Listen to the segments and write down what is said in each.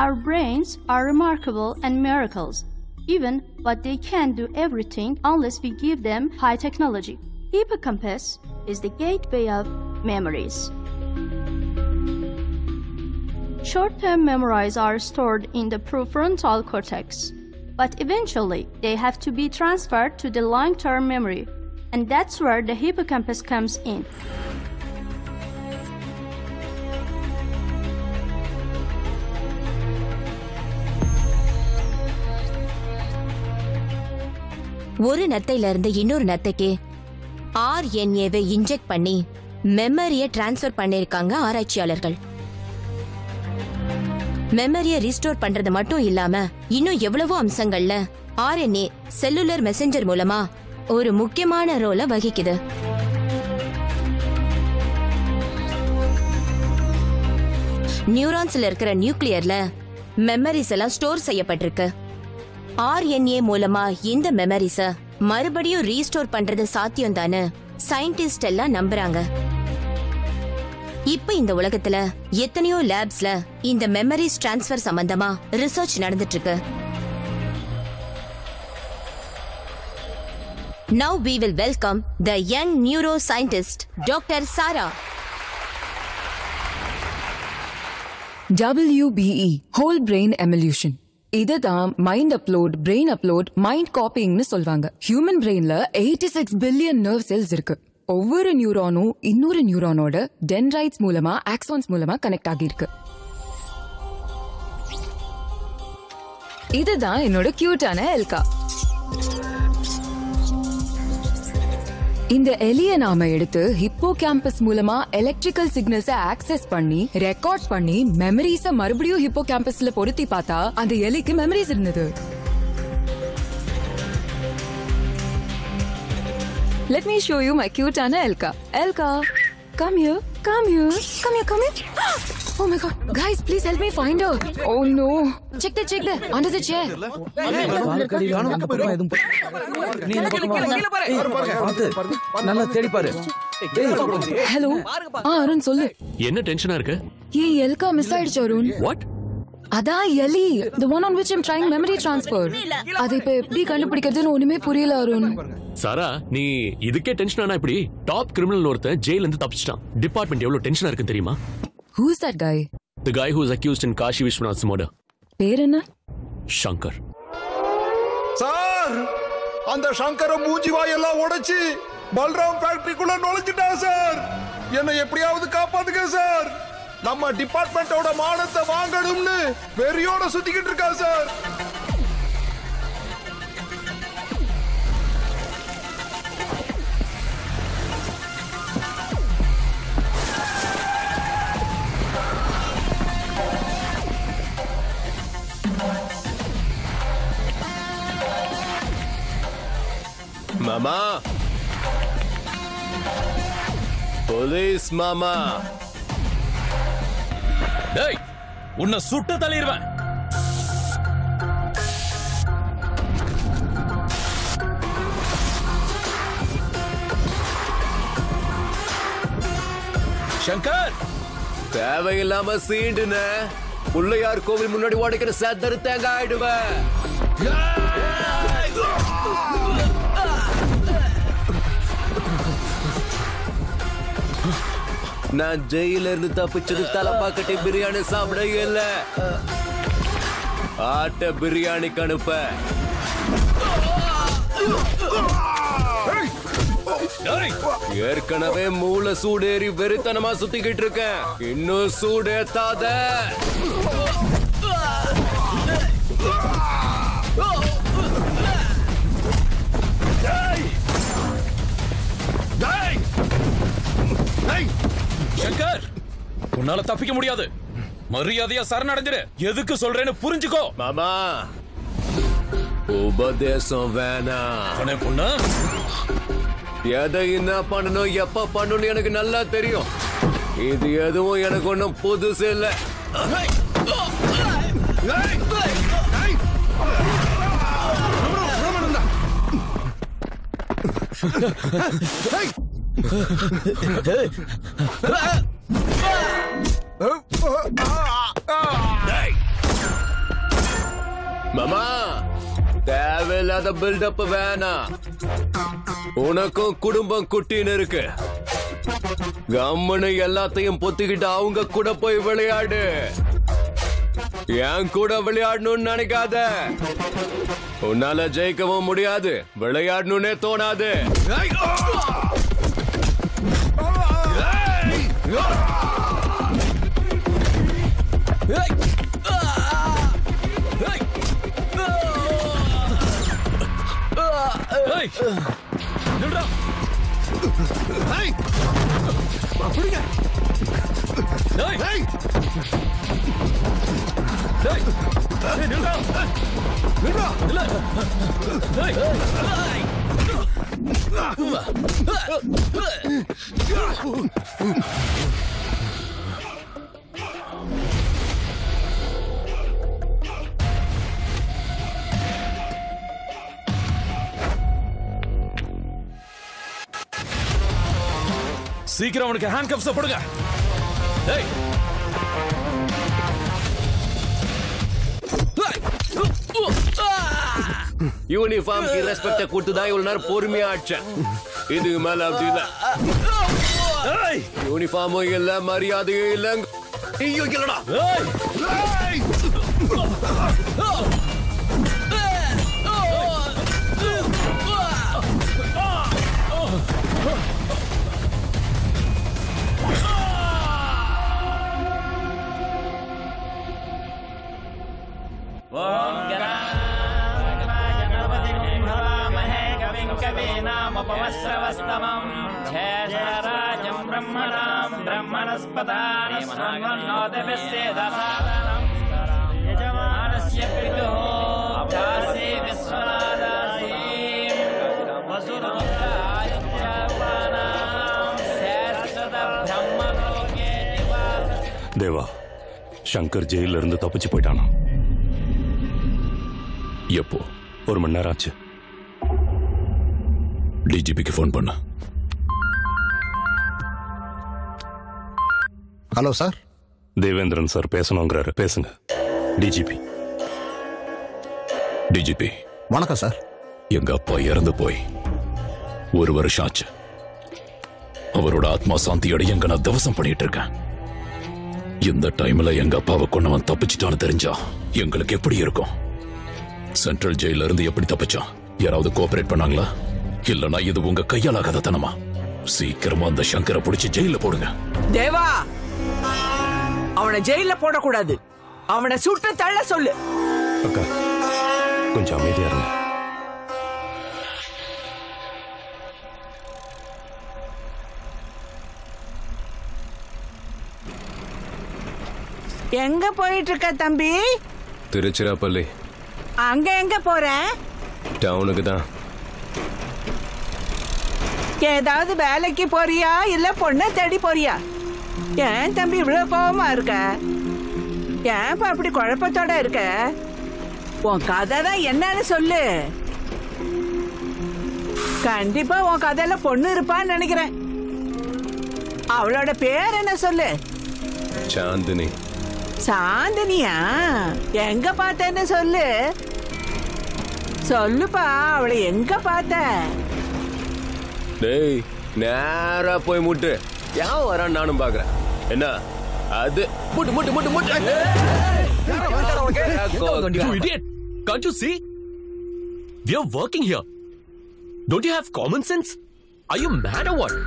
Our brains are remarkable and miracles, even but they can't do everything unless we give them high technology. Hippocampus is the gateway of memories. Short-term memories are stored in the prefrontal cortex, but eventually they have to be transferred to the long-term memory, and that's where the hippocampus comes in. ஒரு நத்தையில இருந்து இன்னொரு நத்தைக்கு ஆர்என்ஏவை inject பண்ணி மெமரியை transfer பண்ணிருக்காங்க ஆராய்ச்சியாளர்கள் மெமரியை restore பண்றது மட்டும் இல்லாம இன்னும் எவ்வளவோ அம்சங்கள்ல ஆர்என்ஏ செல்லுலர் மெசஞ்சர் மூலமா ஒரு முக்கியமான ரோலை வகிக்குது நியூரான்ஸ்ல இருக்கிற நியூக்ளியர்ல மெமரிஸ் எல்லாம் ஸ்டோர் செய்யப்பட்டிருக்கு ஆர்என்ஏ மூலமா இந்த மெமரிஸ மறுபடியும் ரீஸ்டோர் பண்றது சாத்தியம் தானே சயின்டிஸ்ட் எல்லாம் நம்புறாங்க இப்ப இந்த உலகத்துல எத்தனையோ லேப்ஸ்ல இந்த மெமரிஸ் டிரான்ஸ்ஃபர் சம்பந்தமா ரிசர்ச் நடந்துட்டு இருக்கு now we will welcome the young neuro scientist doctor Sarah WBE whole brain emulation இதுதான் mind upload brain upload mind காப்பிங்னு சொல்வாங்க ஹியூமன் பிரெயின்ல eighty six billion nerve cells இருக்கு ஒவ்வொரு நியூரானும் இன்னொரு நியூரானோட டென்ரைட்ஸ் மூலமா ஆக்சான்ஸ் மூலமா கனெக்ட் ஆகியிருக்கு இதுதான் என்னோட கியூட்டான எல்கா இந்த எலிய நாம எடுத்து ஹிப்போ கேம்பஸ் மூலமா எலக்ட்ரிக்கல் சிக்னல்ஸ ஆக்சஸ் பண்ணி ரெக்கார்ட் பண்ணி மெமரிஸ மறுபடியும் ஹிப்போ கேம்பஸ்ல பொருத்தி பார்த்தா அந்த எலிக்கு மெமரிஸ் இருந்தது Let me show you my cute-ஆன Elka. Elka, come here, come here, come here, come here. Oh my god, guys, please help me find her. Oh no. Check there, check there, under the chair. நல்லா தேடி பாரு hello ஆ அருண் சொல்லு என்ன டென்ஷனா இருக்கு ஏய் எல்கா miss ஆயிடுச்சு Arun what அதான் எலி the one on which I'm trying memory transfer அது இப்ப எப்படி கண்டுபிடிக்கிறதுன்னு ஒண்ணுமே புரியல அருண் சாரா நீ இதுக்கே டென்ஷன் ஆனா இப்படி டாப் கிரிமினல் ஒருத்தன் ஜெயில இருந்து தப்பிச்சிட்டான் டிபார்ட்மெண்ட் எவ்வளவு டென்ஷனா இருக்குன்னு தெரியுமா who's that guy the guy who is accused in Kashi Vishwanath murder பேர் என்ன ஷங்கர் சார் அந்த சங்கர மூஞ்சி வாயெல்லாம் உடைச்சு பல்ராம் ஃபேக்டரிக்குள்ள நுழைஞ்சிட்டான் சார் என்னை எப்படியாவது காப்பாத்துங்க சார் நம்ம டிபார்ட்மெண்டோட மானத்தை வாங்கணும்னு வெறியோட சுத்திக்கிட்டு இருக்கான் சார் மாமா போலீஸ் மாமா டேய் உன்னை சுட்டு தள்ளிடுவேன் சங்கர் தேவையில்லாம சீண்டுன பிள்ளையார் கோவில் முன்னாடி உடைக்கிற சத்தரு தேங்காய் ஆயிடுவேன் நான் ஜெயில இருந்து தப்பிச்சது தலைப்பாக்கட்டி பிரியாணி சாப்பிட இல்ல ஆட்ட பிரியாணிக்கு அனுப்ப டேய் ஏற்கனவே மூளை சூடேறி வெறித்தனமா சுத்திக்கிட்டு இருக்கேன் இன்னும் சூடேத்தாத டேய் டேய் சங்கர் உன்னால தப்பிக்க முடியாது மரியாதையா சரணடைஞ்சிரு எதுக்கு சொல்றேன்னு புரிஞ்சுக்கோ மாமா உபதேசம் வேணாம் அவனே பொண்ணு எதை என்ன பண்ணணும் எப்ப பண்ணணும் எனக்கு நல்லா தெரியும் இது எதுவும் எனக்கு ஒண்ணும் புதுசு இல்ல டேய் மாமா தேவையில்லாத பில்டப் வேணாம் உனக்கும் குடும்பம் குட்டின்னு இருக்கு கம்முன்னு எல்லாத்தையும் பொத்திக்கிட்டு அவங்க கூட போய் விளையாடு என் கூட விளையாடணும்னு நினைக்காத உன்னால ஜெயிக்கவும் முடியாது விளையாடணும்னே தோணாது ஏய், நில்றா. ஏய். ஏய், ஏய், நில்றா. நில்லு. ஏய். சீக்கிரம் அவனுக்கு ஹேண்ட் கப்ஸ் போடுங்க ஏய் யூனிஃபார்ம்க்கு ரெஸ்பெக்ட கொடுத்து தான் இவ்வளவு நேரம் பொறுமையா ஆச்சேன் இதுக்கு மேல அப்படி இல்ல ஏய் யூனிஃபார்மும் இல்ல மரியாதையும் இல்ல ஐயோ இல்லடா ஏய் कवीनामुपवस्रवस्तमम् ज्येष्ठराजम् ब्रह्मणाम् ब्रह्मणस्पदानि स्वर्णोदभिस्येदसादनम् यजमानस्य पितुः दासी विश्वनादासीम् वसुरुद्रायुज्यपानाम् श्रेष्ठतब्रह्मलोके निवास தேவா சங்கர் ஜெயில இருந்து தப்பிச்சு போயிட்டானா எப்போ ஒரு மணி நேரம் ஆச்சு டிஜிபிக்கு ஃபோன் பண்ண ஹலோ சார் தேவேந்திரன் சார் பேசணுங்கிறாரு பேசுங்க டிஜிபி டிஜிபி வணக்கம் சார் எங்க அப்பா இறந்து போய் ஒரு வருஷம் ஆச்சு அவரோட ஆத்மா சாந்தியோட எங்க நான் தவசம் பண்ணிட்டு இருக்கேன் இந்த டைம்ல எங்க அப்பாவை கொண்டவன் தப்பிச்சிட்டான்னு தெரிஞ்சா எங்களுக்கு எப்படி இருக்கும் சென்ட்ரல் ஜெயில இருந்து எப்படி தப்பிச்சான் யாராவது கோஆபரேட் பண்ணாங்களா இல்லனா இது உங்க கையால் ஆகாத தனமா சீக்கிரமா அந்த சங்கரை பிடிச்சி ஜெயில போடுங்க தேவா அவனை ஜெயில போடக்கூடாது அவனை சுட்டு தள்ள சொல்லு அக்கா கொஞ்சம் அமைதியா இருங்க எங்க போயிட்டு இருக்க தம்பி திருச்சிராப்பள்ளி அங்க எங்க போற டவுனுக்கு தான் ஏதாவது வேலைக்கு போறியா இல்ல பொண்ணை தேடி போறியா ஏன் தம்பி இவ்வளவு கோவமா இருக்க ஏன்ப்பா அப்படி குழப்பத்தோட இருக்க உன் கதை தான் என்னன்னு சொல்லு கண்டிப்பா உன் கதையில பொண்ணு இருப்பான்னு நினைக்கிறேன் அவளோட பேர் என்ன சொல்லு சாந்தினி சாந்தினியா எங்க பார்த்தேன்னு சொல்லு சொல்லுப்பா அவளை எங்க பார்த்த டேய் நேரா போய் முட்டு யான் வரான் நானும் பாக்குறேன் என்ன அது முட்டு முட்டு முட்டு முட்டு You idiot! Can't you see? We are working here. Don't you have common sense? Are you mad or what?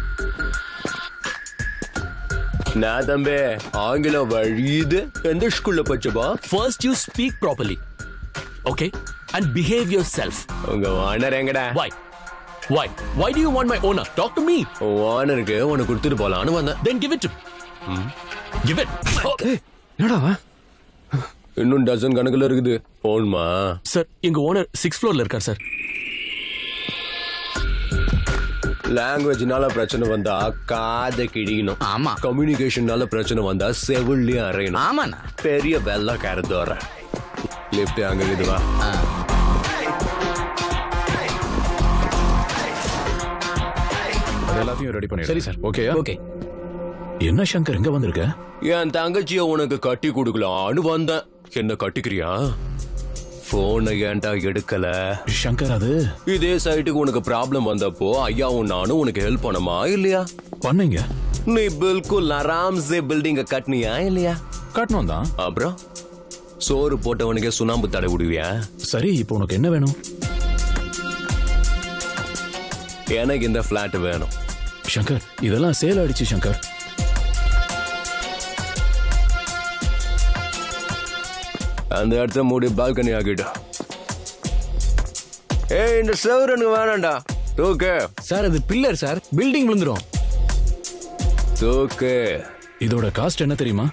நான் தம்பி ஆங்கிலம் வழியுது எந்த ஸ்கூல்ல படிச்சப்பா First, you speak properly. Okay? And behave yourself. உங்க ஓனர் எங்கடா Why? Why? Why do you want my owner? Talk to me. ஓனருக்கு உனக்கு கொடுத்துட்டு போலான்னு வந்தேன் Then give it to me. Give it. Oh. இன்னும் டசன் கணக்குல இருக்குது போன்மா சார் எங்க ஓனர் சிக்ஸ் ஃப்ளோர்ல இருக்கார் சார் லாங்குவேஜ்னால பிரச்சனை வந்தா காதை கிழிக்கணும் ஆமா. கம்யூனிகேஷன்னால பிரச்சனை வந்தா செவிலியும் அறையணும் ஆமாண்ணா பெரிய வெள்ள கருதோற லிப்ட் அங்க இருக்குது வா எல்லாத்தையும் ரெடி பண்ணி சரி சார் ஓகே ஓகே என்ன சங்கர் எங்க வந்திருக்க என் தங்கச்சிய உனக்கு கட்டி கொடுக்கலான்னு வந்தேன் என்ன கட்டிக்கிறியா போனை ஏன்டா எடுக்கல சங்கர் அது இதே சைட்டுக்கு உனக்கு ப்ராப்ளம் வந்தப்போ ஐயாவும் நானும் உனக்கு ஹெல்ப் பண்ணமா இல்லையா பண்ணீங்க நீ பில்குல் ஆராம் சே பில்டிங்க கட்டினியா இல்லையா கட்டணும் தான் அப்புறம் சோறு போட்டவனுக்கே சுண்ணாம்பு தடை விடுவியா சரி இப்போ உனக்கு என்ன வேணும் எனக்கு இந்த பிளாட் வேணும் சங்கர் இதெல்லாம் சேல் ஆயிடுச்சு சங்கர் அந்த இடத்த மூடி பால்கனி ஆக்கிட்டு ஏய் இந்த செவரு எனக்கு வேணாம்டா தூக்கு சார் அது பில்லர் சார் பில்டிங் விழுந்துரும் தூக்கு இதோட காஸ்ட் என்ன தெரியுமா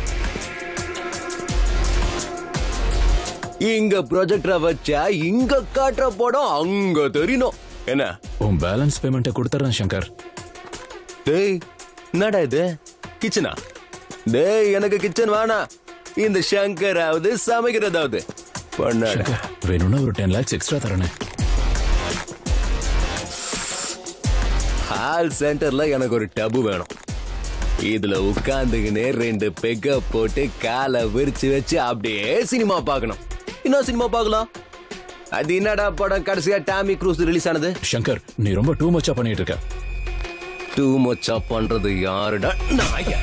இங்க ப்ரொஜெக்டரை வச்சா இங்க காட்டுற படம் அங்க தெரியணும் என்ன உன் பேலன்ஸ் பேமெண்ட்டை கொடுத்துறேன் சங்கர் டேய் என்னடா இது கிச்சனா டேய் எனக்கு கிச்சன் வேணாம் இந்த சங்கராவது சமைக்கிறதாவது பண்ணாட சங்கர் வேணும்னா ஒரு டென் லேக்ஸ் எக்ஸ்ட்ரா தரேனே ஹால் சென்டர்ல எனக்கு ஒரு டபு வேணும் இதுல உட்கார்ந்துக்கினே ரெண்டு பெக்க போட்டு காலை விரிச்சு வச்சு அப்படியே சினிமா பார்க்கணும் என்ன சினிமா பார்க்கலாம் அது என்னடா படம் கடைசியா டாமி க்ரூஸ் ரிலீஸ் ஆனது சங்கர் நீ ரொம்ப டூ மச்சா பண்ணிட்டு இருக்க டூ மச்சா பண்றது யாருடா நாய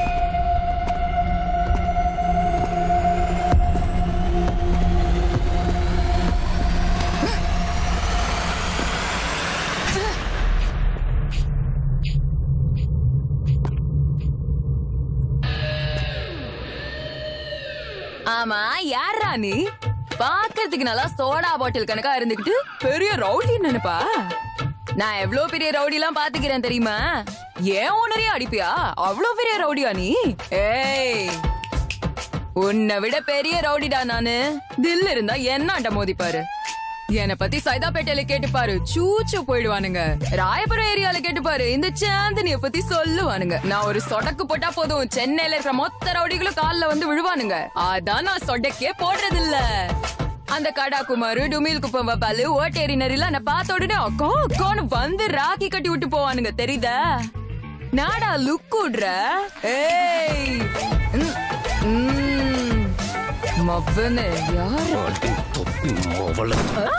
ஆமா யாரா நீ பாக்குறதுக்கு நல்லா சோடா பாட்டில் கணக்கா இருந்துகிட்டு பெரிய ரவுடி நினைப்பா நான் எவ்வளவு பெரிய ரவுடி எல்லாம் பாத்துக்கிறேன் தெரியுமா ஏன் ஓனரையும் அடிப்பியா அவ்வளவு பெரிய ரவுடியா நீ ஏய் உன்னை விட பெரிய ரவுடிடா நானு தில் இருந்தா என்னாண்ட மோதிப்பாரு என்னை பத்தி சைதாப்பேட்டையில கேட்டுப்பாரு சூச்சு போயிடுவானுங்க ராயபுரம் ஏரியால கேட்டுப்பாரு இந்த சாந்தினிய பத்தி சொல்லுவானுங்க நான் ஒரு சொடக்கு போட்டா போதும் சென்னையில இருக்கிற மொத்த ரவுடிகளும் கால்ல வந்து விழுவானுங்க அதான் நான் சொடக்கே போடுறது இல்ல அந்த கடா குமாரு டுமில் குப்பம் வப்பாலு ஓட்டேரி நரில நான் பார்த்த உடனே அக்கா அக்கான்னு வந்து ராக்கி கட்டி விட்டு போவானுங்க தெரியுதா நாடா லுக் விடுற ஏய் ம், ம். மவனே யாரு அடி தொப்பி மொவல.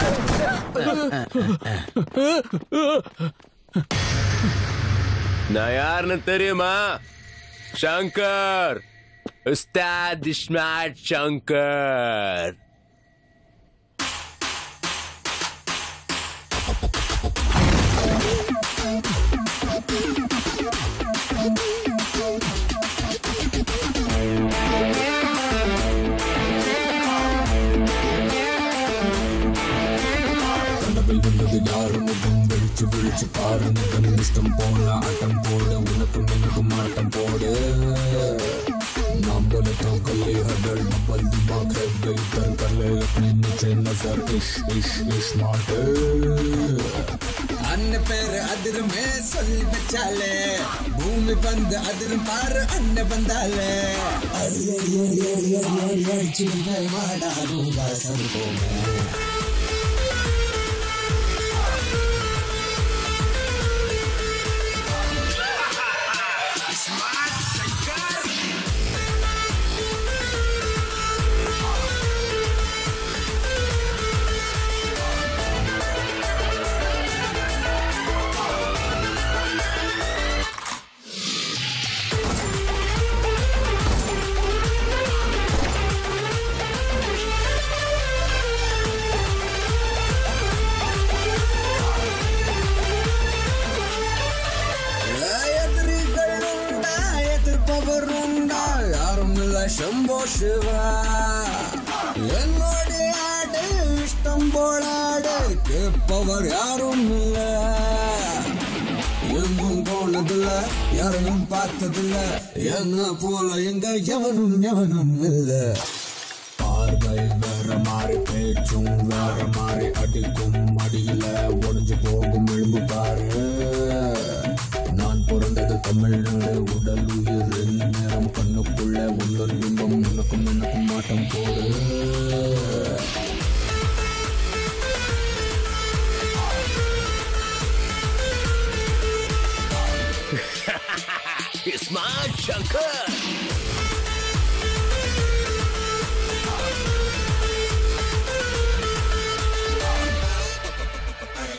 நான் யாருன்னு தெரியுமா சங்கர் உஸ்தாத் இஸ்மாட் சங்கர் அண்ணன் பேரு அதிருமே சொல்லி வச்சாலே பூமி பந்து அதிரும் பாரு அண்ணன் வந்தாலே அடி அடி அடி அடி அடி அடி அடிச்சு மாடாடும் வாசம் போமே எதிரிகள் உண்டா எதிர்ப்பவர் உண்டா யாரும் இல்ல சம்போ சிவா என்னோட ஆடு இஷ்டம் போலாடு கேட்பவர் யாரும் இல்ல எங்கும் போனதில்ல யாரையும் பார்த்ததில்ல என்ன போல எங்க எவனும் எவனும் இல்ல பார்வை வேற மாறி பேச்சும் வேற மாறி அடிக்கும் அடியில உடைஞ்சு போகும் எலும்பு பாரு நான் பிறந்தது தமிழ்நாடு உடல் உயிர் நேரம் கண்ணுக்குள்ள உள்ள இன்பம் உனக்கும் எனக்கும் மாட்டம் போடு இஸ்மாட் சங்கர்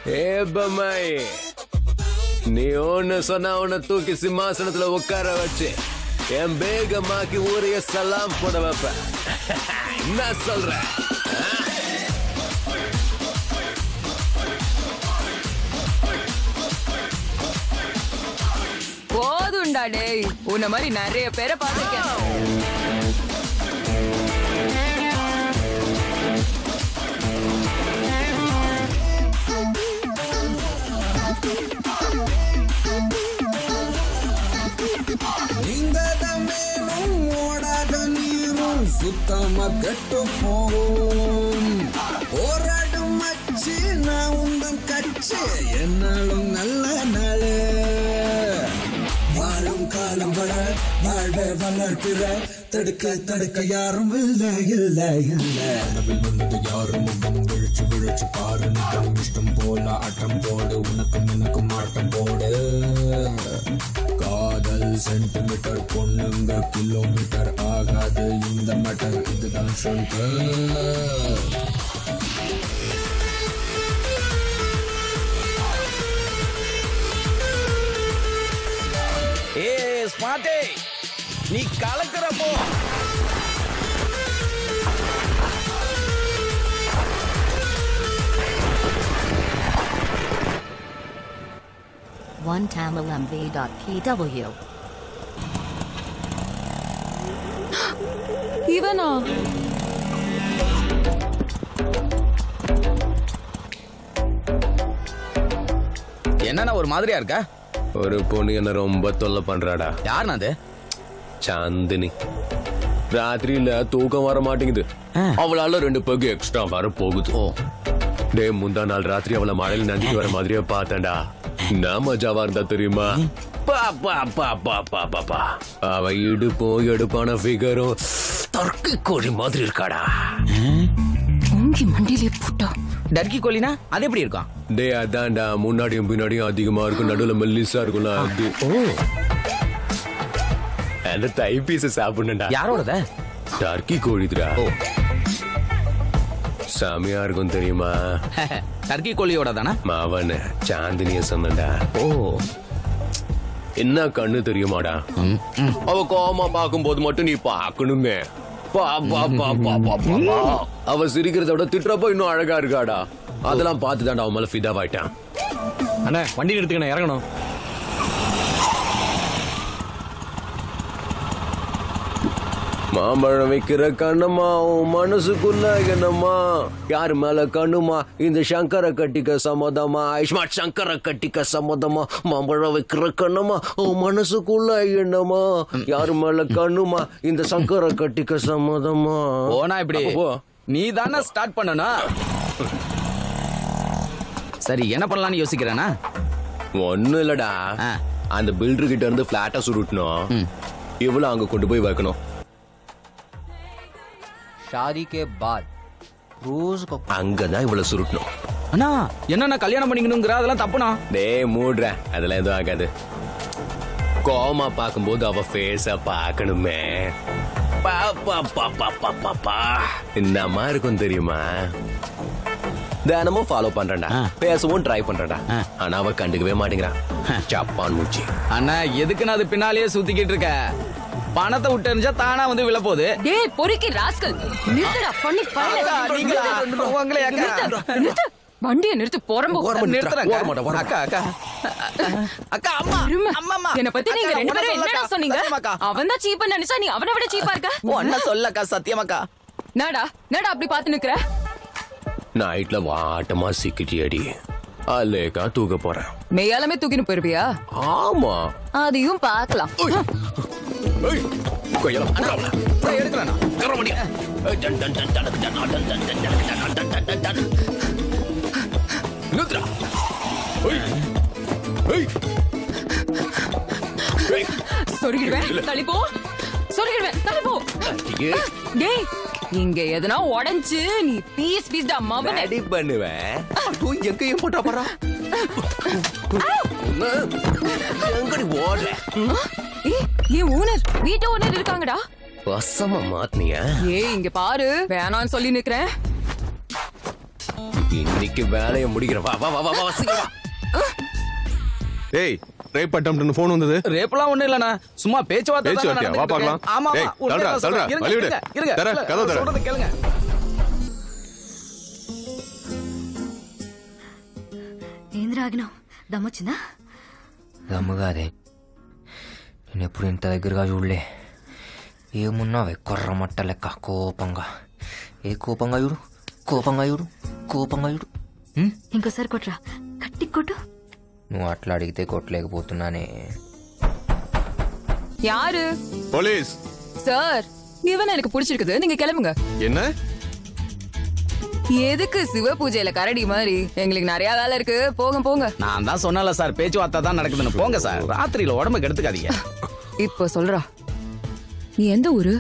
ஏ பம்மாய் நீ ஒண்ணு சொன்னா உன்னை தூக்கி சிம்மாசனத்துல உட்கார வச்சு என் பேகமாக்கி ஊரைய சலாம் போட வைப்ப என்ன சொல்ற போதும்டா டேய் உன்ன மாதிரி நிறைய பேரை பார்த்திருக்கேன் இங்க மீனும் ஓடாத நீரும் சுத்தமா கெட்டு போகும் போராடும் மச்சி நான் உந்தன் கட்சி என்னாலும் நல்ல நாளு வாழும் காலம் வர வாழ்வை வளர்க்கிற தடுக்க தடுக்க யாரும் இல்ல இல்ல இல்ல கனவில் வந்து யாரும் முகம் விழிச்சு விழிச்சு பாரு நிற்கும் இஷ்டம் போல ஆட்டம் போடு உனக்கும் எனக்கும் ஆட்டம் போடு காதல் சென்டிமீட்டர் பொண்ணுங்க கிலோமீட்டர் ஆகாது இந்த மேட்டர் இதுதான் ஷங்கர் ஏ ஸ்மார்ட்டே நீ கலக்கிறப்போ OneTamilMV.pw. இவனா என்னன்னா ஒரு மாதிரியா இருக்க ஒரு பொண்ணு என்ன ரொம்ப தொல்லை பண்றாடா யாருண்ணா அது சாந்தினி ராத்திரியில தூக்கம் வர மாட்டேங்குது அவளால ரெண்டு பகு எக்ஸ்ட்ரா வர போகுது டே முந்தா நாள் ராத்திரி அவளை மழையில் நந்திட்டு வர மாதிரியே பார்த்தேன்டா நான் மஜாவா இருந்தா தெரியுமா பா, பா, பா, பா, பா, பா, பா. அவ இடுப்பும் எடுப்பான ஃபிகரும் தர்க்கி கோழி மாதிரி இருக்காடா உங்கி மண்டியிலே போட்டா டர்க்கி கோழினா அது எப்படி இருக்கும் டே அதான்டா முன்னாடியும் பின்னாடியும் அதிகமா இருக்கும் நடுவுல மெல்லிசா இருக்கும்ல அது ஓ அந்த தை பீஸ் சாப்பிடணும்டா யாரோடத டர்க்கி கோழிதுடா சாமியா இருக்கும் தெரியுமா டர்க்கி கோழியோட தானே மாவன் சாந்தினிய சொன்னடா ஓ என்ன கண்ணு தெரியுமாடா அவ கோமா பார்க்கும்போது மட்டும் நீ பார்க்கணுமே பா, பா, பா, பா, பா, பா, பா. அவ சிரிக்கிறத விட திட்டுறப்ப இன்னும் அழகா இருக்காடா அதெல்லாம் பார்த்து தான்டா அவன் மேல ஃபிதாவாயிட்டான் அண்ணா வண்டி எடுத்துக்கணும் இறங்கணும் மாம்பழம் வைக்கிற கண்ணம்மா உன் மனசுக்குள்ள என்னம்மா யாரு மேல கண்ணுமா இந்த சங்கர கட்டிக்க சம்மதமா ஐஸ்மார்ட் சங்கர கட்டிக்க சம்மதமா மாம்பழம் வைக்கிற கண்ணம்மா உன் மனசுக்குள்ள என்னம்மா யாரு மேல கண்ணுமா இந்த சங்கர கட்டிக்க சம்மதமா போனா இப்படி அப்ப போ. நீ தானே ஸ்டார்ட் பண்ணணும் சரி என்ன பண்ணலாம்னு யோசிக்கிறேனா ஒண்ணும் இல்லடா அந்த பில்டர் கிட்ட இருந்து பிளாட்டா சுருட்டணும் இவ்வளவு அங்க கொண்டு போய் வைக்கணும் शादी के बाद रोज को அங்கதான் இவ்வளவு சுருட்டணும் அண்ணா என்னண்ணா கல்யாணம் பண்ணிக்கணுங்கிற அதெல்லாம் தப்புனா டேய் மூடுற அதெல்லாம் எதுவும் ஆகாது கோமா பார்க்கும்போது அவ ஃபேஸ பார்க்கணுமே பா, பா, பா, பா, பா, பா, பா. இந்த அம்மா இருக்கும் தெரியுமா தினமும் ஃபாலோ பண்றேன்டா பேசவும் ட்ரை பண்றேன்டா ஆனா அவ கண்டுக்கவே மாட்டேங்கிறான் ஜப்பான் மூச்சி அண்ணா எதுக்கு நான் அது பின்னாலேயே சுத்திக்கிட்டு இருக்க பணத்தை விட்டு எறிஞ்சா தானா வந்து விழ போகுது டேய் பொறுக்கி ராஸ்கல் நிறுத்துடா பண்ணி அக்கா, நீங்களா? உங்களே அக்கா. நிறுத்து வண்டியை நிறுத்து போறம்போ நிறுத்துறேன் அக்கா அக்கா அக்கா அம்மா அம்மா அம்மா என்ன பத்தி நீங்க அக்கா, ரெண்டு உன்னை பேரும் என்னடா சொல்லக்கா, சொன்னீங்க சத்தியமாக்கா. அவன் தான் சீப்பா நினைச்சா நீ அவனை விட சீப்பா இருக்க ஒன்ன சொல்லக்கா சத்தியமாக்கா நாடா நாடா அப்படி பாத்து நிக்கிற நைட்ல வாட்டமா சிக்கிட்டி அடி அலேக்கா தூக்க போறேன் மெய்யாலுமே தூக்கின்னு போயிருவியா ஆமா அதையும் பார்க்கலாம் கொய்யலாம் எடுக்கிறேன் நிறுத்துடா சொருகிடுவேன் தள்ளி போ சொருகிடுவேன் தள்ளி போ டேய் இங்க எதனா உடைஞ்சு நீ பீஸ் பீஸ்டா மவனே ரெடி பண்ணுவேன் அதுவும் எங்கேயும் போட்டா பாரா எங்கடி ஓடுற ஏய் என் ஓனர் வீட்டு ஓனர் இருக்காங்கடா வசமா மாத்தினியா ஏய் இங்க பாரு வேணாம்னு சொல்லி நிக்கிறேன் இன்னைக்கு வேலையை முடிக்கிறேன் வா வா வா வா வா சீக்கிரம் வா ஏய் ரேப் அட்டம்ப்ட்னு ஃபோன் வந்தது ரேப்லாம் ஒண்ணும் இல்லண்ணா சும்மா பேச்சுவார்த்தை தான் பேச்சுவார்த்தையா? வா நடந்துட்டு பார்க்கலாம். இருக்கு. ஆமா ஏய், ஆமா தள்ளுடா, உண்மையா தள்ளுடா. சொல்றேன். இருங்க, வழி விடு. இருங்க, இருங்க. தர, இல்ல, கதவை தர. சொல்றதை கேளுங்க ఏంద్ర ఆగినావు దమ్మొచ్చిందా దమ్ముగాదే నేను ఎప్పుడు ఇంత దగ్గరగా చూడలే ఏమున్నావే కొర్ర మట్ట లెక్క కోపంగా ఏ కోపంగా చూడు కోపంగా చూడు కోపంగా చూడు ఉం? ఇంకోసారి కొట్రా కట్టి కొట్టు నువ్వు అట్లా అడిగితే కొట్టలేకపోతున్నానే யாரு போலீஸ் சார் இவன் எனக்கு பிடிச்சிருக்குது நீங்க கிளம்புங்க என்ன எதுக்கு சிவ பூஜையில கரடி மாதிரி எங்களுக்கு நிறைய வேலை இருக்கு போங்க போங்க நான் தான் சொன்னல சார் பேச்சுவார்த்தை தான் நடக்குதுன்னு போங்க சார் ராத்திரியில உடம்புக்கு எடுத்துக்காதீங்க இப்போ சொல்றா நீ எந்த ஊரு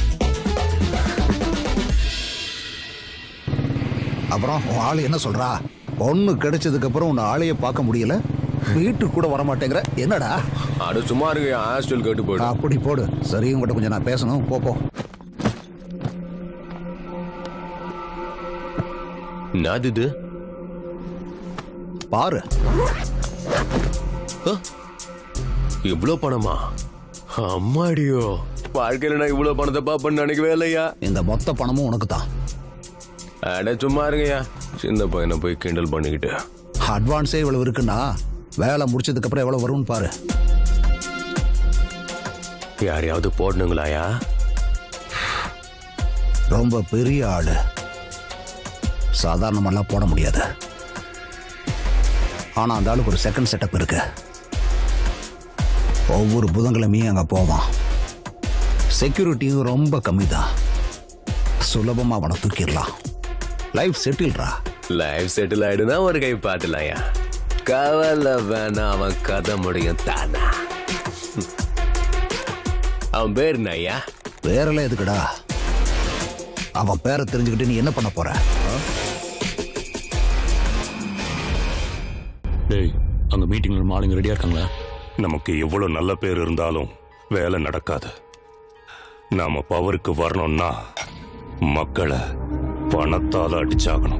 அப்புறம் உன் ஆளு என்ன சொல்றா பொண்ணு கிடைச்சதுக்கு அப்புறம் உன் ஆளைய பார்க்க முடியல வீட்டுக்கு கூட வர மாட்டேங்கிற என்னடா அடு சும்மா இருக்கு ஹாஸ்டல் கேட்டு போயிடு அப்படி போடு சரி உங்ககிட்ட கொஞ்சம் நான் பேசணும் போ போ என்னது இது பாரு இவ்ளோ பணமா அம்மாடியோ வாழ்க்கையில நான் இவ்வளவு பணத்தை பாப்பேன்னு நினைக்கவே இல்லையா இந்த மொத்த பணமும் உனக்கு தான் அட சும்மா இருங்கய்யா சின்ன பையனை போய் கிண்டல் பண்ணிக்கிட்டு அட்வான்ஸே இவ்வளவு இருக்குன்னா வேலை முடிச்சதுக்கு அப்புறம் எவ்வளவு வரும்னு பாரு யாரையாவது போடணுங்களாயா ரொம்ப பெரிய ஆளு சாதாரணமெல்லாம் போட முடியாது ஆனா அந்த ஆளுக்கு ஒரு செகண்ட் செட்டப் இருக்கு ஒவ்வொரு புதன்கிழமையும் அங்க போவான் செக்யூரிட்டியும் ரொம்ப கம்மி தான் சுலபமா அவனை தூக்கிடலாம் லைஃப் செட்டில்ரா லைஃப் செட்டில் ஆயிடுனா ஒரு கை பாத்துலாயா கவலை வேணாம் அவன் கதை முடியும் தானா அவன் பேர் ஐயா பேரெல்லாம் எதுக்குடா அவன் பேரை தெரிஞ்சுக்கிட்டு நீ என்ன பண்ண போற ஆ? டேய் அங்க மீட்டிங்ல நம்ம ஆளுங்க ரெடியா இருக்காங்களா நமக்கு எவ்வளவு நல்ல பேர் இருந்தாலும் வேலை நடக்காது நாம பவருக்கு வரணும்னா மக்களை பணத்தால அடிச்சாகணும்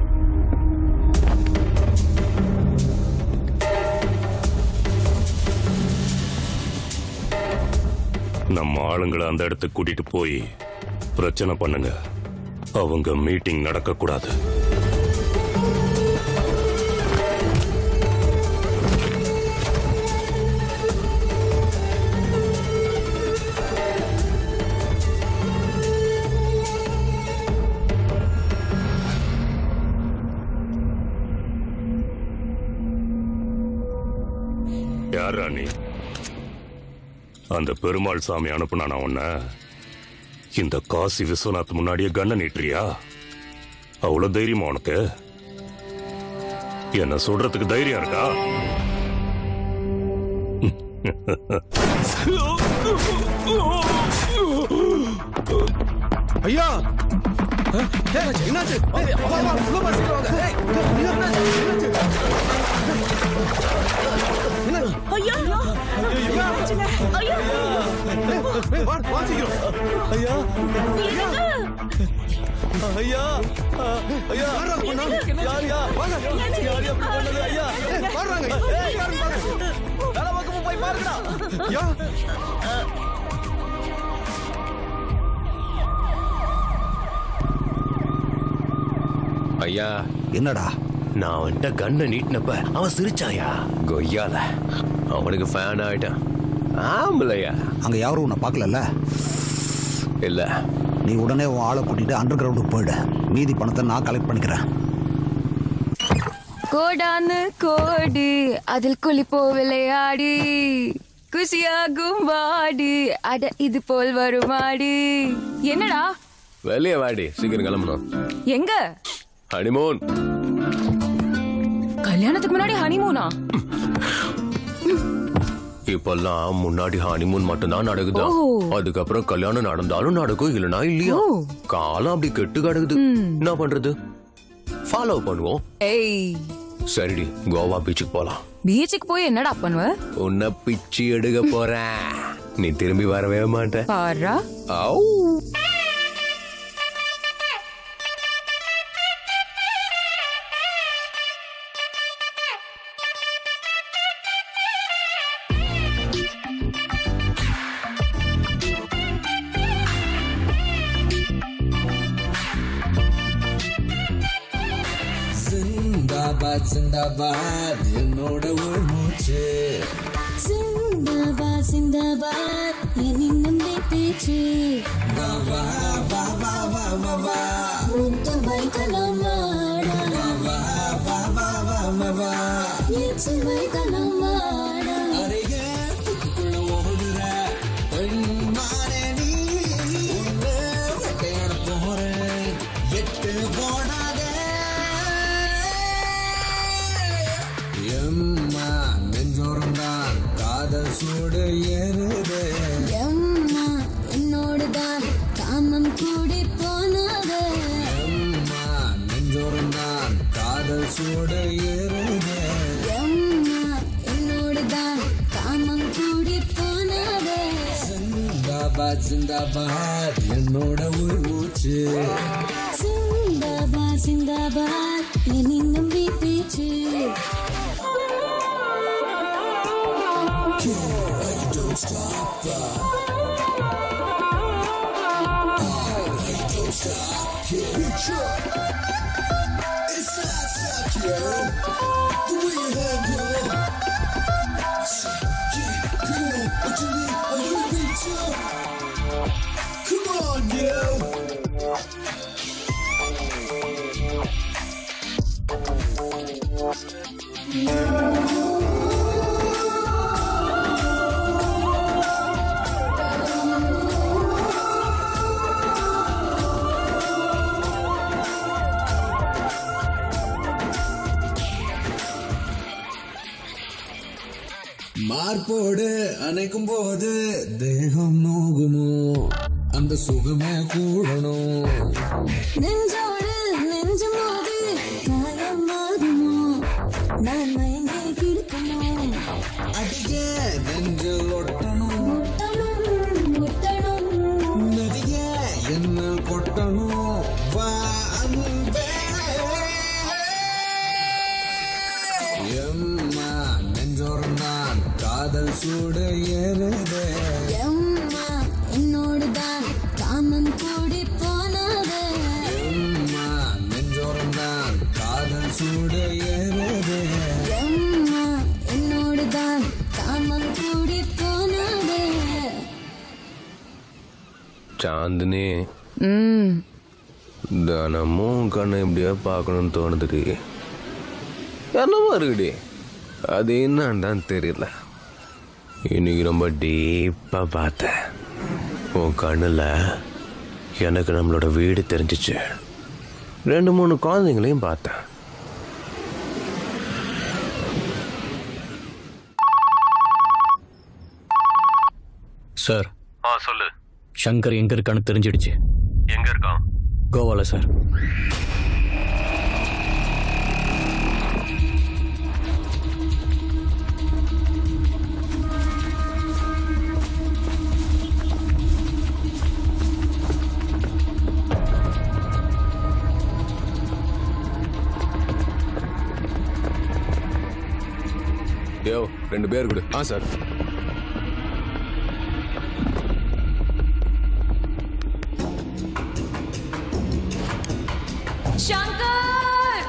நம்ம ஆளுங்களை அந்த இடத்துக்கு கூட்டிட்டு போய் பிரச்சனை பண்ணுங்க அவங்க மீட்டிங் நடக்க கூடாது யாரா நீ அந்த பெருமாள் சாமி அனுப்புனானா உன்ன இந்த காசி விஸ்வநாத் முன்னாடியே கண்ண நீட்டுறியா அவ்வளவு தைரியமா உனக்கு என்ன சொல்றதுக்கு தைரியம் இருக்கா ஐயா அஹ், என்னாச்சு என்னாச்சு ஏய், வா, வா, உள்ள வா, சீக்கிரம் வாங்க. ஏய், ஐயா, என்னாச்சு? என்னாச்சு? என்னாச்சு? ஐயா ஐயா, ஏய், ஏய், வா, வா, சீக்கிரம். ஐயா ஐயா அஹ், ஐயா யாரா பண்ணா? யாருயா? வாங்க. யாருயா இப்படி பண்ணது? ஐயா ஏய், பாருங்க. ஏய், யாருன்னு பாருங்க. வேலை பக்கமும் போய் பாருங்கடா. ஐயா ஐயா என்னடா நான் அவன்கிட்ட கண்ணை நீட்டினப்ப அவன் சிரிச்சாயா கொய்யால அவனுக்கு ஃபேன் ஆயிட்டான் ஆம்பளையா அங்க யாரும் உன்னை பார்க்கலல்ல இல்ல நீ உடனே உன் ஆளை கூட்டிட்டு அண்டர் கிரவுண்டுக்கு போயிடு மீதி பணத்தை நான் கலெக்ட் பண்ணிக்கிறேன் கோடானு கோடி அதில் குளிப்போ விளையாடி குஷியாகும் வாடி அட இது போல் வருமாடி என்னடா வெளியே வாடி சீக்கிரம் கிளம்பணும் எங்க ஹனிமூன் கல்யாணத்துக்கு முன்னாடி ஹனிமூனா இப்பெல்லாம் முன்னாடி ஹனிமூன் மட்டும்தான் நடக்குதா ஓ. அதுக்கப்புறம் கல்யாணம் நடந்தாலும் நடக்கும் இல்லனா இல்லையா ஓ. காலம் அப்படி கெட்டு கிடக்குது என்ன பண்றது ஃபாலோ பண்ணுவோம் ஏய் சரிடி கோவா பீச்சுக்கு போலாம் பீச்சுக்கு போய் என்னடா பண்ணுவ உன்னை பிச்சு எடுக்க போறேன் நீ திரும்பி வரவே மாட்ட பாரா ஆவ். சிந்தாபாத் சிந்தாபாத் என்னோட உள் மூச்சு சிந்தாபாத் சிந்தாபாத் என் இன்னும் பேச்சு வா வா வா வா வா வா வா முத்து வைக்கலாம் வாடா வா வா வா வா வா வா எச்சு வைக்கலாம் வாடா அருகே புத்துக்குள்ள ஓடுற பெண்மானே நீ உன்னை வேட்டையாட போறேன் எட்டு போடாதே எம்மா நெஞ்சோரம் தான் காதல் சூடு ஏறுதே எம்மா என்னோடு தான் காமம் கூடி போனது எம்மா நெஞ்சோரம் தான் காதல் சூடு ஏறுதே எம்மா என்னோடு தான் காமம் கூடி போனது சிந்தாபாத் சிந்தாபாத் என்னோட உள் மூச்சு சிந்தாபாத் சிந்தாபாத் என் இன்னும் பேச்சு Don't stop. Don't stop. Picture. It's not suck you. The way you handle. Yeah, come on. What you need? A little bit too. Come on, you. மார்போடு அணைக்கும் போது தேகம் நோகுமோ அந்த சுகமே கூடணும் நெஞ்சோடு நெஞ்சு மோது காயம் மாறுமோ நான் மயங்கி கிடக்குமோ அடியே நெஞ்சில் ஒட்டணும் முட்டணும் முட்டணும் நதியே என்னல் கொட்டணும் வா அன்பே எம்மா நெஞ்சோரம் தான் காதல் சூடு ஏறுதே எம்மா என்னோடு தான் காமம் கூடி போனது எம்மா நெஞ்சோரம் தான் காதல் சூடு ஏறுதே எம்மா என்னோடு தான் காமம் கூடி போனது சாந்தினி ம் தினமும் கண்ணை இப்படியே பார்க்கணும்னு தோணுதுடி என்னமா இருக்குடி அது என்னன்னு தெரியல இன்னைக்கு ரொம்ப டீப்பா பார்த்தேன் உன் கண்ணுல எனக்கு நம்மளோட வீடு தெரிஞ்சிச்சு ரெண்டு மூணு குழந்தைங்களையும் பார்த்தேன் சார் ஆ சொல்லு சங்கர் எங்க இருக்கான்னு தெரிஞ்சிடுச்சு எங்க இருக்கான் கோவால சார் யோ ரெண்டு பேர் கொடு ஆ சார் சங்கர்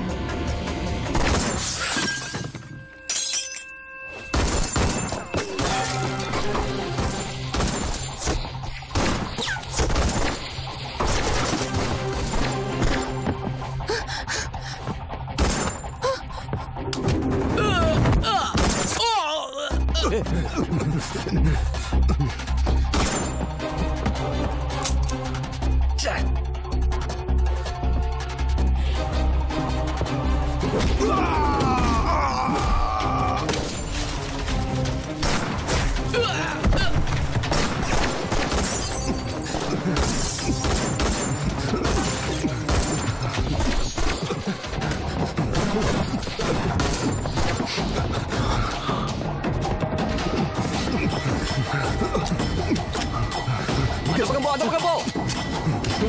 இந்த பக்கம் போ அந்த பக்கம் போ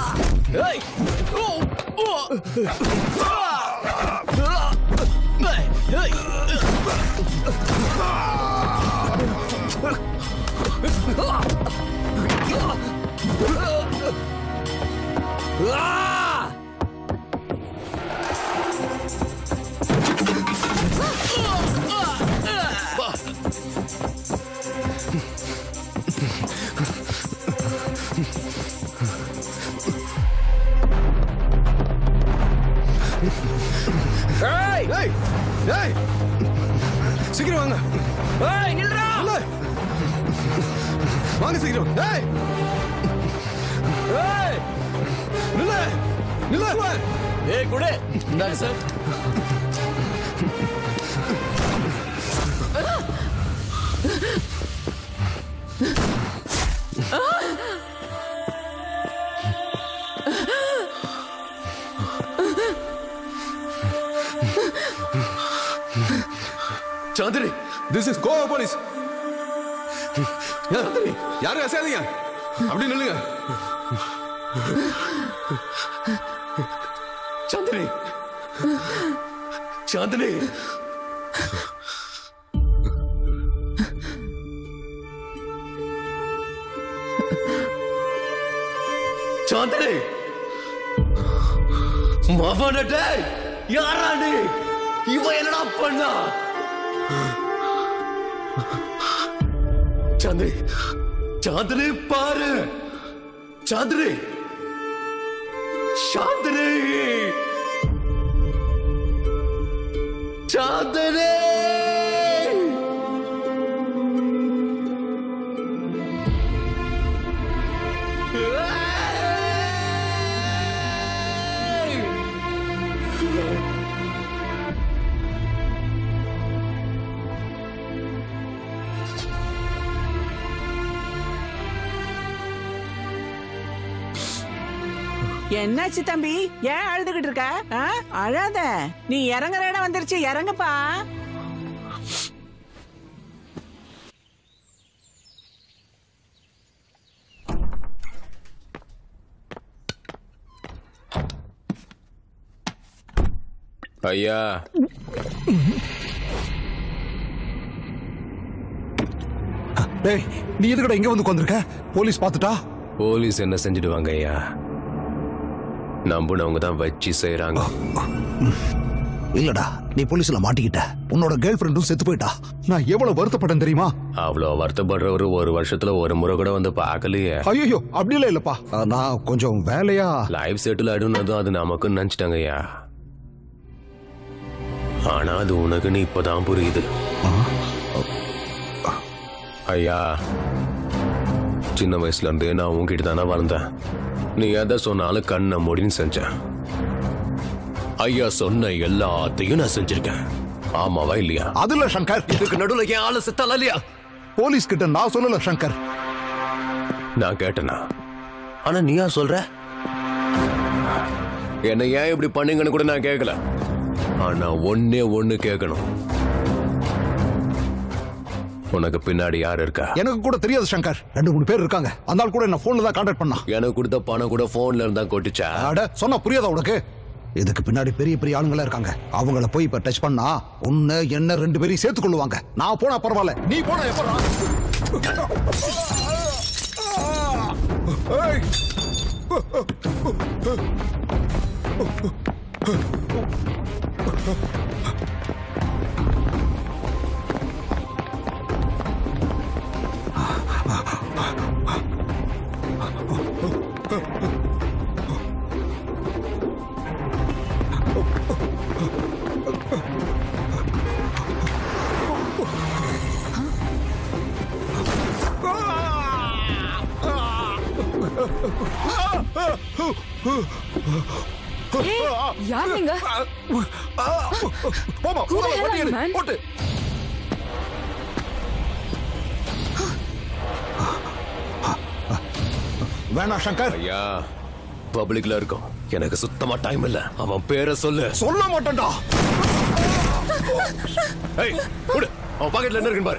Hey! ஏய் ஏய் ஏய் சீக்கிரம் வாங்க ஏய் நில்றா வாங்க சீக்கிரம் ஏய் ஏய் நில்ல நில்ல ஏய் குடு இந்தாங்க சார் சாந்திரி திஸ் இஸ் கோவா போலீஸ் சாந்திரி யாரும் அசையாதீங்க அப்படி நில்லுங்க சாந்திரி சாந்திரி சாந்திரி மவன டேய் யாரா நீ இவன் என்னடா பண்ணா சாந்திரி சாந்திரி பாரு சாந்திரி சாந்திரி சாந்திரி என்னாச்சு தம்பி ஏன் அழுதுகிட்டு இருக்க ஆ? அழாத நீ இறங்குற இடம் வந்துருச்சு இறங்குப்பா ஐயா டேய் நீ எதுக்கடா இங்க வந்து உட்காந்துருக்க போலீஸ் பார்த்துட்டா போலீஸ் என்ன செஞ்சிடுவாங்க ஐயா நம்புனவங்க தான் வச்சு செய்றாங்க இல்லடா நீ போலீஸ்ல மாட்டிக்கிட்ட உன்னோட கேர்ள் ஃப்ரெண்டும் செத்து போயிட்டா நான் எவ்வளவு வருத்தப்பட்டேன் தெரியுமா அவ்வளோ வருத்தப்படுறவர் ஒரு வருஷத்துல ஒரு முறை கூட வந்து பார்க்கலையே ஐயோ அப்படிலாம் இல்லப்பா அஹ், நான் கொஞ்சம் வேலையா லைஃப் செட்டில் ஆயிடும்னதும் அது நமக்குன்னு நினைச்சிட்டாங்க ஐயா ஆனா அது உனக்குன்னு இப்பதான் புரியுது ஐயா சின்ன வயசுல இருந்தே நான் உன்கிட்ட தானே வளர்ந்தேன் நீ எதை சொன்னாலும் கண்ணை மூடின்னு செஞ்சேன் ஐயா சொன்ன எல்லாத்தையும் நான் செஞ்சிருக்கேன் ஆமாவா இல்லையா அதுல சங்கர் இதுக்கு நடுவுல ஏன் ஆளு செத்தால இல்லையா போலீஸ் கிட்ட நான் சொல்லல சங்கர் நான் கேட்டேனா ஆனா நீயா சொல்ற என்ன ஏன் இப்படி பண்ணீங்கன்னு கூட நான் கேட்கல ஆனா ஒன்னே ஒண்ணு கேட்கணும் உனக்கு பின்னாடி யார் இருக்கா எனக்கு கூட தெரியாது சங்கர் ரெண்டு மூணு பேர் இருக்காங்க அந்த ஆள் கூட என்ன போன்ல தான் கான்டாக்ட் பண்ணா எனக்கு கொடுத்த பணம் கூட போன்ல இருந்தா கொட்டுச்சா அட சொன்னா புரியாதா உனக்கு இதுக்கு பின்னாடி பெரிய பெரிய ஆளுங்களா இருக்காங்க அவங்கள போய் இப்ப டச் பண்ணா உன்ன என்ன ரெண்டு பேரையும் சேர்த்து கொள்ளுவாங்க நான் போனா பரவாயில்ல நீ போனா எப்படா ஏய். யார் நீங்க போமா Who the போமா, hell வண்டி are you, எடு, man? போட்டு வேணாம் சங்கர் ஐயா பப்ளிக்ல இருக்கும் எனக்கு சுத்தமா டைம் இல்ல அவன் பேரை சொல்லு சொல்ல மாட்டேன்டா ஏய் கொடு அவன் பாக்கெட்ல என்ன இருக்குன்னு பாரு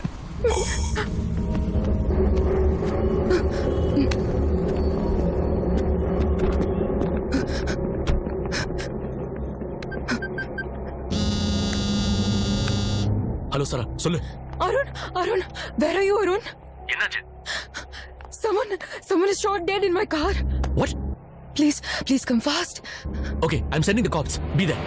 ஹலோ சாரா சொல்லு Arun, Arun, where are you, Arun? என்னாச்சு Someone, someone is shot dead in my car. What? Please please come fast Okay, I'm sending the cops. Be there.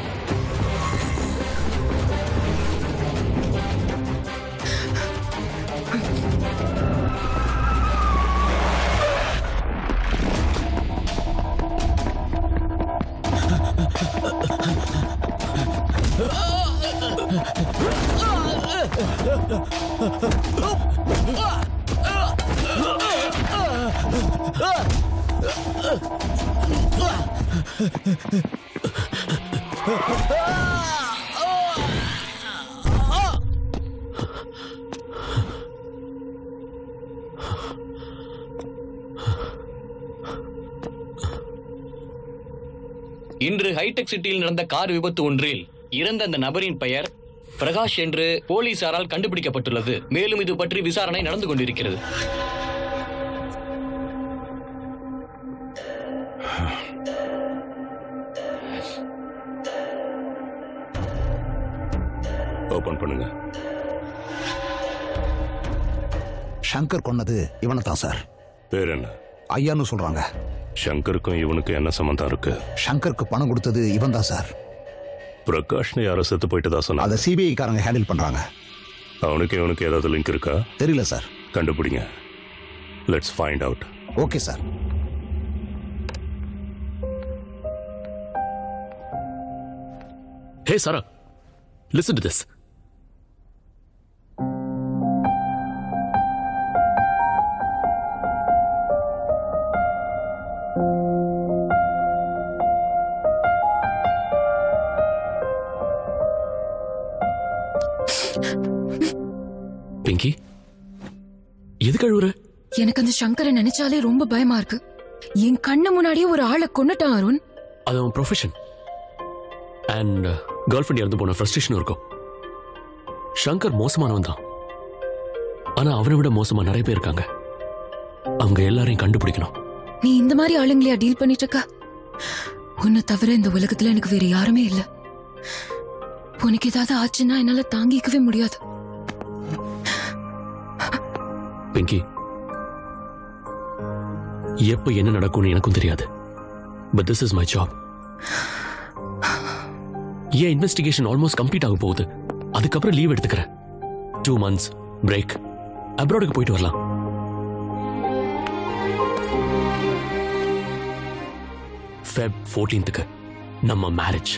இன்று ஹைடெக் சிட்டியில் நடந்த கார் விபத்து ஒன்றில் இறந்த அந்த நபரின் பெயர் பிரகாஷ் என்று போலீசாரால் கண்டுபிடிக்கப்பட்டுள்ளது மேலும் இது பற்றி விசாரணை நடந்து கொண்டிருக்கிறது ஓபன் பண்ணுங்க சங்கர் கொன்னது இவனை தான் சார் பேர் என்ன ஐயான்னு சொல்றாங்க சங்கருக்கும் இவனுக்கும் என்ன சம்பந்தம் இருக்கு சங்கருக்கு பணம் கொடுத்தது இவன் தான் சார் பிரகாஷ்னு யாரோ செத்து போயிட்டதா சொன்னா அதை சிபிஐ காரங்க ஹேண்டில் பண்றாங்க அவனுக்கு இவனுக்கு ஏதாவது லிங்க் இருக்கா தெரியல சார் கண்டுபிடிங்க let's find out okay sir Hey, Sarah. Listen to this. Pinky எதுக்கு அழுவுற எனக்கு அந்த சங்கரை நினைச்சாலே ரொம்ப பயமா இருக்கு என் கண்ணு முன்னாடியே ஒரு ஆளை கொன்னுட்டான் அருண் அது அவன் ப்ரொஃபஷன் அண்ட் கேர்ள் ஃப்ரெண்ட் இறந்து போன ஃப்ரஸ்ட்ரேஷனும் இருக்கும் ஷங்கர் மோசமானவன் தான் ஆனா அவனை விட மோசமா நிறைய பேர் இருக்காங்க அவங்க எல்லாரையும் கண்டுபிடிக்கணும் நீ இந்த மாதிரி ஆளுங்களையா டீல் பண்ணிட்டு இருக்க உன்னை தவிர இந்த உலகத்துல எனக்கு வேற யாருமே இல்ல உனக்கு ஏதாவது ஆச்சுன்னா என்னால தாங்கிக்கவே முடியாது பிங்கி எப்ப என்ன நடக்கும்னு எனக்கும் தெரியாது but this is my job ஏன் இன்வெஸ்டிகேஷன் ஆல்மோஸ்ட் கம்ப்ளீட் ஆக போகுது அதுக்கப்புறம் லீவ் எடுத்துக்கிறேன் டூ மந்த்ஸ் பிரேக் அப்ராடுக்கு போயிட்டு வரலாம் ஃபெப் ஃபோர்டீன்த்துக்கு நம்ம மேரேஜ்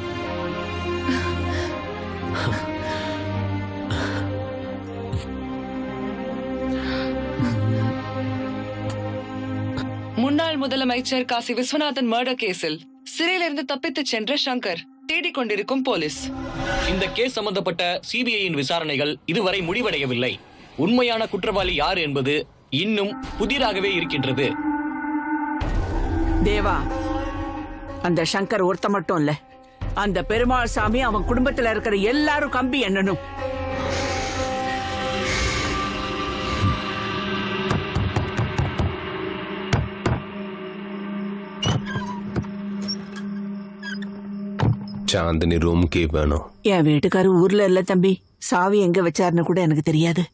முன்னாள் முதலமைச்சர் காசி விஸ்வநாதன் மர்டர் கேஸில் சிறையிலிருந்து தப்பித்துச் சென்ற சங்கர் தேடிக் கொண்டிருக்கும் போலீஸ் இந்த கேஸ் சம்பந்தப்பட்ட சிபிஐயின் விசாரணைகள் இதுவரை முடிவடையவில்லை உண்மையான குற்றவாளி யார் என்பது இன்னும் புதிராகவே இருக்கின்றது தேவா அந்த சங்கர் ஒருத்த மட்டும் இல்ல அந்த பெருமாள் சாமி அவன் குடும்பத்துல இருக்கிற எல்லாரும் கம்பி எண்ணணும் சாந்தினி ரூம் கீ வேணும் என் வீட்டுக்காரு ஊர்ல இல்ல தம்பி சாவி எங்க வச்சாருன்னு கூட எனக்கு தெரியாது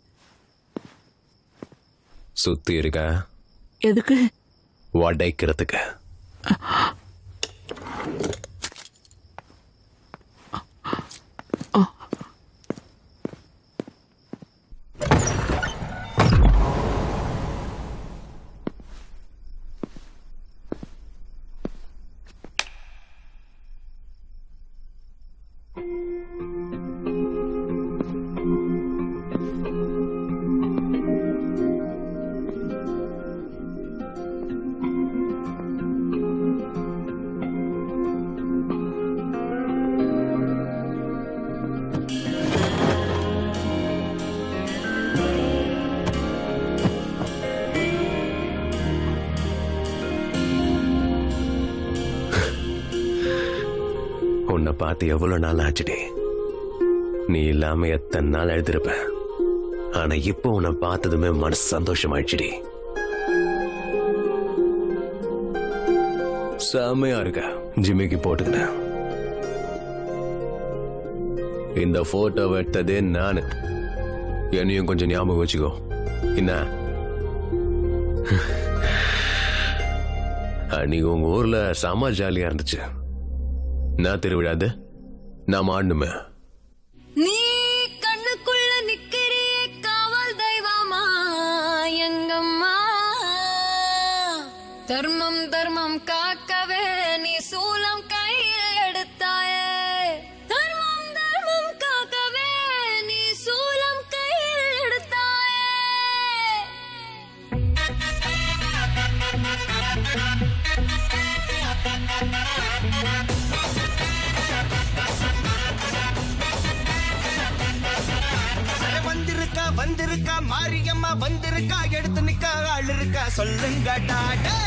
சுத்தி இருக்க எதுக்கு உடைக்கிறதுக்கு உன்னை பார்த்து எவ்வளவு நாள் ஆச்சுடி நீ இல்லாம எத்தனை நாள் எழுதிருப்ப ஆனா இப்போ உன்னை பார்த்ததுமே மனசு சந்தோஷமாயிடுச்சுடி செமையா இருக்க ஜிம்மிக்கு போட்டுக்கினேன் இந்த போட்டோ எடுத்ததே நானு என்னையும் கொஞ்சம் ஞாபகம் வச்சுக்கோ என்ன அன்னைக்கு உங்க ஊர்ல செம ஜாலியா இருந்துச்சு நான் திருவிழாது நான் ஆடணுமே நீ கண்ணுக்குள்ள நிக்கிறியே காவல் தெய்வமா எங்கம்மா தர்மம் தர்மம் காக்கவே நீ சூலம் கையில் எடுத்தாயே தர்மம் தர்மம் காக்கவே நீ சூலம் கையில் எடுத்தாயே அட வந்திருக்கா வந்திருக்கா மாரியம்மா வந்திருக்கா எடுத்து நிக்க ஆள் இருக்கா சொல்லுங்க டாடே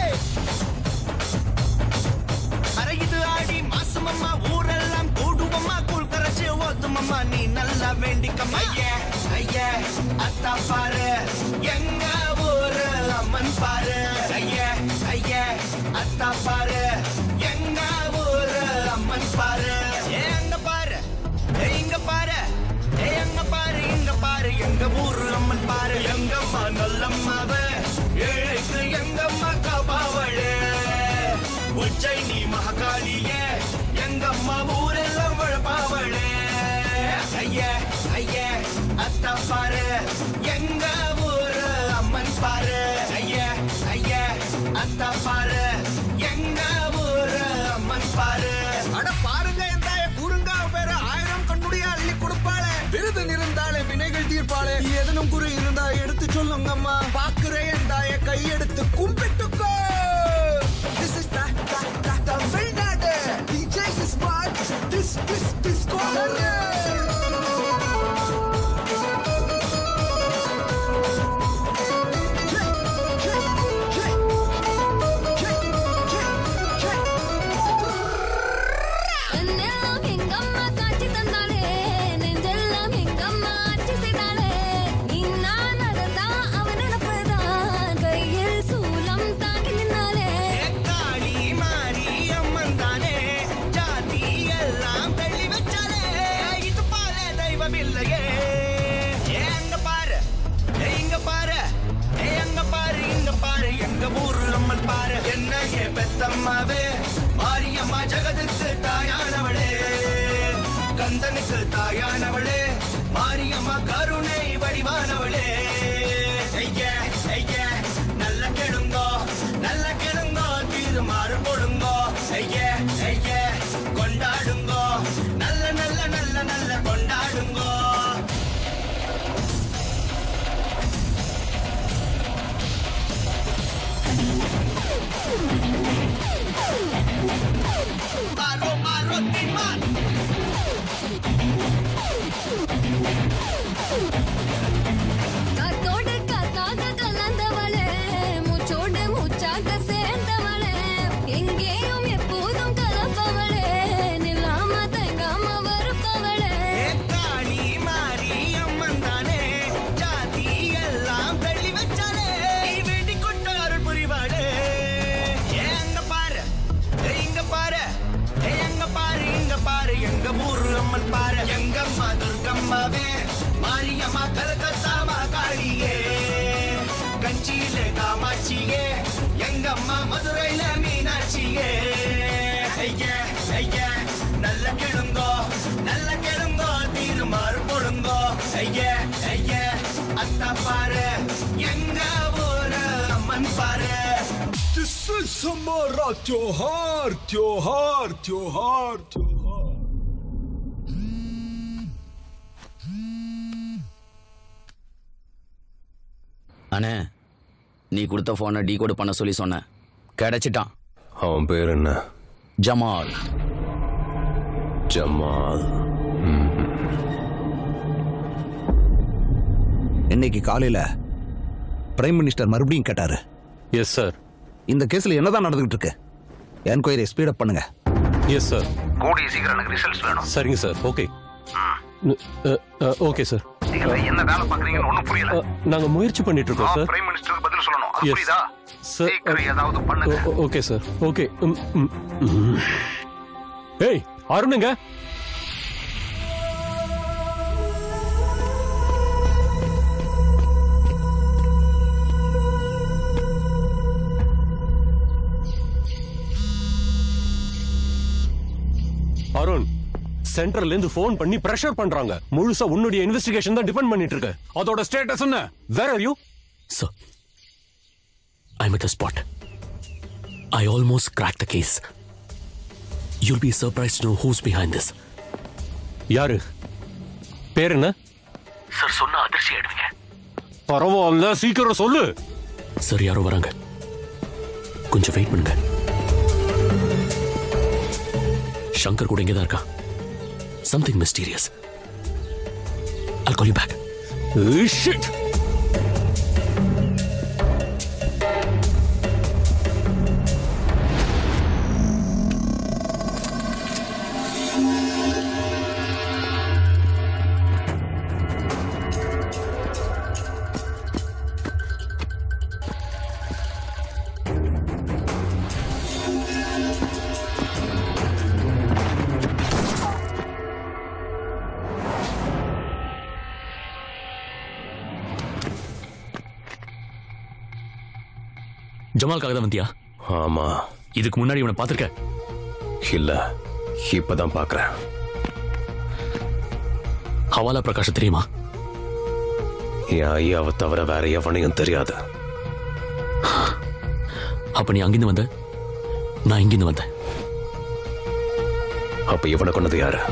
அட இது ஆடி மாசமம்மா ஊரெல்லாம் கூடுவம்மா கூழ் கரைச்சு ஓத்துமம்மா நீ நல்லா வேண்டிக்கம்மா ஐயே ஐயே அத்தா பாரு எங்க ஊரு அம்மன் பாரு ஐயே ஐயே அத்தா பாரு எங்க ஊரு அம்மன் பாரு ஏ அங்க பாரு ஏ இங்க பாரு ஏ அங்க பாரு இங்க பாரு எங்க ஊரு அம்மன் பாரு எங்கம்மா நல்லம்மாவ ஏழைக்கு எங்கம்மா காப்பாவளே உச்சைனி மகாகாளியே எங்கம்மா ஊரெல்லாம் வழப்பாவளே ஐயே ஐயே அத்தா பாரு எங்க ஊரு அம்மன் பாரு ஐயே ஐயே அத்தா பாரு எங்க ஊரு அம்மன் பாரு அட பாருங்க எந்தாய குறுங்கா பேரு ஆயிரம் கண்ணுடைய அள்ளி கொடுப்பாளே விருது இருந்தாலே வினைகள் தீர்ப்பாளே எதனும் குரு இருந்தா எடுத்து சொல்லுங்கம்மா பாக்குற எந்தாய கையெடுத்து கும்பிட்டுக்கோ This is the, the, the, the Tamil Nadu DJ is smart This, this, this corner கண்ணெல்லாம் எங்கம்மா காட்சி தந்தாளே நெஞ்செல்லாம் எங்கம்மா ஆட்சி செய்தாளே இன்னான் நடந்தான் அவன் நினப்புதான் கையில் சூலம் தாங்கி நின்னாளே காளி மாரி அம்மன் தானே ஜாதி எல்லாம் தள்ளி வச்சாலே இது பால தெய்வம் இல்லையே ஏ அங்க பாரு ஏ இங்க பாரு ஏ அங்க பாரு இங்க பாரு எங்க ஊரு அம்மன் பாரு என்ன ஏ பெத்தம்மாவே மாரியம்மா ஜெகதுக்கு தாயானவளே கந்தனுக்கு தாயானவளே மாரியம்மா கருணை வடிவானவளே ஐயா ஐயா நல்ல கெடுங்கோ நல்ல கெடுங்கோ தீருமாறு போடுங்கோ ஐயா ஐயா கொண்டாடுங்கோ நல்ல நல்ல நல்ல நல்ல கொண்டாடுங்கோ Maro, maro, timar. காத்தோடு காத்தாக கலந்தவளே மூச்சோடு மூச்சாக சேர்ந்தவளே எங்கேயும் எப்போதும் கலப்பவளே நில்லாம தங்காம வருப்பவளே காளி மாரி அம்மன் தானே ஜாதி எல்லாம் தள்ளி வச்சாலே நீ வேண்டிக் கொண்ட அருள் புரிவாளே ஏ அங்க பாரு ஏ இங்க பாரு ஏ அங்க பாரு இங்க பாரு எங்க ஊரு அம்மன் பாரு எங்கம்மா துர்கம்மாவே மாரியம்மா கலகத்தாமா காளியே கஞ்சியில காமாட்சியே எங்கம்மா மதுரையில மீனாட்சியே ஐயா ஐயா நல்ல கெடுங்கோ நல்ல கெடுங்கோ தீருமாறு போடுங்கோ ஐயா ஐயா அத்தா பாரு எங்க ஊரு அம்மன் பாரு This is Samara Tyohar, Tyohar, Tyohar, Tyohar. அண்ணே நீ கொடுத்த போனை டீகோட் பண்ண சொல்லி சொன்னேன் கிடைச்சிட்டான் அவன் பேர் என்ன ஜமால் ஜமால் இன்னைக்கு காலையில பிரைம் மினிஸ்டர் மறுபடியும் கேட்டாரு எஸ் சார் இந்த கேஸ்ல என்னதான் நடந்துகிட்டு இருக்கு என்கொயரி ஸ்பீட் அப் பண்ணுங்க எஸ் சார் கூடிய சீக்கிரம் எனக்கு ரிசல்ட்ஸ் வேணும் சரிங்க சார் ஓகே ஓகே சார் நீங்க என்ன வேலை பாக்குறீங்கன்னு ஒண்ணும் புரியல நாங்க முயற்சி பண்ணிட்டு இருக்கோம் சார் பிரைம் மினிஸ்டருக்கு பதில் சொல்லணும் அது Yes. புரியுதா சார் சீக்கிரம் ஏதாவது பண்ணுங்க ஓகே சார் ஓகே ஏய் அருணுங்க சென்ட்ரல்ல இருந்து ஃபோன் பண்ணி பிரஷர் பண்றாங்க முழுசா உன்னுடைய இன்வெஸ்டிகேஷன் தான் டிபெண்ட் பண்ணிட்டு இருக்கு அதோட ஸ்டேட்டஸ் என்ன where are you Sir, I'm at the spot. I almost cracked the case. You'll be surprised to know who's behind this. யாரு பேர் என்ன சார் சொன்னா அதிர்ச்சி ஆயிடுவீங்க பரவாயில்ல சீக்கிரம் சொல்லு சார் யாரோ வராங்க கொஞ்சம் வெயிட் பண்ணுங்க சங்கர் கூட இங்கே தான் இருக்கான் something mysterious I'll call you back. Shit! ஜமால்காக தான் வந்தியா ஆமா இதுக்கு முன்னாடி இவனை பார்த்திருக்க இல்ல இப்பதான் பாக்குறேன் ஹவாலா பிரகாஷ் தெரியுமா என் ஐயாவை தவிர வேற எவனையும் தெரியாது அப்ப நீ அங்கிருந்து வந்த நான் இங்கிருந்து வந்தேன் அப்ப இவனை கொண்டது யாரு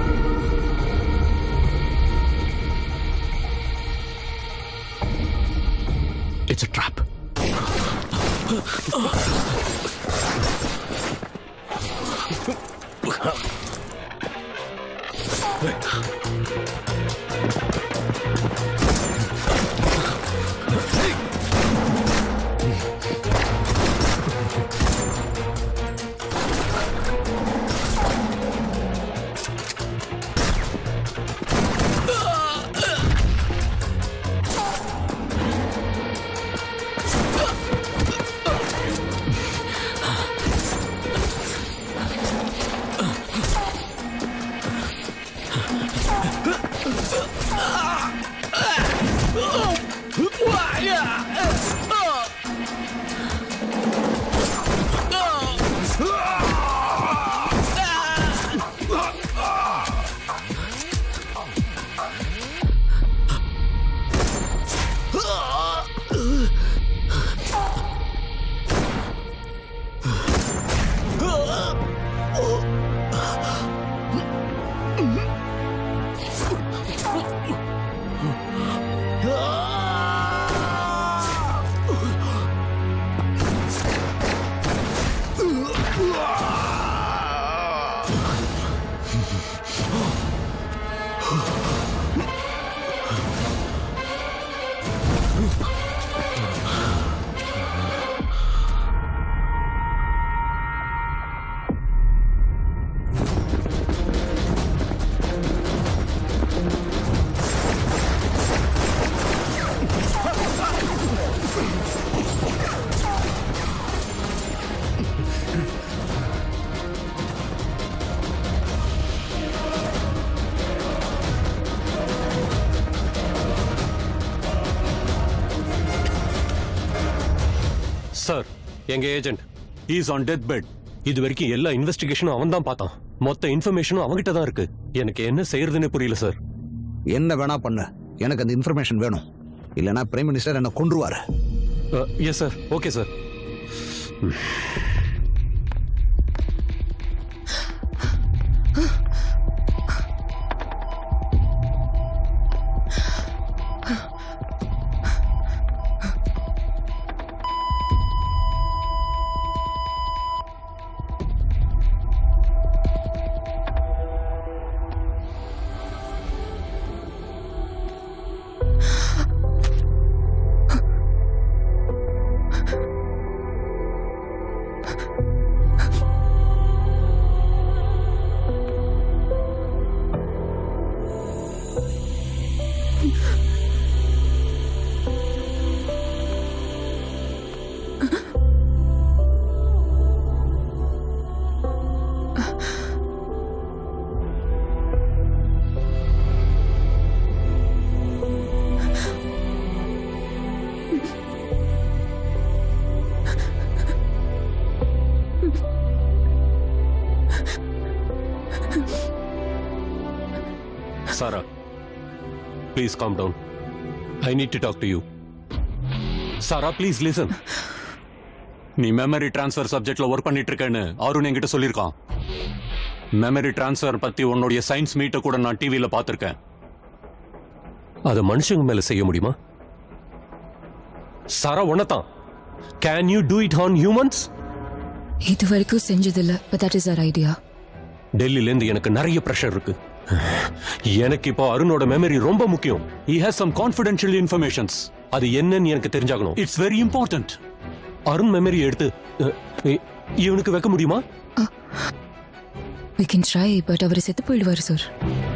இட்ஸ் a trap சார் எங்க agent is on deathbed இது வரைக்கும் எல்லா இன்வெஸ்டிகேஷனும் அவன் தான் பார்த்தான் மொத்த இன்ஃபர்மேஷனும் அவன்கிட்ட தான் இருக்கு எனக்கு என்ன செய்யறதுன்னு புரியல சார் என்ன வேணா பண்ணு எனக்கு அந்த இன்ஃபர்மேஷன் வேணும் இல்லைன்னா பிரைம் மினிஸ்டர் என்ன கொன்றுவாரு yes sir okay sir please calm down I need to talk to you Sarah please listen நீ மெமரி டிரான்ஸ்ஃபர் சப்ஜெக்ட்ல ஒர்க் பண்ணிட்டு இருக்கேன்னு அருண் என்கிட்ட சொல்லியிருக்கான் மெமரி டிரான்ஸ்ஃபர் பத்தி உன்னுடைய சயின்ஸ் மீட்டை கூட நான் டிவியில பார்த்திருக்கேன் அதை மனுஷங்க மேல செய்ய முடியுமா சாரா ஒன்னதான் can you do it on humans இது வரைக்கும் செஞ்சதில்ல but that is our idea டெல்லில இருந்து எனக்கு நிறைய ப்ரெஷர் இருக்கு எனக்கு இப்போ அருணோட மெமரி ரொம்ப முக்கியம் he has some confidential informations அது என்னன்னு எனக்கு தெரிஞ்சாகணும் it's very important Arun memory எடுத்து அஹ், இ- இவனுக்கு வைக்க முடியுமா வி கேன் ட்ரை பட் அவர் செத்து போயிடுவார் சார்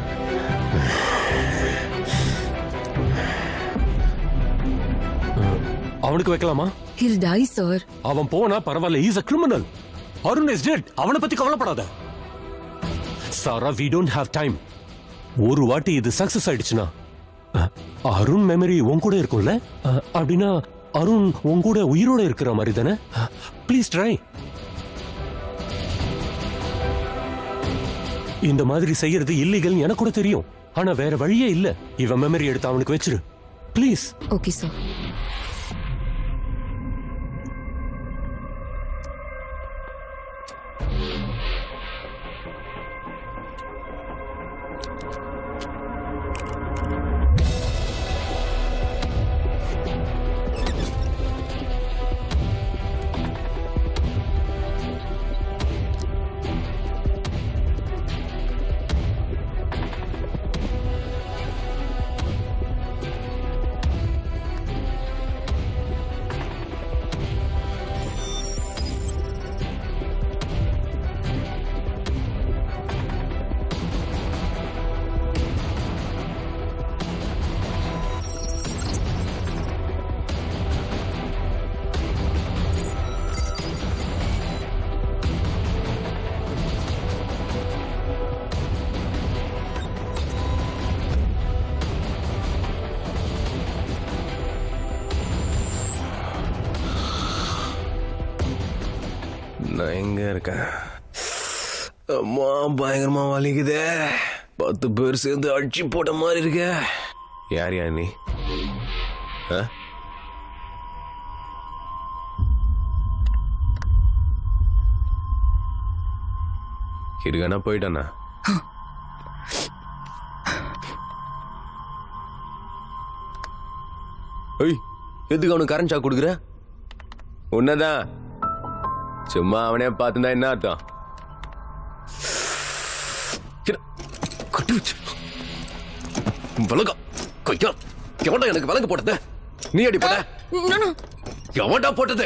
அவனுக்கு வைக்கலாமா ஹில் டை சார் அவன் போனா பரவாயில்ல is a criminal Arun is dead அவனை பத்தி கவலைப்படாத Sarah we don't have time ஒரு வாட்டி இது சக்சஸ் ஆயிடுச்சுன்னா அஹ், அருண் மெமரி உன் கூட இருக்கும்ல அஹ், அப்படின்னா அருண் உன் கூட உயிரோட இருக்கிற மாதிரி தானே ப்ளீஸ் ட்ரை இந்த மாதிரி செய்யறது இல்லீகல் எனக்கு கூட தெரியும் ஆனா வேற வழியே இல்ல இவன் மெமரி எடுத்து அவனுக்கு வச்சிரு ப்ளீஸ் ஓகே சார் நான் எங்க இருக்கேன் அம்மா பயங்கரமா வலிக்குதே பத்து பேர் சேர்ந்து அடிச்சு போட்ட மாதிரி இருக்க யார் யா நீ ஆ? இருக்கானா போயிட்டானா ஏய் எதுக்கு அவனுக்கு கரண்ட் ஷாக் கொடுக்குற உன்னதான் சும்மா அவனே பார்த்துருந்தா என்ன அர்த்தம் என்ன? கட்டு வச்சு விலகம் கொய்யா எவன்டா எனக்கு விலங்கு போட்டது நீ அடி போட்ட எவன்டா போட்டது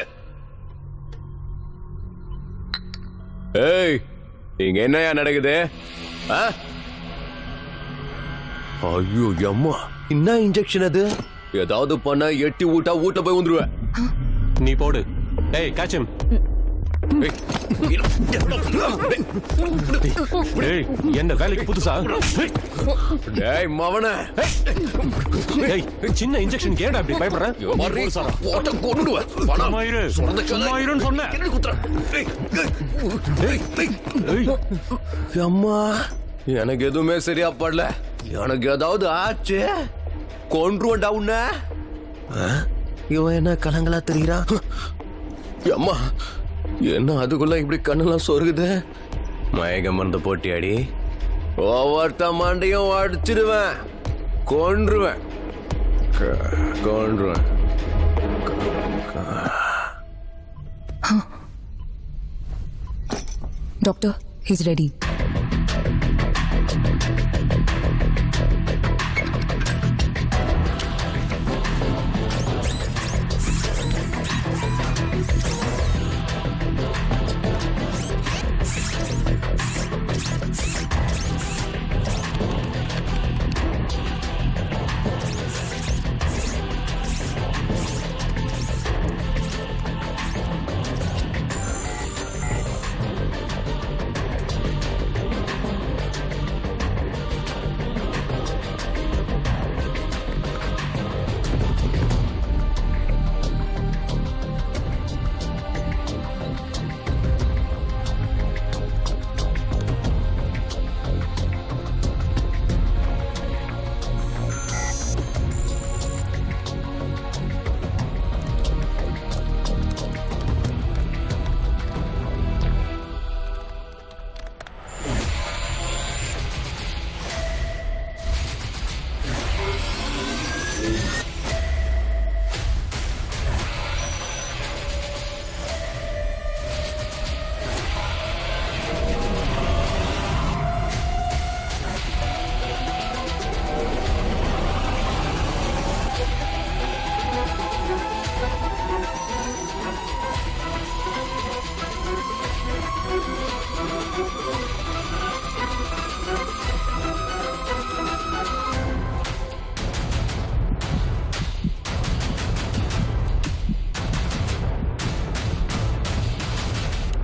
ஏய் இங்க என்னயா நடக்குது ஆ? ஐயோ அம்மா என்ன இன்ஜெக்ஷன் அது ஏதாவது பண்ண எட்டி ஊட்டா ஊட்ட போய் வந்துருவேன் நீ போடு ஏய் காச்சம் ஏய் என்ன வேலைக்கு புதுசா டேய் மவன ஏய் சின்ன இன்ஜெக்ஷன் ஏடா அப்படி பயப்படுறேன் மாதிரி போடு சாரா. போட்ட கொன்னுடுவேன் சும்மா இரு. சும்மா இருன்னு சொன்னேன். அம்மா எனக்கு எதுவுமே சரியா படல எனக்கு ஏதாவது ஆச்சு கொன்றுவன்டா உன்ன ஆ? இவன் என்ன கலங்களா தெரியுறான் அம்மா என்ன அதுக்குள்ள இப்படி கண்ணெல்லாம் சொருகுது மயக்க மருந்து போட்டியாடி ஒவ்வொருத்த மண்டையும் அடிச்சிடுவேன் கொன்றுவேன் கொன்றுவேன் doctor he's ready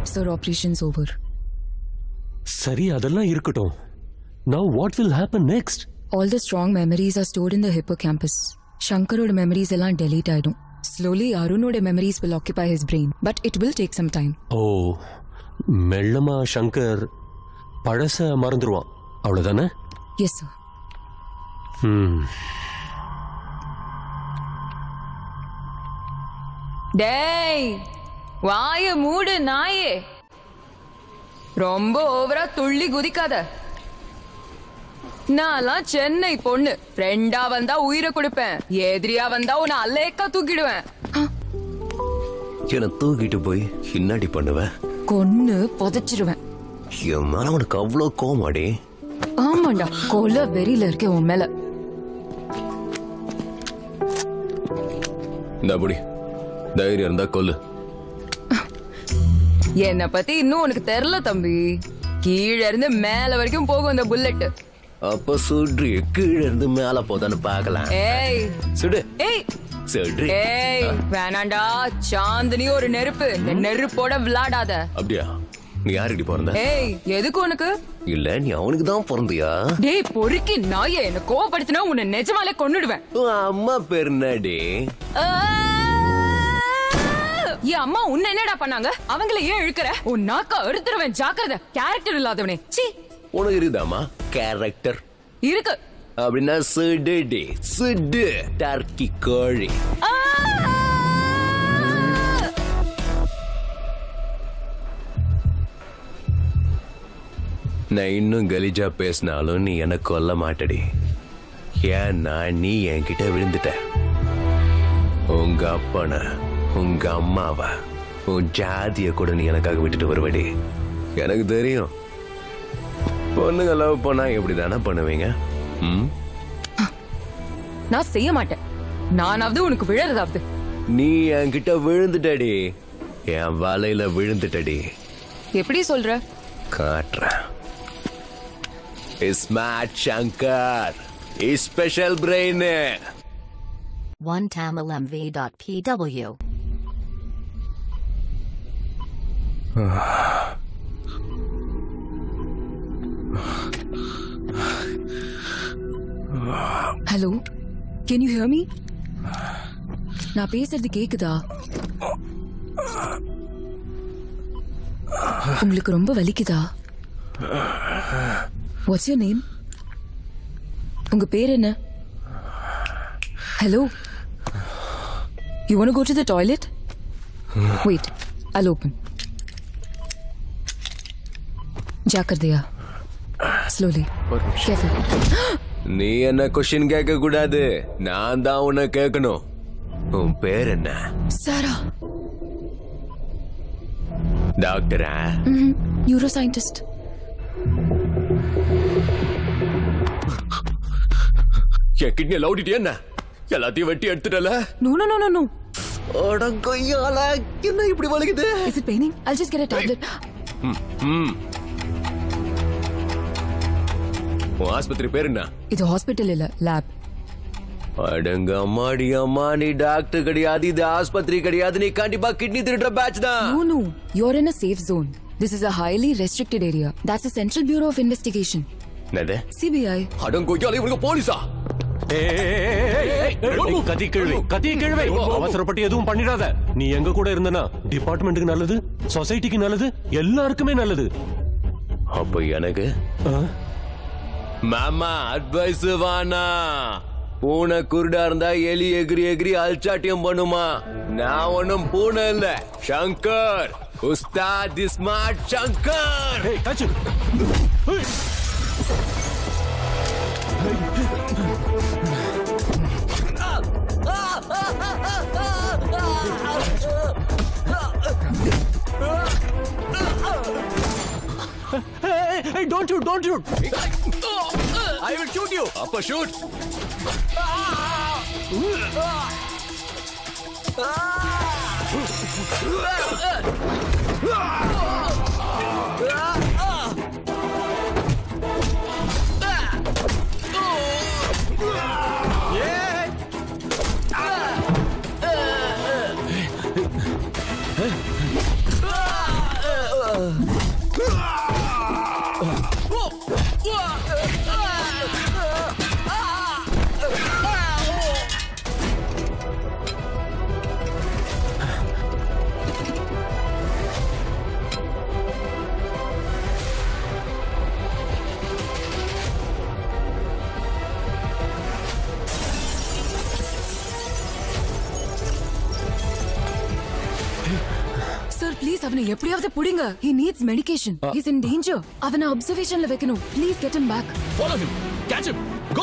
sir. Operation's over. சரி அதெல்லாம் இருக்கட்டும் now what will happen next All the strong memories are stored in the hippocampus. Shankaroட memories எல்லாம் delete ஆயிடும். Slowly, Arunoட memories will occupy his brain, but it will take some time. ஓ மெல்லமா சங்கர் பழச மறந்துருவான் அவ்வளவுதானே Yes, sir. ம் டேய் வாய மூடு நாயே ரொம்ப ஓவரா துள்ளி குதிக்காத நான்லாம் சென்னை பொண்ணு ஃப்ரெண்டா வந்தா உயிரை கொடுப்பேன் எதிரியா வந்தா உன்னை அல்லேக்கா தூக்கிடுவேன் என்னை தூக்கிட்டு போய் பின்னாடி பண்ணுவ கொன்னு புதைச்சிருவேன் என் மேல உனக்கு அவ்வளோ கோமாடி ஆமாண்டா கொலை வெறியில இருக்கேன் உன் மேல இந்த அப்படி தைரியம் இருந்தா கொல்லு என்னை பத்தி இன்னும் உனக்கு தெரியல தம்பி கீழ இருந்து மேல வரைக்கும் போகும் இந்த புல்லட் அப்ப சுற்றி கீழே இருந்து மேல போதான்னு பார்க்கலாம் ஏய் சுடு ஏய் சுடு ஏய் வேணாண்டா சாந்தினி ஒரு நெருப்பு இந்த நெருப்போட விளையாடாத அப்படியா நீ யாருடி பிறந்த ஏய் எதுக்கு உனக்கு இல்ல நீ அவனுக்கு தான் பிறந்தியா டேய் பொறுக்கி நாயே என்ன கோவப்படுத்தினா உன்னை நிஜமாலே கொன்னுடுவேன் உன் அம்மா பேர் என்னடி ஆ! என் அம்மா உன்னை என்னடா பண்ணாங்க அவங்கள ஏன் இழுக்கிற உன் நாக்க அறுத்துருவேன் ஜாக்கிரதை கேரக்டர் இல்லாதவனே சீ உனக்கு இருக்குதாமா கேரக்டர் இருக்கு அப்படின்னா சுடுடி சுடு டர்க்கி கோழி ஆ! நான் இன்னும் கலிஜா பேசினாலும் நீ எனக்கு கொல்ல மாட்டடி ஏன்னா நீ என்கிட்ட விழுந்துட்ட உங்க அப்பன உங்க அம்மாவ உன் ஜாதிய கூட நீ எனக்காக விட்டுட்டு வருவடி எனக்கு தெரியும் பொண்ணுங்க லவ் பண்ணா இப்படி தானே பண்ணுவீங்க ம் நான் செய்ய மாட்டேன் நானாவது உனக்கு விழறதாவது நீ என்கிட்ட விழுந்துட்டடி என் வலையில விழுந்துட்டடி எப்படி சொல்ற காட்டுறேன் smart Shankar special brain One tamilmv.pw. Hello can you hear me நான் பேசுறது கேக்குதா உங்களுக்கு ரொம்ப வலிக்குதா வாட்ஸ் யூர் நேம் உங்க பேர் என்ன hello you want go to the toilet wait I'll open ஜாக்கிரதையா ஸ்லோலி கேர்ஃபுல் நீ என்ன கொஸ்டின் கேட்க கூடாது நான் தான் உன்னை கேட்கணும் உன் பேர் என்ன சாரா டாக்டரா நியூரோ சயின்டிஸ்ட் என் கிட்னியை லவுடிட்டு என்ன எல்லாத்தையும் வெட்டி எடுத்துட்டல no no no no no அடங்கொய்யால என்ன இப்படி வலிக்குது Is it paining? I'll just get a tablet. ம், ம். உன் ஆஸ்பத்திரி பேர் என்ன இது ஹாஸ்பிட்டல் இல்ல லேப் அடங்க அம்மாடி அம்மா நீ டாக்டர் கிடையாது இது ஆஸ்பத்திரி கிடையாது நீ கண்டிப்பா கிட்னி திருடுற பேட்ச் தான் No, no. You're in a safe zone. This is a highly restricted area. That's the Central Bureau of Investigation. என்னது CBI. அடங்கொய்யால இவனுக்கு போலீஸா கத்தி கிழவி கத்தி கிழவி அவசரப்பட்டு எதுவும் பண்ணிடாத நீ எங்க கூட இருந்தனா டிபார்ட்மெண்ட்டுக்கு நல்லது சொசைட்டிக்கு நல்லது எல்லாருக்குமே நல்லது அப்ப எனக்கு மாமா அட்வைஸ் வானா பூனை குருடா இருந்தா எலி எகிரி எகிரி அல்சாட்டியம் பண்ணுமா நான் ஒண்ணும் பூனை இல்ல Shankar Ustaad smart Shankar Hey, hey, don't shoot, don't shoot. I will shoot you. அப்ப shoot. ப்ளீஸ் அவனை எப்படியாவது புடிங்க he needs medication he's in danger அவனை அப்சர்வேஷன்ல வைக்கணும் please get him back Follow him. Catch him. Go.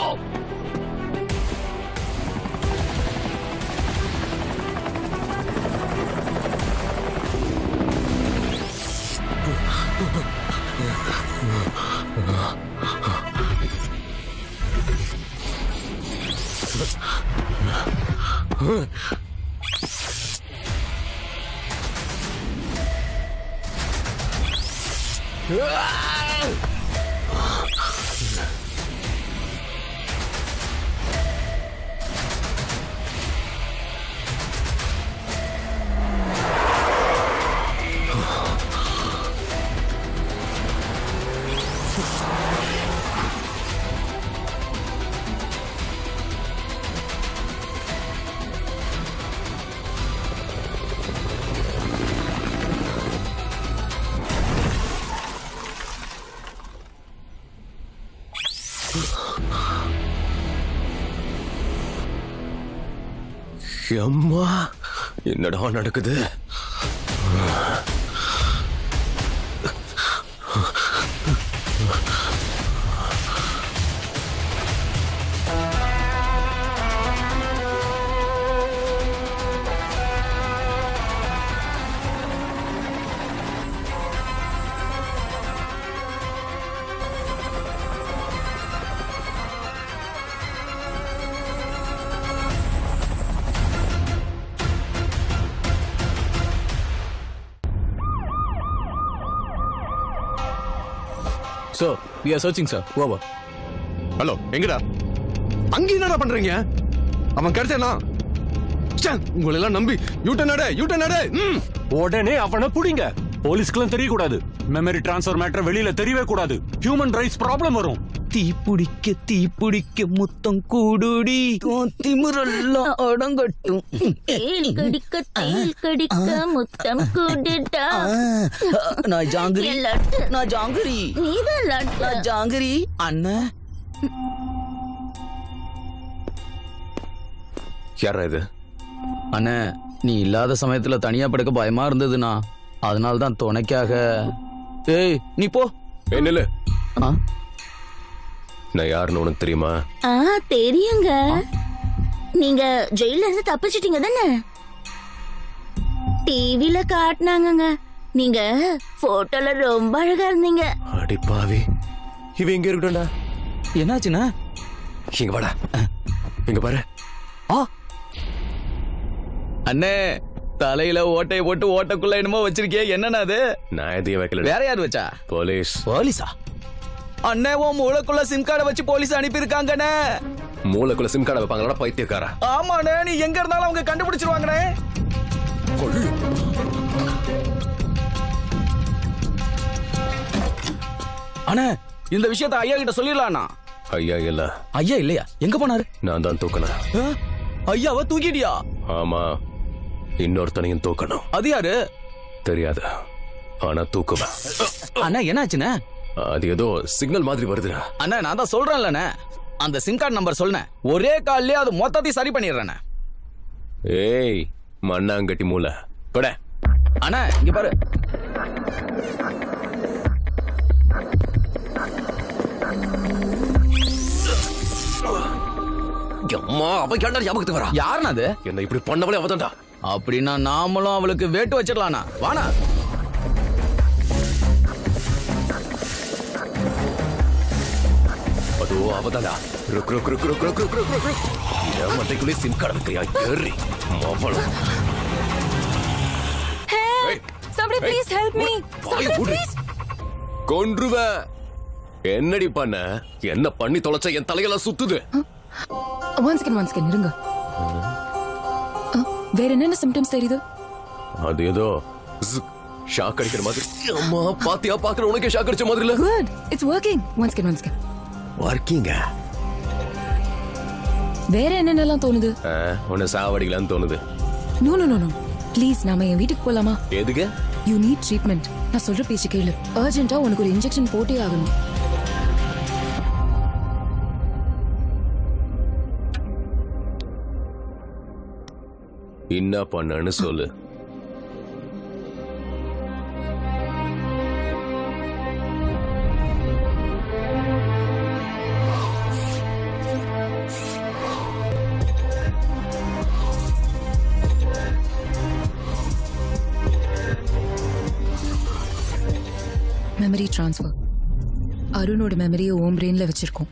அம்மா என்னடா நடக்குது sir we are searching sir over hello எங்கடா அங்க என்னடா பண்றீங்க அவன் கிடைச்சானா உங்களை எல்லாம் நம்பி யூட்டன் நட யூட்டன் நட ம் உடனே அவனை புடிங்க போலீஸ்க்குலாம் தெரியக்கூடாது மெமரி டிரான்ஸ்ஃபர் மேட்டர் வெளியில தெரியவே கூடாது ஹியூமன் ரைட்ஸ் ப்ராப்ளம் வரும் தீ பிடிக்க தீ பிடிக்க முத்தம் கூடுடி உன் திமிரெல்லாம் அடங்கட்டும் தேல் கடிக்க தேல் கடிக்க முத்தம் கூடுடா நான் ஜாங்கிரி என் லட்டு. நான் ஜாங்கிரி நீதான் லட்டு. நான் ஜாங்கிரி அண்ணன் யாரா இது அண்ணே நீ இல்லாத சமயத்துல தனியா படுக்க பயமா இருந்ததுண்ணா அதனால தான் துணைக்காக ஏய் நீ போ என்னல ஆ? நான் யாருன்னு உனக்கு தெரியுமா ஆ தெரியுங்க நீங்க ஜெயில இருந்து தப்பிச்சிட்டீங்க தானே டிவில காட்டினாங்கங்க நீங்க போட்டோல ரொம்ப அழகா இருந்தீங்க அடி பாவி இவ எங்க இருக்கட்டும்டா என்னாச்சுண்ணா இங்க வாடா இங்க பாரு ஆ அண்ணே தலையில ஓட்டைய போட்டு ஓட்டக்குள்ள என்னமோ வச்சிருக்கியே என்னண்ணா அது நான் எதையும் வைக்கல வேற யார் வச்சா போலீஸ் போலீஸா அண்ணே உன் மூளைக்குள்ள சிம் கார்டை வச்சு போலீஸ் அனுப்பியிருக்காங்கண்ணே மூளைக்குள்ள சிம் கார்டை வைப்பாங்களா பைத்தியக்காரா ஆமாண்ணே நீ எங்க இருந்தாலும் அவங்க கண்டுபிடிச்சிருவாங்கண்ணே அண்ணே இந்த விஷயத்த ஐயா கிட்ட சொல்லிடலாண்ணா ஐயா இல்ல ஐயா இல்லையா எங்க போனாரு நான் தான் தூக்கினேன் ஆ? ஐயாவை தூக்கிட்டியா ஆமா இன்னொருத்தனையும் தூக்கணும் அது யாரு தெரியாது ஆனா தூக்குவேன் அண்ணா என்னாச்சுண்ணே அது ஏதோ சிக்னல் மாதிரி வருதுடா அண்ணா நான் தான் சொல்றேன்லண்ணே அந்த சிம் கார்டு நம்பர் சொல்லுனேன் ஒரே கால்லயே அது மொத்தத்தையும் சரி பண்ணிடுறேண்ணே ஏய் மண்ணாங்கட்டி மூளை கொட அண்ணா இங்க பாரு அம்மா அவ ஏன்டா ஞாபகத்துக்கு வரா யாருண்ணா அது என்ன இப்படி பண்ணவளே அவதான்டா அப்படின்னா நாமளும் அவளுக்கு வேட்டு வச்சிடலாண்ணா வாண்ணா அதோ அவதான்டா ருக் ருக் ருக் ருக் ருக் ருக் ருக் ருக் ருக் என் மண்டைக்குள்ளே சிம் கார்டு வைக்கிறியா ஏறி மவளம் Hey! Somebody please help me! Somebody please! கொன்றுவேன் என்னடி பண்ண என்ன பண்ணி தொலைச்ச என் தலையெல்லாம் சுத்துது ஒன் செகண்ட் ஒன் செகண்ட் இருங்க அ, வேற என்னென்ன சிம்டம்ஸ் தெரியுது அது ஏதோ ஷாக் அடிக்கிற மாதிரி அம்மா பாத்தியா பாக்குற உனக்கே ஷாக் அடிச்ச மாதிரி இல்ல good it's working one second one second ஒர்க்கிங்க வேற என்னென்னலாம் தோணுது உன்னை சாவடிக்கலான்னு தோணுது no no no no please நாம என் வீட்டுக்கு போலாமா எதுக்கு யூ நீட் ட்ரீட்மெண்ட் நான் சொல்ற பேச்சு கேளு அர்ஜென்ட்டா உனக்கு ஒரு இன்ஜெக்ஷன் போட்டே ஆகணும் என்ன பண்ணன்னு சொல்லு மெமரி ட்ரான்ஸ்ஃபர் அருணோட மெமரியை ஓம் பிரெயின்ல வச்சிருக்கோம்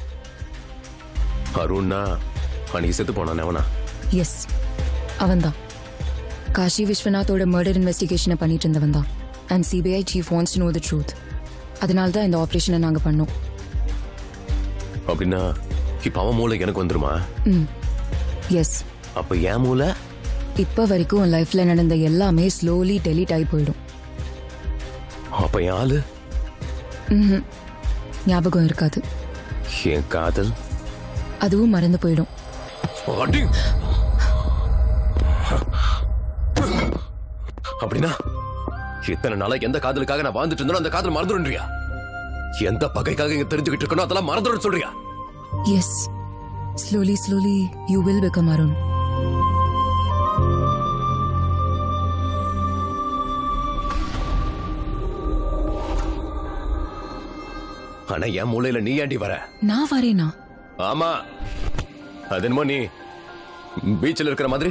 அருண்னா அன்னைக்கு செத்து போனானே அவனா எஸ் அவன்தான் காஷி விஸ்வநாத்தோட மர்டர் இன்வெஸ்டிகேஷனை பண்ணிட்டு இருந்தவன் தான் and CBI chief wants to know the truth அதனால தான் இந்த ஆப்ரேஷனை நாங்கள் பண்ணோம் அப்படின்னா இப்ப அவன் மூளை எனக்கு வந்துருமா ம் எஸ் அப்ப என் மூளை இப்போ வரைக்கும் உன் லைஃப்ல நடந்த எல்லாமே ஸ்லோலி டெலீட் ஆகி போயிடும் அப்ப என் ஆளு ம்ஹும். ஞாபகம் இருக்காது என் காதல் அதுவும் மறந்து போயிடும் அடி அப்படின்னா இத்தனை நாளா எந்த காதலுக்காக நான் வாழ்ந்துட்டு இருந்தோ அந்த காதல் மறந்துடுன்றியா எந்த பகைக்காக இங்க தெரிஞ்சுக்கிட்டு இருக்கணும் அதெல்லாம் மறந்துடும் சொல்றியா yes slowly slowly you will become Arun ஆனா என் மூளையில நீ ஏண்டி வர நான் வரேனா ஆமா அது என்னமோ நீ பீச்சில் இருக்கிற மாதிரி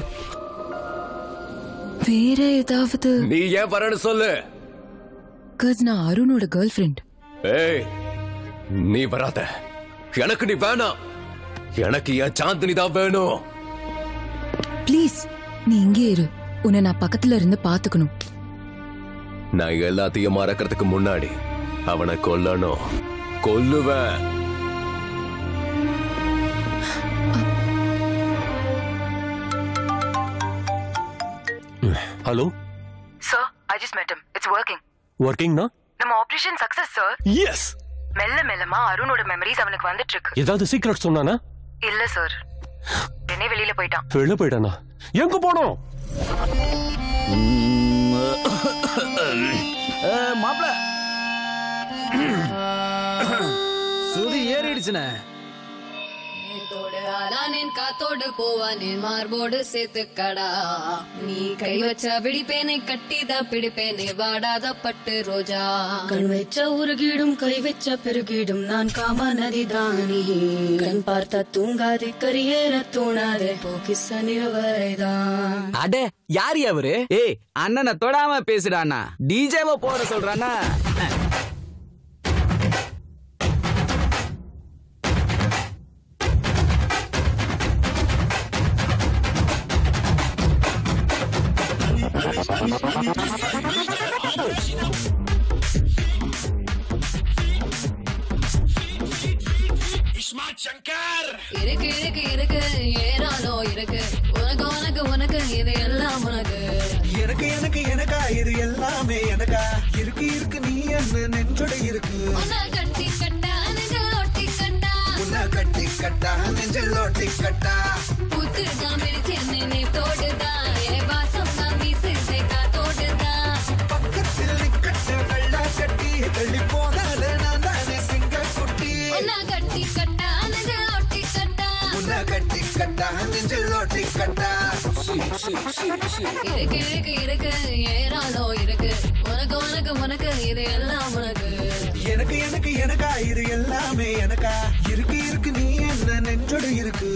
வேற ஏதாவது நீ ஏன் வரேன்னு சொல்லு கஸ் நான் அருணோட கேர்ள் ஃப்ரெண்ட் ஏய் நீ வராத எனக்கு நீ வேணாம் எனக்கு என் சாந்தினி தான் வேணும் ப்ளீஸ் நீ இங்கே இரு உன்னை நான் பக்கத்துல இருந்து பாத்துக்கணும் நான் எல்லாத்தையும் மறக்கிறதுக்கு முன்னாடி அவனை கொல்லணும் கொல்லுவேன் hello sir I just met him it's working ஒர்க்கிங்னா நம்ம ஆபரேஷன் சக்சஸ் சார் எஸ் மெல்ல மெல்லமா அருணோட மெமரிஸ் அவனுக்கு வந்துட்டு இருக்கு ஏதாவது சீக்ரெட் சொன்னானா இல்ல சார் உடனே வெளியில போயிட்டான் வெளில போயிட்டானா எங்க போனோம் மாப்பிள சுதி ஏறிடுச்சுனே நேத்தோடு ஆளானேன் காத்தோடு போவானேன் மார்போடு சேர்த்துக்கடா நீ கை வச்ச பிடிப்பேனே கட்டிதான் பிடிப்பேனே வாடாத பட்டு ரோஜா கண் வச்ச உருகிடும் கை வச்ச பெருகிடும் நான் காம நதிதானே கண் பார்த்தா தூங்காதே கரியேற தோணாதே போக்கிச நிறவரைதான் அடே யார் அவரு ஏய் அண்ணனை தொடாம பேசுடானா டிஜேவ போட சொல்றானா இருக்கு இருக்கு இருக்கு ஏறாலோ இருக்கு உனக்கு உனக்கு உனக்கு இது எல்லாம் உனக்கு எனக்கு எனக்கு எனக்கா இது எல்லாமே எனக்கா இருக்கு இருக்கு நீ என்ன நெஞ்சோட இருக்கு உன்னை கட்டி கட்டா நெஞ்சில் ஒட்டி கட்டா உன்னை கட்டி கட்டா நெஞ்சில் ஓட்டி கட்டா புத்து தான் பிடிச்சு நினை தோடுதான் ஏ வாசம் தான் வீசுதே காத்தோடுதான் பக்கத்தில் நிக்கட்டு வெள்ளா கட்டி தள்ளி போனால நான் தானே சிங்க குட்டி உன்னை கட்டி கட்டா நெஞ்சில் ஒட்டி கட்டா உன்னை கட்டி கட்டா நெஞ்சில் ஓட்டி கட்டா இருக்கு இருக்கு இருக்கு ஏறாலோ இருக்கு உனக்கு உனக்கு உனக்கு இது எல்லாம் உனக்கு எனக்கு எனக்கு எனக்கா இது எல்லாமே எனக்கா இருக்கு இருக்கு நீ என்ன நெஞ்சோட இருக்கு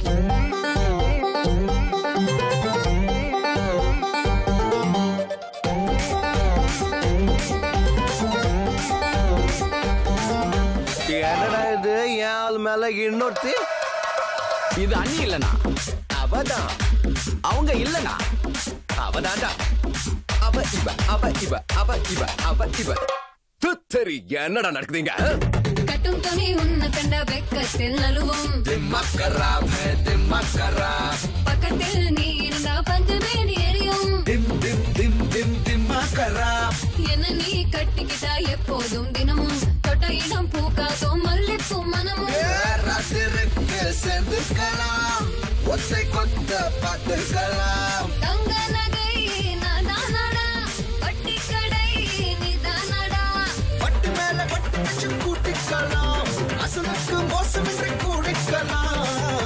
என்னடா இது என் ஆள் மேல இன்னொருத்தி இது அண்ணி இல்லனா அவதான் அவங்க இல்லனா அவதாண்டா அவ இவ அவ இவ அவ இவ அவ இவ துத்தரி என்னடா நடக்குதுங்க கட்டும் துணி உன்னை கண்ட வெக்கத்தில் நழுவும் திம்மக்கரா மே திம்மக்கரா பக்கத்தில் நீ இருந்தா பஞ்சமே எரியும் திம் திம் திம் திம் திம்மக்கரா என்ன நீ கட்டிக்கிட்டா எப்போதும் தினமும் தொட்ட இடம் பூக்காதோ மல்லிப்பூ மனமும் ராத்திருக்கு சேர்ந்துக்கலாம் ஒத்தை கொத்த பார்த்துக்கலாம் தங்க நகை நான் தானடா வட்டி கடை நீ தானடா பட்டு மேல பட்டு வச்சு கூட்டிக்கலாம் அசலுக்கு மோசமின்றி கூடிக்கலாம்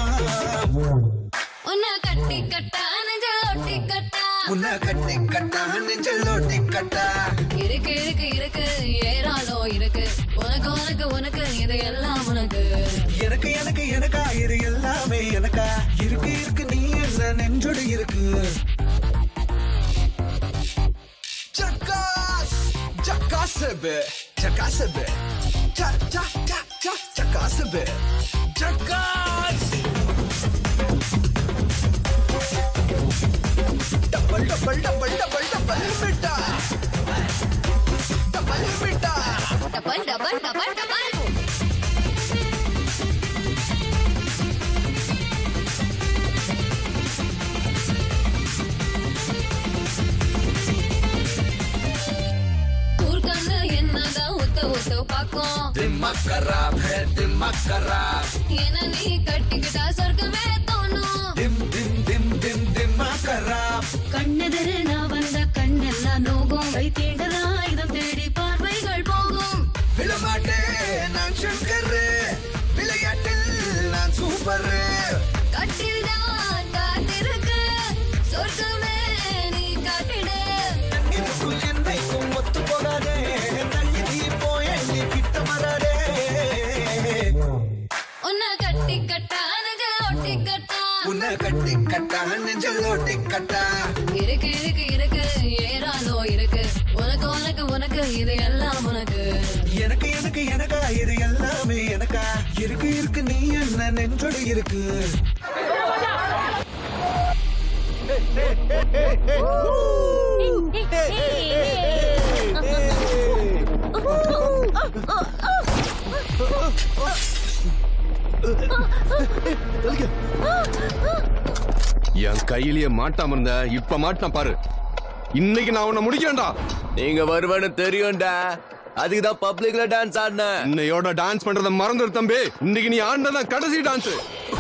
உன்னை கட்டி கட்டா நெஞ்சல் ஒட்டி கட்டா உன்னை கட்டி கட்டா நெஞ்சில் ஓட்டி கட்டா இருக்கு இருக்கு இருக்கு ஏறாலோ இருக்கு உனக்கு உனக்கு உனக்கு இது எல்லாம் உனக்கு எனக்கு எனக்கு எனக்கா இது எல்லாமே எனக்கா இருக்கு இருக்கு நீ என்ன நெஞ்சோடு இருக்கு ஜக்காஸ் ஜக்காஸ் Chakasabe. Cha cha cha cha chakasabe. Chakas. Double double double double double beta. Double beta. Double, double, double, double. ஊர்க்கண்ணு என்னதான் உத்த உத்த பாக்கும் दिमाग खराब है दिमाग खराब என்ன நீ கட்டிக்கிட்டா சொர்க்கமே தோணும் दिम दिम दिम दिम दिमाग खराब கண்ணெதிரு நான் வந்த கண்ணெல்லாம் நோகும் கை தீண்டதா இதம் தேடி பார்வைகள் போகும் விழமாட்டேன் நான் சங்கர் விளையாட்டில் நான் சூப்பர் கட்டில் தான் காத்திருக்கு சொர்க்கமே நீ காட்டிடு இதுக்குள் என்னைக்கும் ஒத்து போகாதே தள்ளி நீ போய் நீ கிட்ட வராதே உன்னை கட்டி கட்டா நெஞ்ச ஒட்டி கட்டா உன்னை கட்டி கட்டா நெஞ்சல் ஓட்டி கட்டா இருக்கு இருக்கு இருக்கு ஏறாலோ இருக்கு உனக்கு உனக்கு உனக்கு இது எல்லாம் உனக்கு எனக்கு எனக்கு எனக்கா இது எல்லாமே எனக்கா இருக்கு இருக்கு நீ என்ன நெஞ்சோடு இருக்கு என் கையிலேயே மாட்டாம இருந்த இப்ப மாட்டான் பாரு இன்னைக்கு நான் உன்னை முடிக்கிறேன்டா நீங்க வருவேன்னு தெரியும்டா அதுக்கு தான் பப்ளிக்ல டான்ஸ் ஆடினேன் இன்னையோட டான்ஸ் பண்றத மறந்துரு தம்பி இன்னைக்கு நீ ஆடினதான் கடைசி டான்ஸ்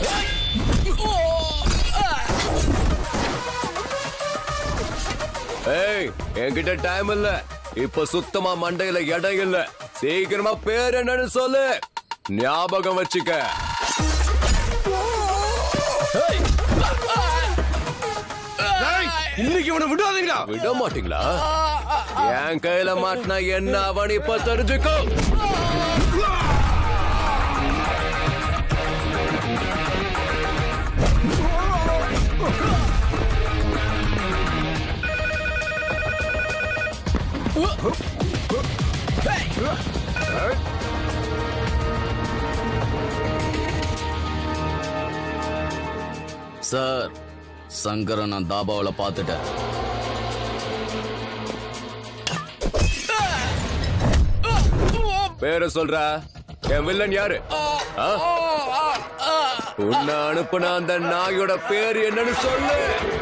ஏய் என்கிட்ட டைம் இல்ல இப்ப சுத்தமா மண்டையில இடம் இல்ல சீக்கிரமா பேர் என்னன்னு சொல்லு ஞாபகம் வச்சுக்க இன்னைக்கு இவனை விடாதீங்களா விட மாட்டீங்களா என் கையில மாட்டினா என்ன அவன் இப்ப தெரிஞ்சுக்கோ சார் சங்கரை நான் தாபாவில் பார்த்துட்டேன் பேர சொல்ற என் வில்லன் யாரு ஆ? உன்னை அனுப்புன அந்த நாயோட பேர் என்னன்னு சொல்லு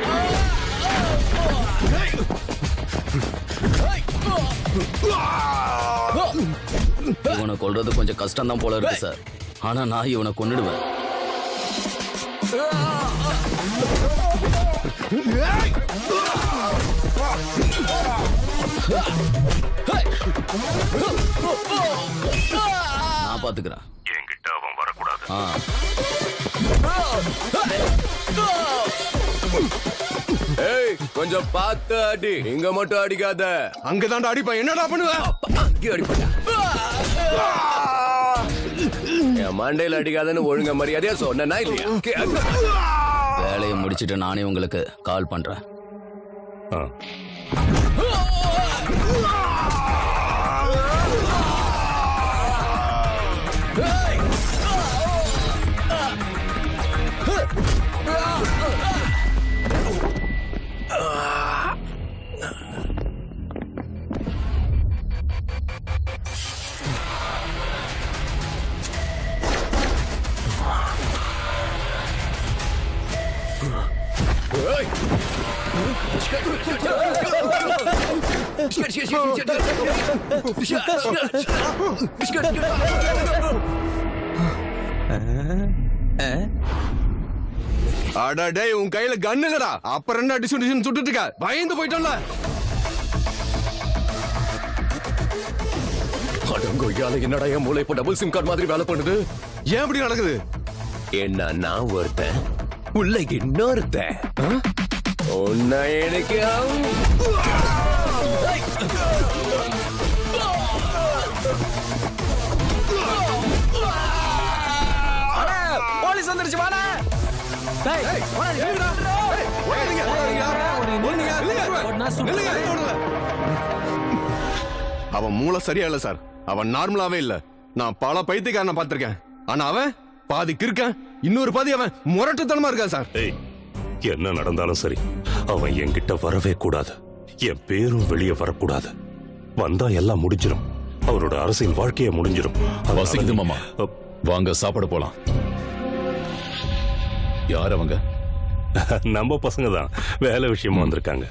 இவனை கொல்றது கொஞ்சம் கஷ்டம் தான் போல இருக்கு சார் ஆனா நான் இவனை கொன்னுடுவேன் நான் பாத்துக்கிறேன் என்கிட்ட அவன் வரக்கூடாது ஆ ஏய் கொஞ்சம் பார்த்து அடி இங்க மட்டும் அடிக்காத அங்கதான்டா அடிப்பேன் என்னடா பண்ணுவ அங்கே அடிப்பா என் மண்டையில அடிக்காதன்னு ஒழுங்க மரியாதையா சொன்னா இல்லையா கே- வேலையை முடிச்சிட்டு நானே உங்களுக்கு கால் பண்றேன் அடா டேய் உன் கையில கன் இல்லடா அப்புறம் என்ன டிஷன் டிஷன் சுட்டுட்டு இருக்க பயந்து போயிட்டோம்ல அடங்கொய்யால என்னடா என் மூளை இப்போ டபுள் சிம் கார்டு மாதிரி வேலை பண்ணுது ஏன் இப்படி நடக்குது என்ன நான் ஒருத்தன் உள்ள இன்னொருத்தன் உன்னை எனக்கு போலீஸ் வந்துருச்சு வாடா டேய் வாடா நில்லுடா ஓடாதீங்க, ஓடாதீங்க. நில்லுங்க, நில்லுங்க. நில்லுங்க, ஓடுங்க. அவன் மூளை சரியா இல்ல சார் அவன் நார்மலாவே இல்ல நான் பல பைத்தியக்காரனை பார்த்திருக்கேன் ஆனா அவன் பாதி கிறுக்கன் இன்னொரு பாதி அவன் முரட்டுத்தனமா இருக்கான் சார் ஏய் என்ன நடந்தாலும் சரி அவன் என்கிட்ட வரவே கூடாது என் பேரும் வெளியே வரக்கூடாது வந்தா எல்லாம் முடிஞ்சிடும் அவரோட அரசியல் வாழ்க்கையே முடிஞ்சிடும் வசிக்குது மாமா வாங்க சாப்பிட போலாம் யார் அவங்க நம்ம பசங்க தான் வேலை விஷயமா வந்திருக்காங்க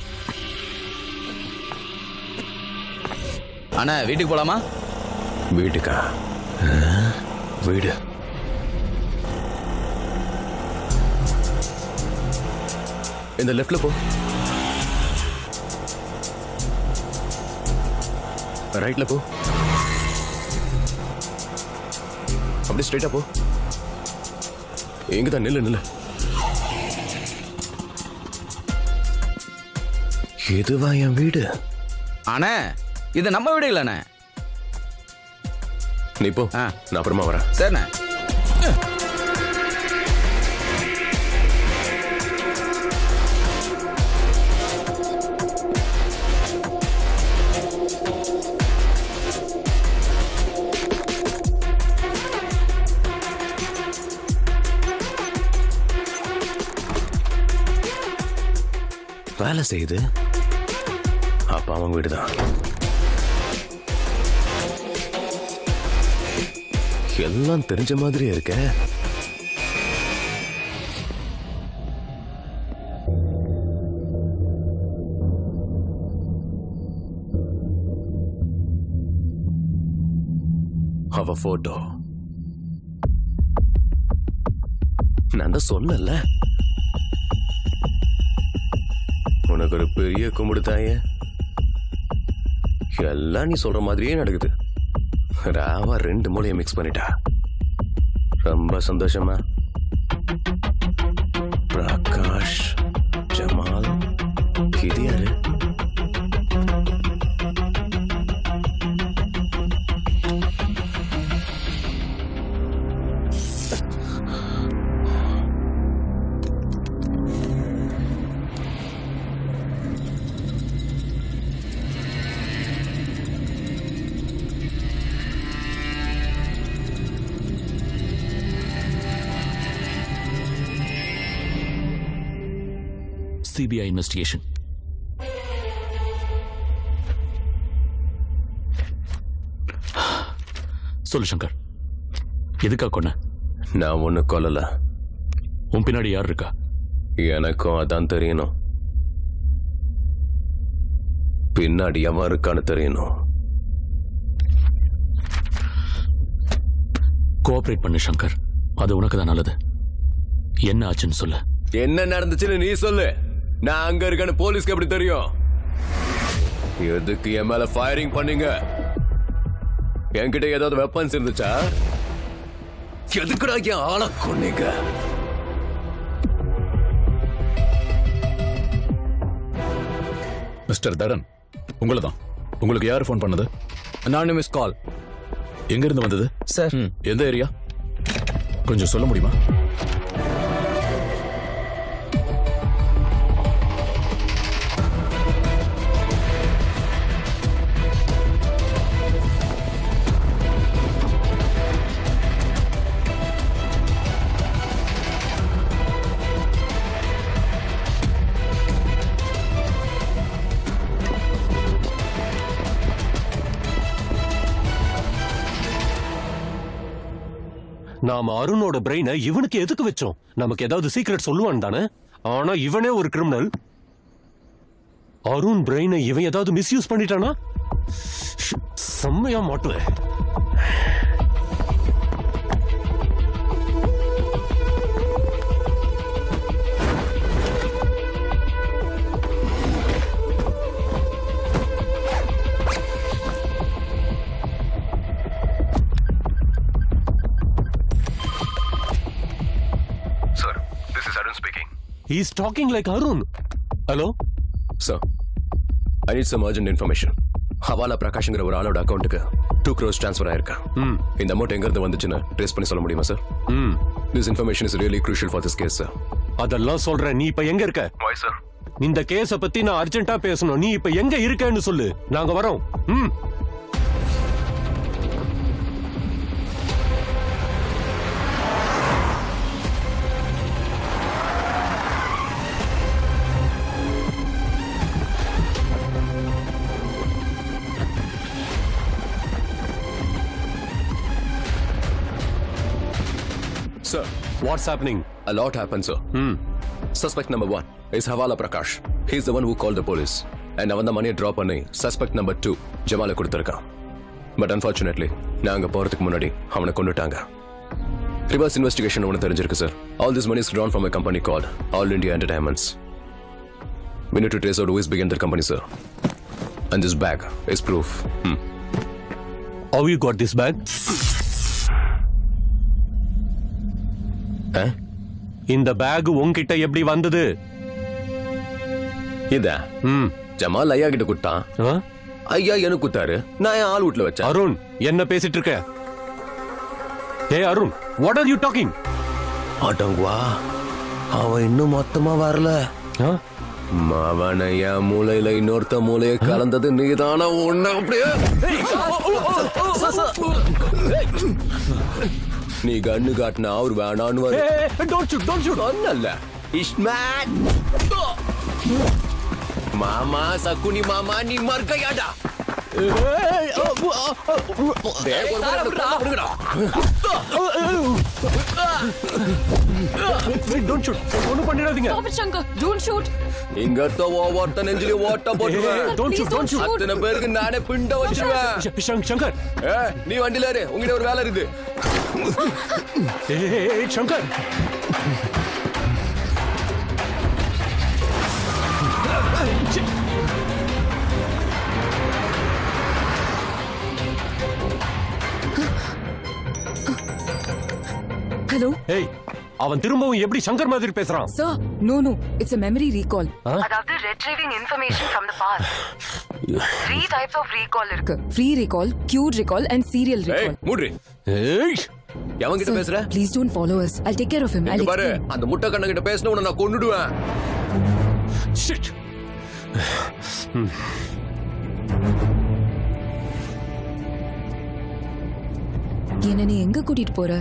அண்ணா வீட்டுக்கு போலாமா வீட்டுக்கா வீடு இந்த லெஃப்ட்ல போ ரைட்ல போ அப்படி ஸ்ட்ரைட்டா போ எங்கதான் நில்லு நில்லு எதுவா என் வீடு அண்ணே இது நம்ம வீடு இல்லண்ணே நீ போ நான் அப்புறமா வரேன் சரிண்ணே வேலை செய்யுது அப்ப அவங்க வீடுதான் எல்லாம் தெரிஞ்ச மாதிரியே இருக்க அவ போட்டோ நான் தான் சொன்னல உனக்கு ஒரு பெரிய கும்பிடு தாயே எல்லாம் நீ சொல்ற மாதிரியே நடக்குது ராவா ரெண்டு மூலையை மிக்ஸ் பண்ணிட்டா ரொம்ப சந்தோஷமா பிரகாஷ் ஜமால் இது யாரு சிபிஐ இன்வெஸ்டிகேஷன் சொல்லு சங்கர் எதுக்கா கொன்ன நான் ஒண்ணு கொல்லல உன் பின்னாடி யார் இருக்கா எனக்கும் அதான் தெரியணும் பின்னாடி எவன் இருக்கான்னு தெரியணும் கோஆபரேட் பண்ணு சங்கர் அது உனக்கு தான் நல்லது என்ன ஆச்சுன்னு சொல்லு என்ன நடந்துச்சுன்னு நீ சொல்லு நான் அங்க இருக்கேன்னு போலீஸ்க்கு எப்படி தெரியும் எதுக்கு என் மேல ஃபயரிங் பண்ணீங்க என்கிட்ட ஏதாவது வெப்பன்ஸ் இருந்துச்சா எதுக்குடா என் ஆளை கொன்னீங்க மிஸ்டர் தரன் உங்களை தான் உங்களுக்கு யார் ஃபோன் பண்ணது அனானிமஸ் கால் எங்க இருந்து வந்தது சார் எந்த ஏரியா கொஞ்சம் சொல்ல முடியுமா நாம அருணோட பிரெயினை இவனுக்கு எதுக்கு வச்சோம் நமக்கு ஏதாவது சீக்ரெட் சொல்லுவான் தானே ஆனா இவனே ஒரு கிரிமினல் அருண் பிரெயினை இவன் ஏதாவது மிஸ்யூஸ் பண்ணிட்டானா ஷ், செம்மையா மாட்டுவேன் sir this is Arun speaking He's talking like Arun. Hello sir I need some urgent information hawala பிரகாஷ்ங்கிற ஒரு ஆளோட அக்கௌண்ட்டுக்கு டூ க்ரோஸ் ட்ரான்ஸ்ஃபர் ஆயிருக்கா இந்த அமௌண்ட் எங்க இருந்து வந்துச்சுன்னு ட்ரேஸ் பண்ணி சொல்ல முடியுமா sir hmm this information is really crucial for this case sir அதெல்லாம் சொல்றேன் நீ இப்ப எங்க இருக்க Why, sir? இந்த கேஸ பத்தி நான் அர்ஜென்ட்டா பேசணும் நீ இப்ப எங்க இருக்கேன்னு சொல்லு நாங்க வரோம் ம் Sir. What's happening? A lot happened, sir. Suspect number one is Havala Prakash. He's the one who called the police. And அவன் தான் மணியை ட்ராப் பண்ணி சஸ்பெக்ட் நம்பர் டூ ஜமாலை கொடுத்துருக்கான் பட் அன்ஃபார்ச்சுனேட்லி நாங்க போறதுக்கு முன்னாடி அவனை கொண்டுட்டாங்க ரிவர்ஸ் இன்வெஸ்டிகேஷன் ஒன்று தெரிஞ்சிருக்கு sir all this money is drawn from a company called all India entertainments We need to trace out who is behind their company, sir. And this bag is proof. Hmm. How you got this bag? இந்த bag உன்கிட்ட எப்படி வந்தது இதா Jamal ஐயா கிட்ட குட்டான் ஐயா எனக்கு குத்தாரு நான் என் ஆள் வீட்டுல வச்சேன் அருண் என்ன பேசிட்டு இருக்க ஏ Arun what are you talking அடங்குவா அவன் இன்னும் மொத்தமா வரல அவனை என் மூளையில இன்னொருத்த மூளையை கலந்தது நீதான ஒண்ணு அப்படியே நீ கண்ணு காட்டினா அவர் வேணான்னு சொன்னல இஸ்மான் மாமா சக்குனி மாமா நீ மறுக்கையாடா டேய், ஒரு முறை அவனுக்கு காலை விடுங்கடா. டோன்ட் ஷூட் ஒண்ணும் பண்ணிடாதீங்க Stop it, Shankar. Don't shoot. இங்க இருக்க ஒவ்வொருத்த நெஞ்சிலையும் ஓட்ட போட்டுருவேன் ஏய், don't shoot, don't shoot. அத்தனை பேருக்கு நானே பிண்ட வச்சிருவேன் சங்கர் ஏ நீ வண்டியில இரு உங்ககிட்ட ஒரு வேலை இருக்குது ஏய் சங்கர் ஹலோ ஏய் அவன் திரும்பவும் எப்படி சங்கர் மாதிரி பேசுறான் sir no no it's a memory recall அதாவது retrieving information from the past three types of recall இருக்கு free recall cued recall and serial recall மூட்ரி ஏய் எவன் கிட்ட பேசுற please don't follow us i'll take care of him i'll இங்க பாரு explain. அந்த முட்டை கண்ண கிட்ட பேசின உன்னை நான் கொன்னுடுவேன் Shit. என்ன நீ எங்க கூட்டிட்டு போற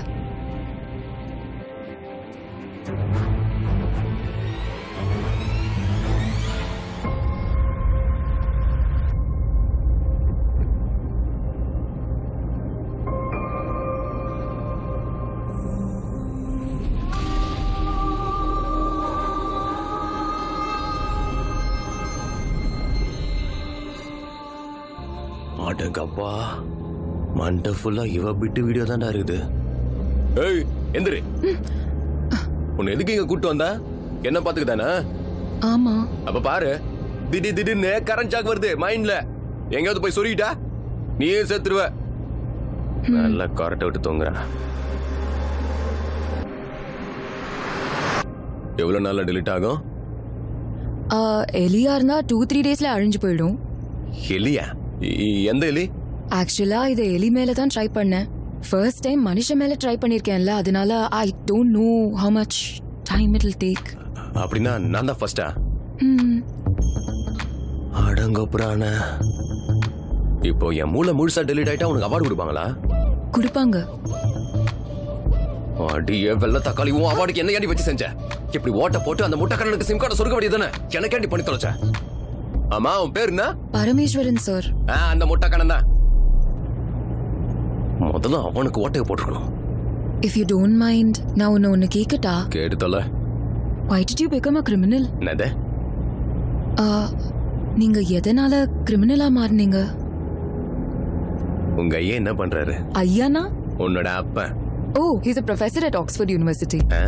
அடங்கப்பா மண்டை ஃபுல்லா இவ பிட்டு வீடியோ தான்டா இருக்குது ஏய் எந்திரி உன்னை எதுக்கு இங்க கூட்டு வந்த என்ன பாத்துக்கு தானே ஆமா அப்ப பாரு திடீர் திடீர்னு கரண்ட் ஷாக் வருது மைண்ட்ல எங்கேயாவது போய் சொல்லிட்டா நீயே செத்துருவ நல்லா கரட்டை விட்டு தொங்குற எவ்வளவு நாள்ல delete ஆகும் எலியார்னா டூ த்ரீ டேஸ்ல அழிஞ்சு போயிடும் எலியா இ- எந்த எலி ஆக்சுவலா இதை எலி மேல தான் ட்ரை பண்ணேன் ஃபர்ஸ்ட் டைம் மனுஷன் மேல ட்ரை பண்ணிருக்கேன்ல அதனால I don't know how much time it take அப்படின்னா நான் தான் ஃபர்ஸ்டா அடங்கப்புறான இப்போ என் மூளை முழுசா டெலிட் ஆயிட்டா உனக்கு அவார்டு கொடுப்பாங்களா கொடுப்பாங்க அடியே வெள்ள தக்காளி உன் அவார்டுக்கு என்ன ஏண்டி வச்சு செஞ்ச இப்படி ஓட்ட போட்டு அந்த முட்டைக்கண்ணனுக்கு சிம் கார்டை சொருக்க வேண்டியதானே எனக்கேண்டி பண்ணி தொலைச்ச ஆமா உன் பேர் என்ன பரமேஸ்வரன் சார் ஆ, அந்த முட்டைக்கண்ணன் தான் முதல்ல அவனுக்கு ஓட்டையை போட்டுருக்கணும் இஃப் யூ டோன்ட் மைண்ட் நான் உன்னை ஒன்று கேட்கட்டா கேட்டு தொலை why did you become a criminal என்னது Uh, நீங்க எதனால கிரிமினலா மாறினீங்க உங்க ஐயா என்ன பண்றாரு ஐயானா உன்னோட அப்பன் oh he's a professor at Oxford university ஆ?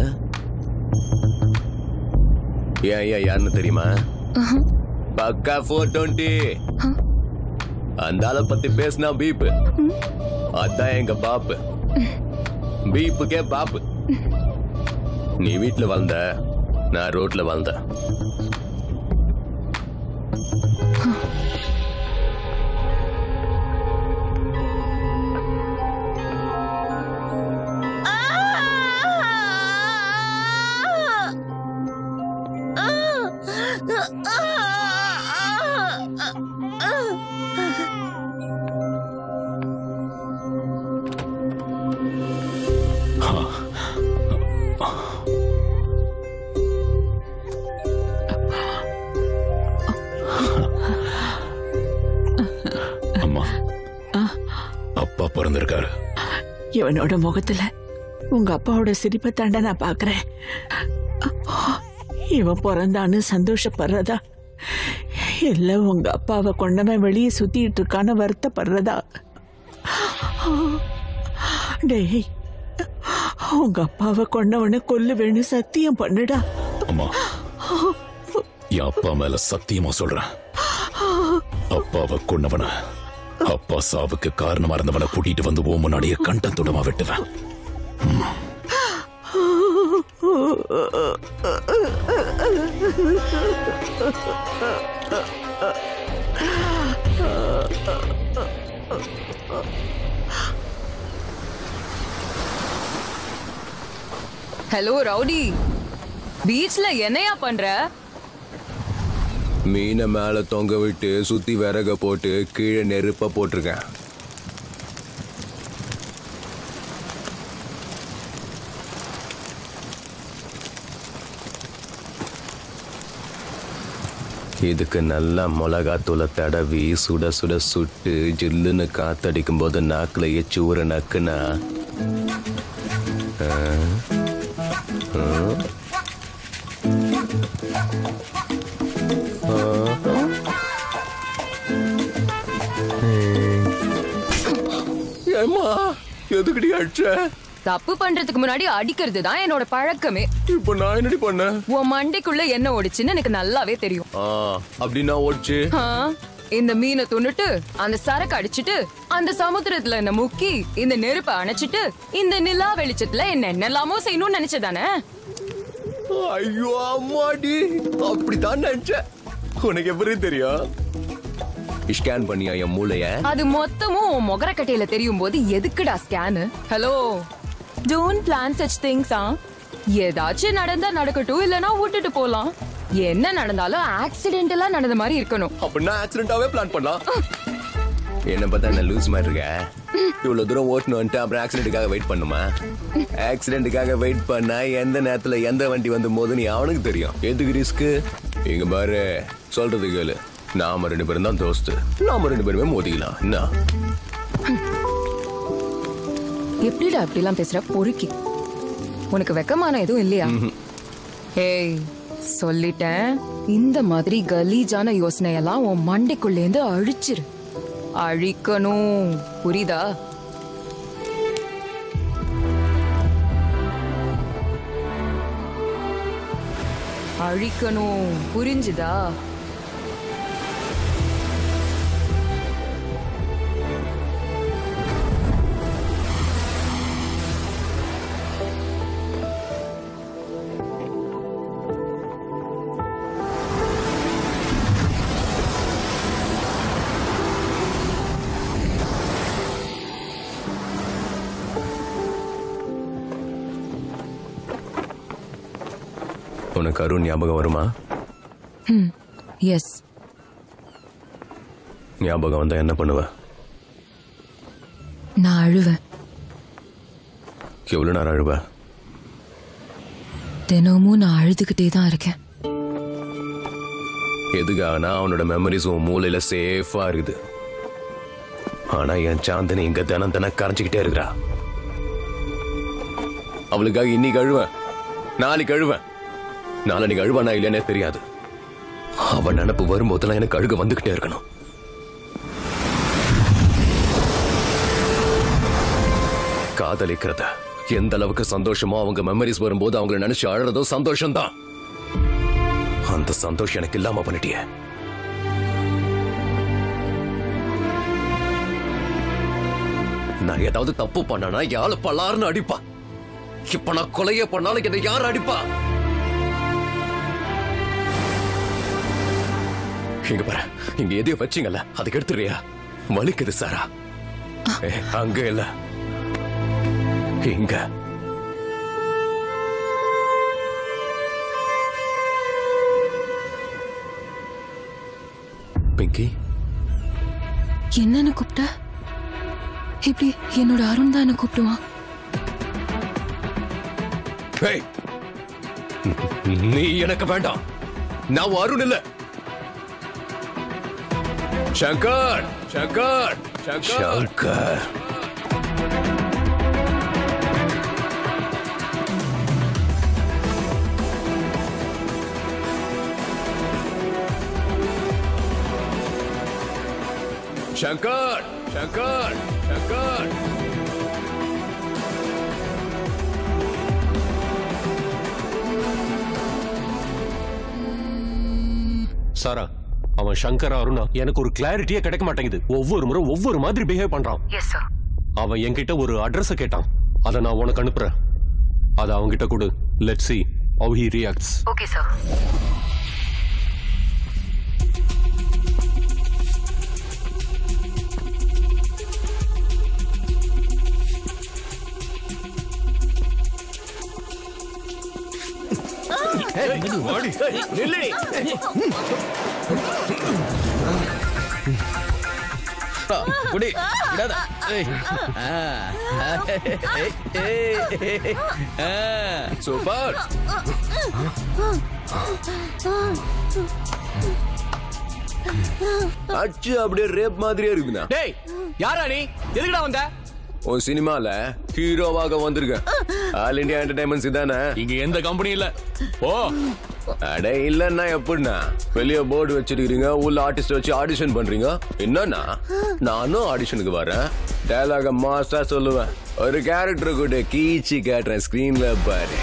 ஏன் ஐயா யாருன்னு தெரியுமா பக்கா ஃபோர் டுவெண்ட்டி அந்த ஆளை பத்தி பேசினா பீப்பு அதான் எங்க பாப்பு பீப்புக்கே பாப்பு நீ வீட்டுல வளர்ந்த நான் ரோட்ல வளர்ந்தேன் அம்மா அப்பா பிறந்திருக்காரு இவனோட முகத்துல உங்க அப்பாவோட சிரிப்பை தாண்ட நான் பாக்குறேன் இவன் பிறந்தான்னு சந்தோஷப்படுறதா இல்ல உங்க அப்பாவை கொண்டவன் வெளியே சுத்திட்டு இருக்கான்னு வருத்தப்படுறதா டேய் உங்க அப்பாவை கொண்டவனை கொல்லுவேன்னு சத்தியம் பண்ணுடா அம்மா என் அப்பா மேல சத்தியமா சொல்றேன் அப்பாவை கொன்னவன அப்பா சாவுக்கு காரணமா இருந்தவனை கூட்டிட்டு வந்து ஓ முன்னாடியே கண்டத்துடமா வெட்டுவேன் ஹலோ ரவுடி பீச்ல என்னையா பண்ற மீனை மேல தொங்க விட்டு சுத்தி விறக போட்டு கீழே நெருப்ப போட்டிருக்கேன் இதுக்கு நல்லா மிளகாத்தூளை தடவி சுட சுட சுட்டு ஜில்லுன்னு காத்தடிக்கும் போது நாக்குல எச்சு ஊற நக்குனா ஆ, ஆ, ஆ. ஏம்மா எதுக்குடி அடிச்ச தப்பு பண்றதுக்கு முன்னாடி அடிக்கிறது தான் என்னோட பழக்கமே இப்போ நான் என்னடி பண்ணேன் உன் மண்டைக்குள்ள என்ன ஓடிச்சுன்னு எனக்கு நல்லாவே தெரியும் ஆ அப்படின்னா ஓடிச்சு ஆ, இந்த மீனை துண்ணுட்டு அந்த சரக்கு அடிச்சிட்டு அந்த சமுத்திரத்துல என்ன முக்கி இந்த நெருப்பை அணைச்சிட்டு இந்த நிலா வெளிச்சத்துல என்ன என்னெல்லாமோ செய்யணும்னு நினைச்சதானே ஐயோ அம்மாடி அப்படித்தான் நினைச்சேன் உனக்கு எப்படி தெரியும் ஸ்கேன் பண்ணியா என் மூளைய அது மொத்தமும் உன் முகரக்கட்டையில தெரியும் போது எதுக்குடா scan hello don't plan such things ஆ ஏதாச்சும் நடந்தா நடக்கட்டும் இல்லனா விட்டுட்டு போலாம் என்ன நடந்தாலும் ஆக்சிடென்டலா நடந்த மாதிரி இருக்கணும் அப்படின்னா ஆக்சிடென்டாவே பிளான் பண்ணலாம் என்ன பார்த்தா என்ன லூஸ் மாதிரி இருக்க இவ்வளவு தூரம் ஓட்டணும் வந்துட்டு அப்புறம் ஆக்சிடென்ட்டுக்காக வெயிட் பண்ணுமா ஆக்சிடென்ட்டுக்காக வெயிட் பண்ணா எந்த நேரத்துல எந்த வண்டி வந்து மோதுன்னு அவனுக்கு தெரியும் எதுக்கு ரிஸ்க் இங்க பாரு சொல்றது கேளு நாம ரெண்டு பேரும் தான் தோஸ்து நாம ரெண்டு பேருமே மோதிக்கலாம் என்ன எப்படிடா அப்படிலாம் பேசுற பொறுக்கி உனக்கு வெக்கமான எதுவும் இல்லையா ஏய் சொல்லிட்டேன் இந்த மாதிரி கலீஜான யோசனையெல்லாம் உன் மண்டைக்குள்ளேந்து அழிச்சிரு அழிக்கணும் புரியுதா அழிக்கணும் புரிஞ்சுதா உனக்கு அருண் ஞாபகம் வருமா எஸ் ஞாபகம் வந்தா என்ன பண்ணுவ நான் அழுவேன் எவ்வளவு நேரம் அழுவ தினமும் நான் அழுதுகிட்டே தான் இருக்கேன் எதுக்காகனா அவனோட மெமரிஸ் உன் மூளையில சேஃபா இருக்குது ஆனா என் சாந்தினி இங்க தினம் தினம் கரைஞ்சிக்கிட்டே இருக்கிறா அவளுக்காக இன்னைக்கு அழுவேன் நாளைக்கு அழுவேன் நாளைக்கு அழுவானா இல்லையானே தெரியாது அவன் நினப்பு வரும்போதெல்லாம் எனக்கு அழுக வந்துகிட்டே இருக்கணும் காதலிக்கிறத எந்த அளவுக்கு சந்தோஷமோ அவங்க மெமரிஸ் வரும்போது அவங்கள நினைச்சு அழறதோ சந்தோஷம்தான் அந்த சந்தோஷம் எனக்கு இல்லாம பண்ணிட்டியே நான் ஏதாவது தப்பு பண்ணனா யாழ் பலார்னு அடிப்பா இப்ப நான் கொலைய பண்ணாலும் என்னை யார் அடிப்பா இங்க பாரு இங்க எதையோ வச்சீங்கல்ல அதுக்கு எடுத்துறியா வலிக்குது சாரா ஏ, அங்க இல்ல இங்க பிங்கி என்னன்னு கூப்பிட்ட இப்படி என்னோட அருண் தான் என்ன கூப்பிடுவான் ஏய், நீ எனக்கு வேண்டாம் நான் உன் அருண் இல்ல சங்கர் சங்கர் சங்கர் சங்கர் சங்கர் சங்கர் சாரா அவன் சங்கர் அருணா எனக்கு ஒரு கிளாரிட்டியே கிடைக்க மாட்டேங்குது ஒவ்வொரு முறை ஒவ்வொரு மாதிரி பிஹேவ் பண்றான் எஸ் சார் அவன் என்கிட்ட ஒரு அட்ரஸ் கேட்டான் அதை நான் உனக்கு அனுப்புறேன் அதை அவன்கிட்ட கொடு let see how he reacts okay sir நில்லடி குடி விடாத ஏய். ஆ. ஏய், ஏய், ஏய். ஆ. சூப்பர் அச்சு அப்படியே ரேப் மாதிரியே இருக்குண்ணா டேய் யாரா நீ எதுக்குடா வந்த உன் சினிமால ஹீரோவாக வந்திருக்கேன் ஆல் இந்தியா என்டர்டைன்மெண்ட்ஸ் இதானே இங்க எந்த கம்பெனி இல்ல ஓ அட இல்லன்னா எப்படிண்ணா வெளிய போர்டு வச்சிருக்கீங்க உள்ள ஆர்டிஸ்ட் வச்சு ஆடிஷன் பண்றீங்க என்னன்னா நானும் ஆடிஷனுக்கு வரேன் டயலாக மாஸ்டா சொல்லுவேன் ஒரு கேரக்டர் கூட கீச்சி காட்டுறேன் ஸ்கிரீன்ல பாரு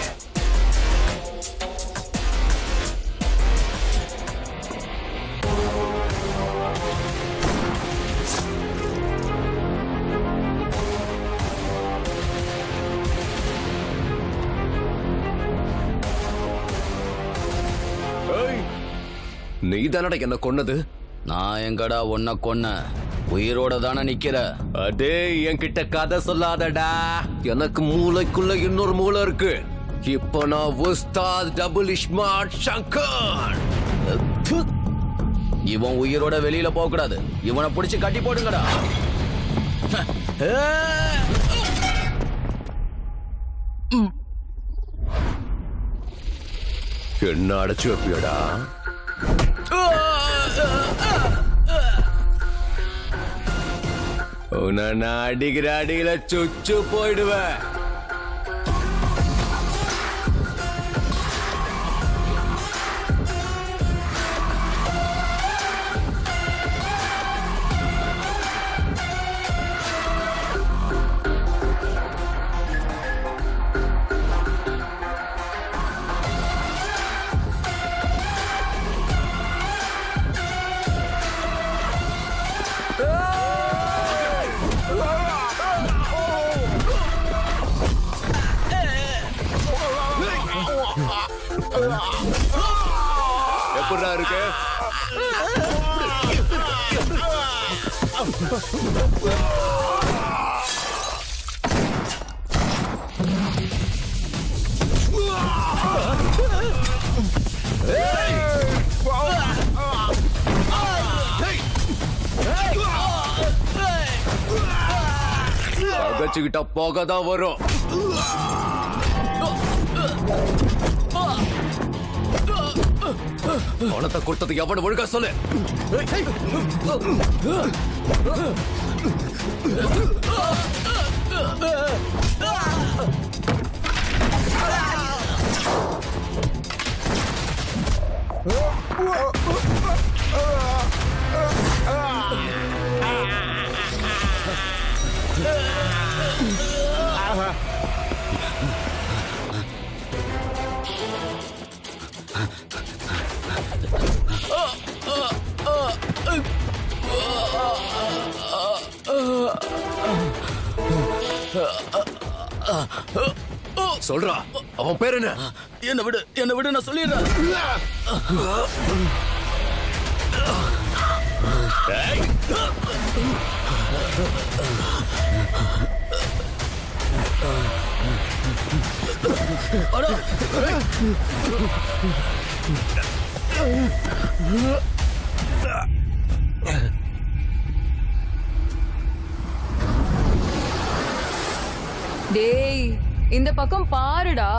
நீ தானடா என்ன கொன்னது நான் எங்கடா உன்னை கொன்ன உயிரோட தானே நிக்கிற அடே என்கிட்ட கதை சொல்லாதடா எனக்கு மூளைக்குள்ள இன்னொரு மூளை இருக்கு இப்போ நான் உஸ்தாத் டபுள் இஸ்மார்ட் சங்கர் ப்பு. இவன் உயிரோட வெளியில போக கூடாது இவனை பிடிச்சு கட்டி போடுங்கடா என்ன அடைச்சு வைப்பியடா உன்னை நான் அடிக்கிற அடியில சுச்சு போயிடுவேன் எப்படிடா இருக்கு பகச்சுக்கிட்ட போக தான் வரும் பணத்தை கொடுத்தது எவன ஒழுங்கா சொல்லு சொல்றா அவன் பேர் என்ன என்ன விடு என்ன விடு நான் சொல்லிடுறேன் டேய் இந்த பக்கம் பாருடா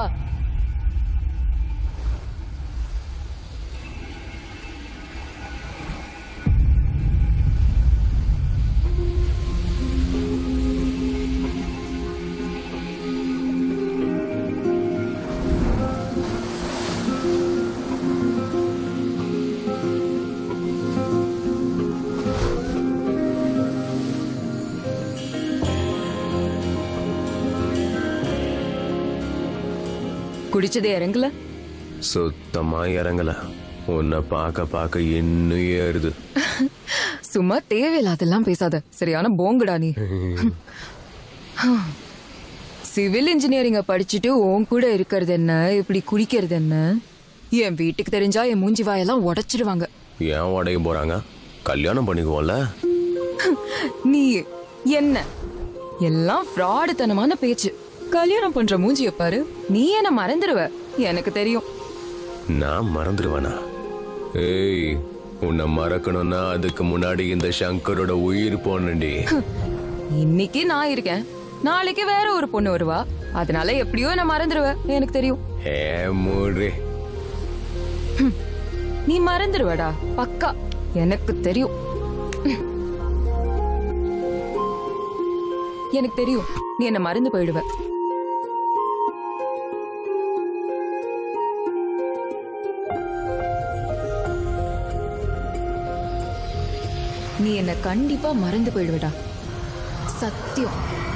குடிச்சதே இறங்கல சுத்தமா இறங்கல உன்னை பார்க்க பார்க்க இன்னும் ஏறுது சும்மா தேவையில்லாதெல்லாம் பேசாத சரியான போங்குடா நீ சிவில் இன்ஜினியரிங்க படிச்சுட்டு உன் கூட இருக்கிறது என்ன இப்படி குடிக்கிறது என்ன என் வீட்டுக்கு தெரிஞ்சா என் மூஞ்சி வாயெல்லாம் உடைச்சிடுவாங்க ஏன் உடைய போறாங்க கல்யாணம் பண்ணிக்குவோம்ல நீ என்ன எல்லாம் ஃப்ராடுத்தனமான பேச்சு கல்யாணம் பண்ற மூஞ்சிய பாரு நீ என்ன மறந்துடுவ எனக்கு தெரியும் நான் மறந்துடுவேனா ஏய் உன்னை மறக்கணும்னா அதுக்கு முன்னாடி இந்த சங்கரோட உயிர் போனண்டி இன்னைக்கு நான் இருக்கேன் நாளைக்கு வேற ஒரு பொண்ணு வருவா அதனால எப்படியோ நான் மறந்துடுவ எனக்கு தெரியும் ஏ மூடு ஹம். நீ மறந்துடுவடா பக்கா எனக்கு தெரியும் எனக்கு தெரியும் நீ என்ன மறந்து போயிடுவ நீ என்ன கண்டிப்பா மறந்து போயிடுவடா சத்தியம்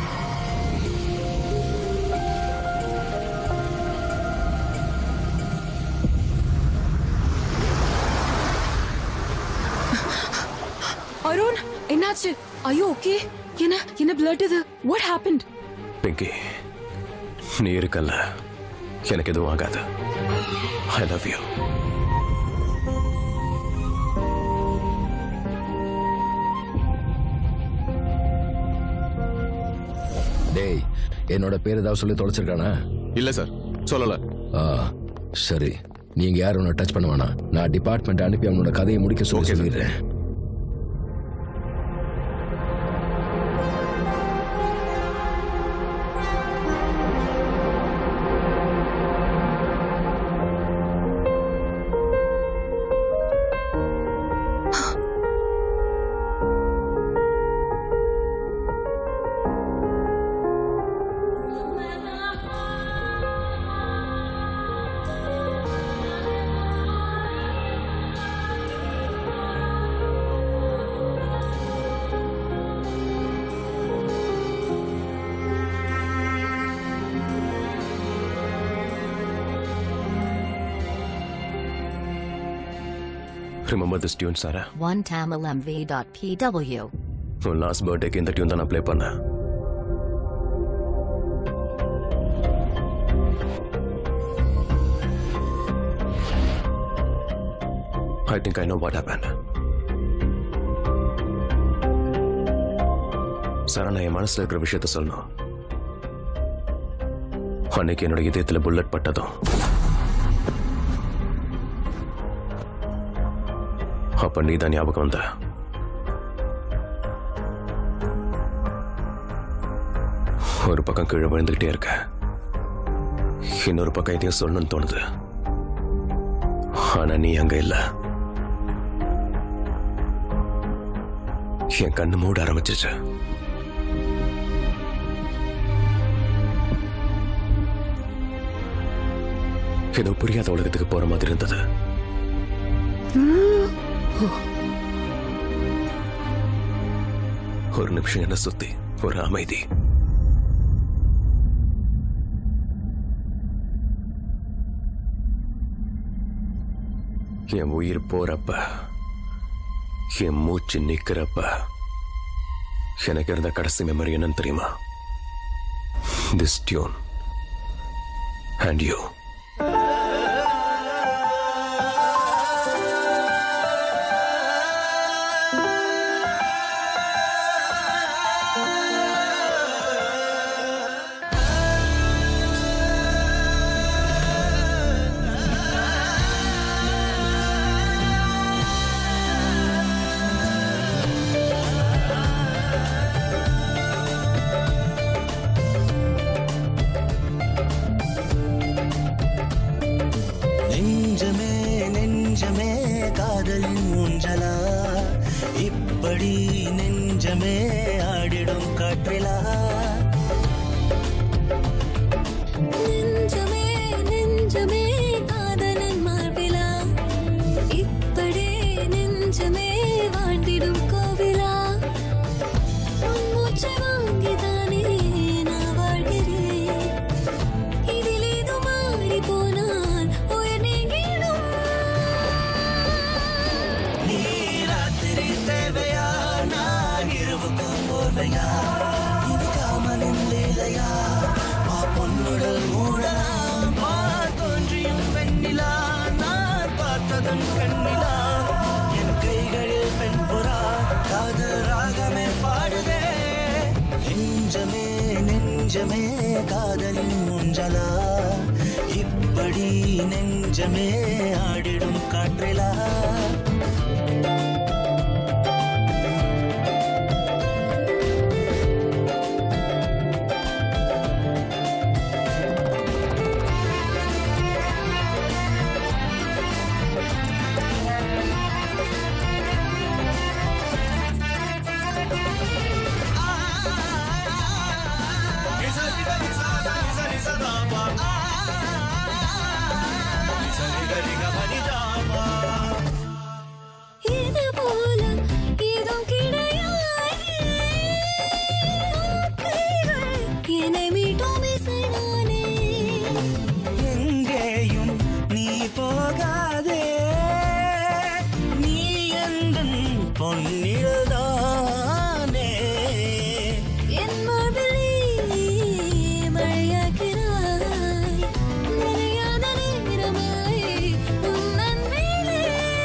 அருண் என்னாச்சு ஐயோ ஓகே என்ன என்ன பிளட் இது வாட் ஹேப்பன்ட் பிங்கி நீ இருக்கல்ல எனக்கு எதுவும் ஆகாது ஐ லவ் யூ டேய் என்னோட பேர் ஏதாவது சொல்லி தொலைச்சிருக்கானா இல்ல சார் சொல்லல ஆ சரி நீங்க யாரும் உன்னை டச் பண்ண வேணாம் நான் டிபார்ட்மெண்ட் அனுப்பி அவனோட கதையை முடிக்க சொல்லி சொல்லிடுறேன் remember this tune Sarah OneTamilMV.pw. உன் லாஸ்ட் பர்த்டேக்கு இந்த டியூன் தான் நான் ப்ளே பண்ணேன் I think I know what happen Sarah நான் என் மனசுல இருக்கிற விஷயத்த சொல்லணும் அன்னைக்கு என்னோட இதயத்துல புல்லட் பட்டதும் அப்ப நீ தான் ஞாபகம் வந்த ஒரு பக்கம் கீழே விழுந்துகிட்டே இருக்க இன்னொரு பக்கம் எதையும் சொல்லணும்னு தோணுது ஆனா நீ அங்க இல்ல என் கண்ணு மூட ஆரம்பிச்சிச்சு ஏதோ புரியாத உலகத்துக்கு போற மாதிரி இருந்தது ஒரு நிமிஷம் என்ன சுத்தி ஒரு அமைதி என் உயிர் போறப்ப என் மூச்சு நிக்கிறப்ப எனக்கு இருந்த கடைசி மெமரி என்னன்னு தெரியுமா திஸ் டியூன் அண்ட் யூ நெஞ்சமே நெஞ்சமே காதலின் ஊஞ்சலா இப்படி நெஞ்சமே ஆடிடும் காற்றிலா நெஞ்சமே நெஞ்சமே காதலன் மார்பிலா இப்படி நெஞ்சமே வாழ்ந்திடும் கோவிலா உன் மூச்சை வாங்கிதானே நான் வாழ்கிறேன் இதில் ஏதோ மாறி தேவையா இது காமனின் லீலையா மா பொன்னுடல் மூடலாம் மா தோன்றியும் வெண்ணிலா நான் பார்த்ததன் கண்ணிலா என் கைகளில் பெண் புறா காதல் ராகமே பாடுதே நெஞ்சமே நெஞ்சமே காதலின் ஊஞ்சலா இப்படி நெஞ்சமே ஆடிடும் காற்றிலா இது போல ஏதும் கிடையாது கைகள் என்னை மீட்டும் இசை நானே எங்கேயும் நீ போகாதே நீ எந்தன் பொன்னிழதானே என் மார்பிலே மழையாக்கிறாய் நிறையாத நேரமாய் உன் அன்பிலே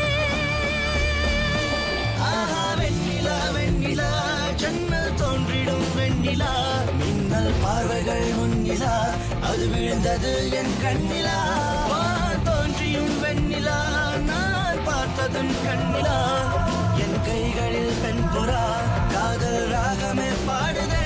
ஆஹா வெண்ணிலா வெண்ணிலா ஜன்னல் தோன்றிடும் வெண்ணிலா மின்னல் பார்வைகள் முன்னிலா அது விழுந்தது என் கண்ணிலா வான் தோன்றியும் வெண்ணிலா நான் பார்த்ததன் கண்ணிலா என் கைகளில் பெண் புறா காதல் ராகமே பாடுதே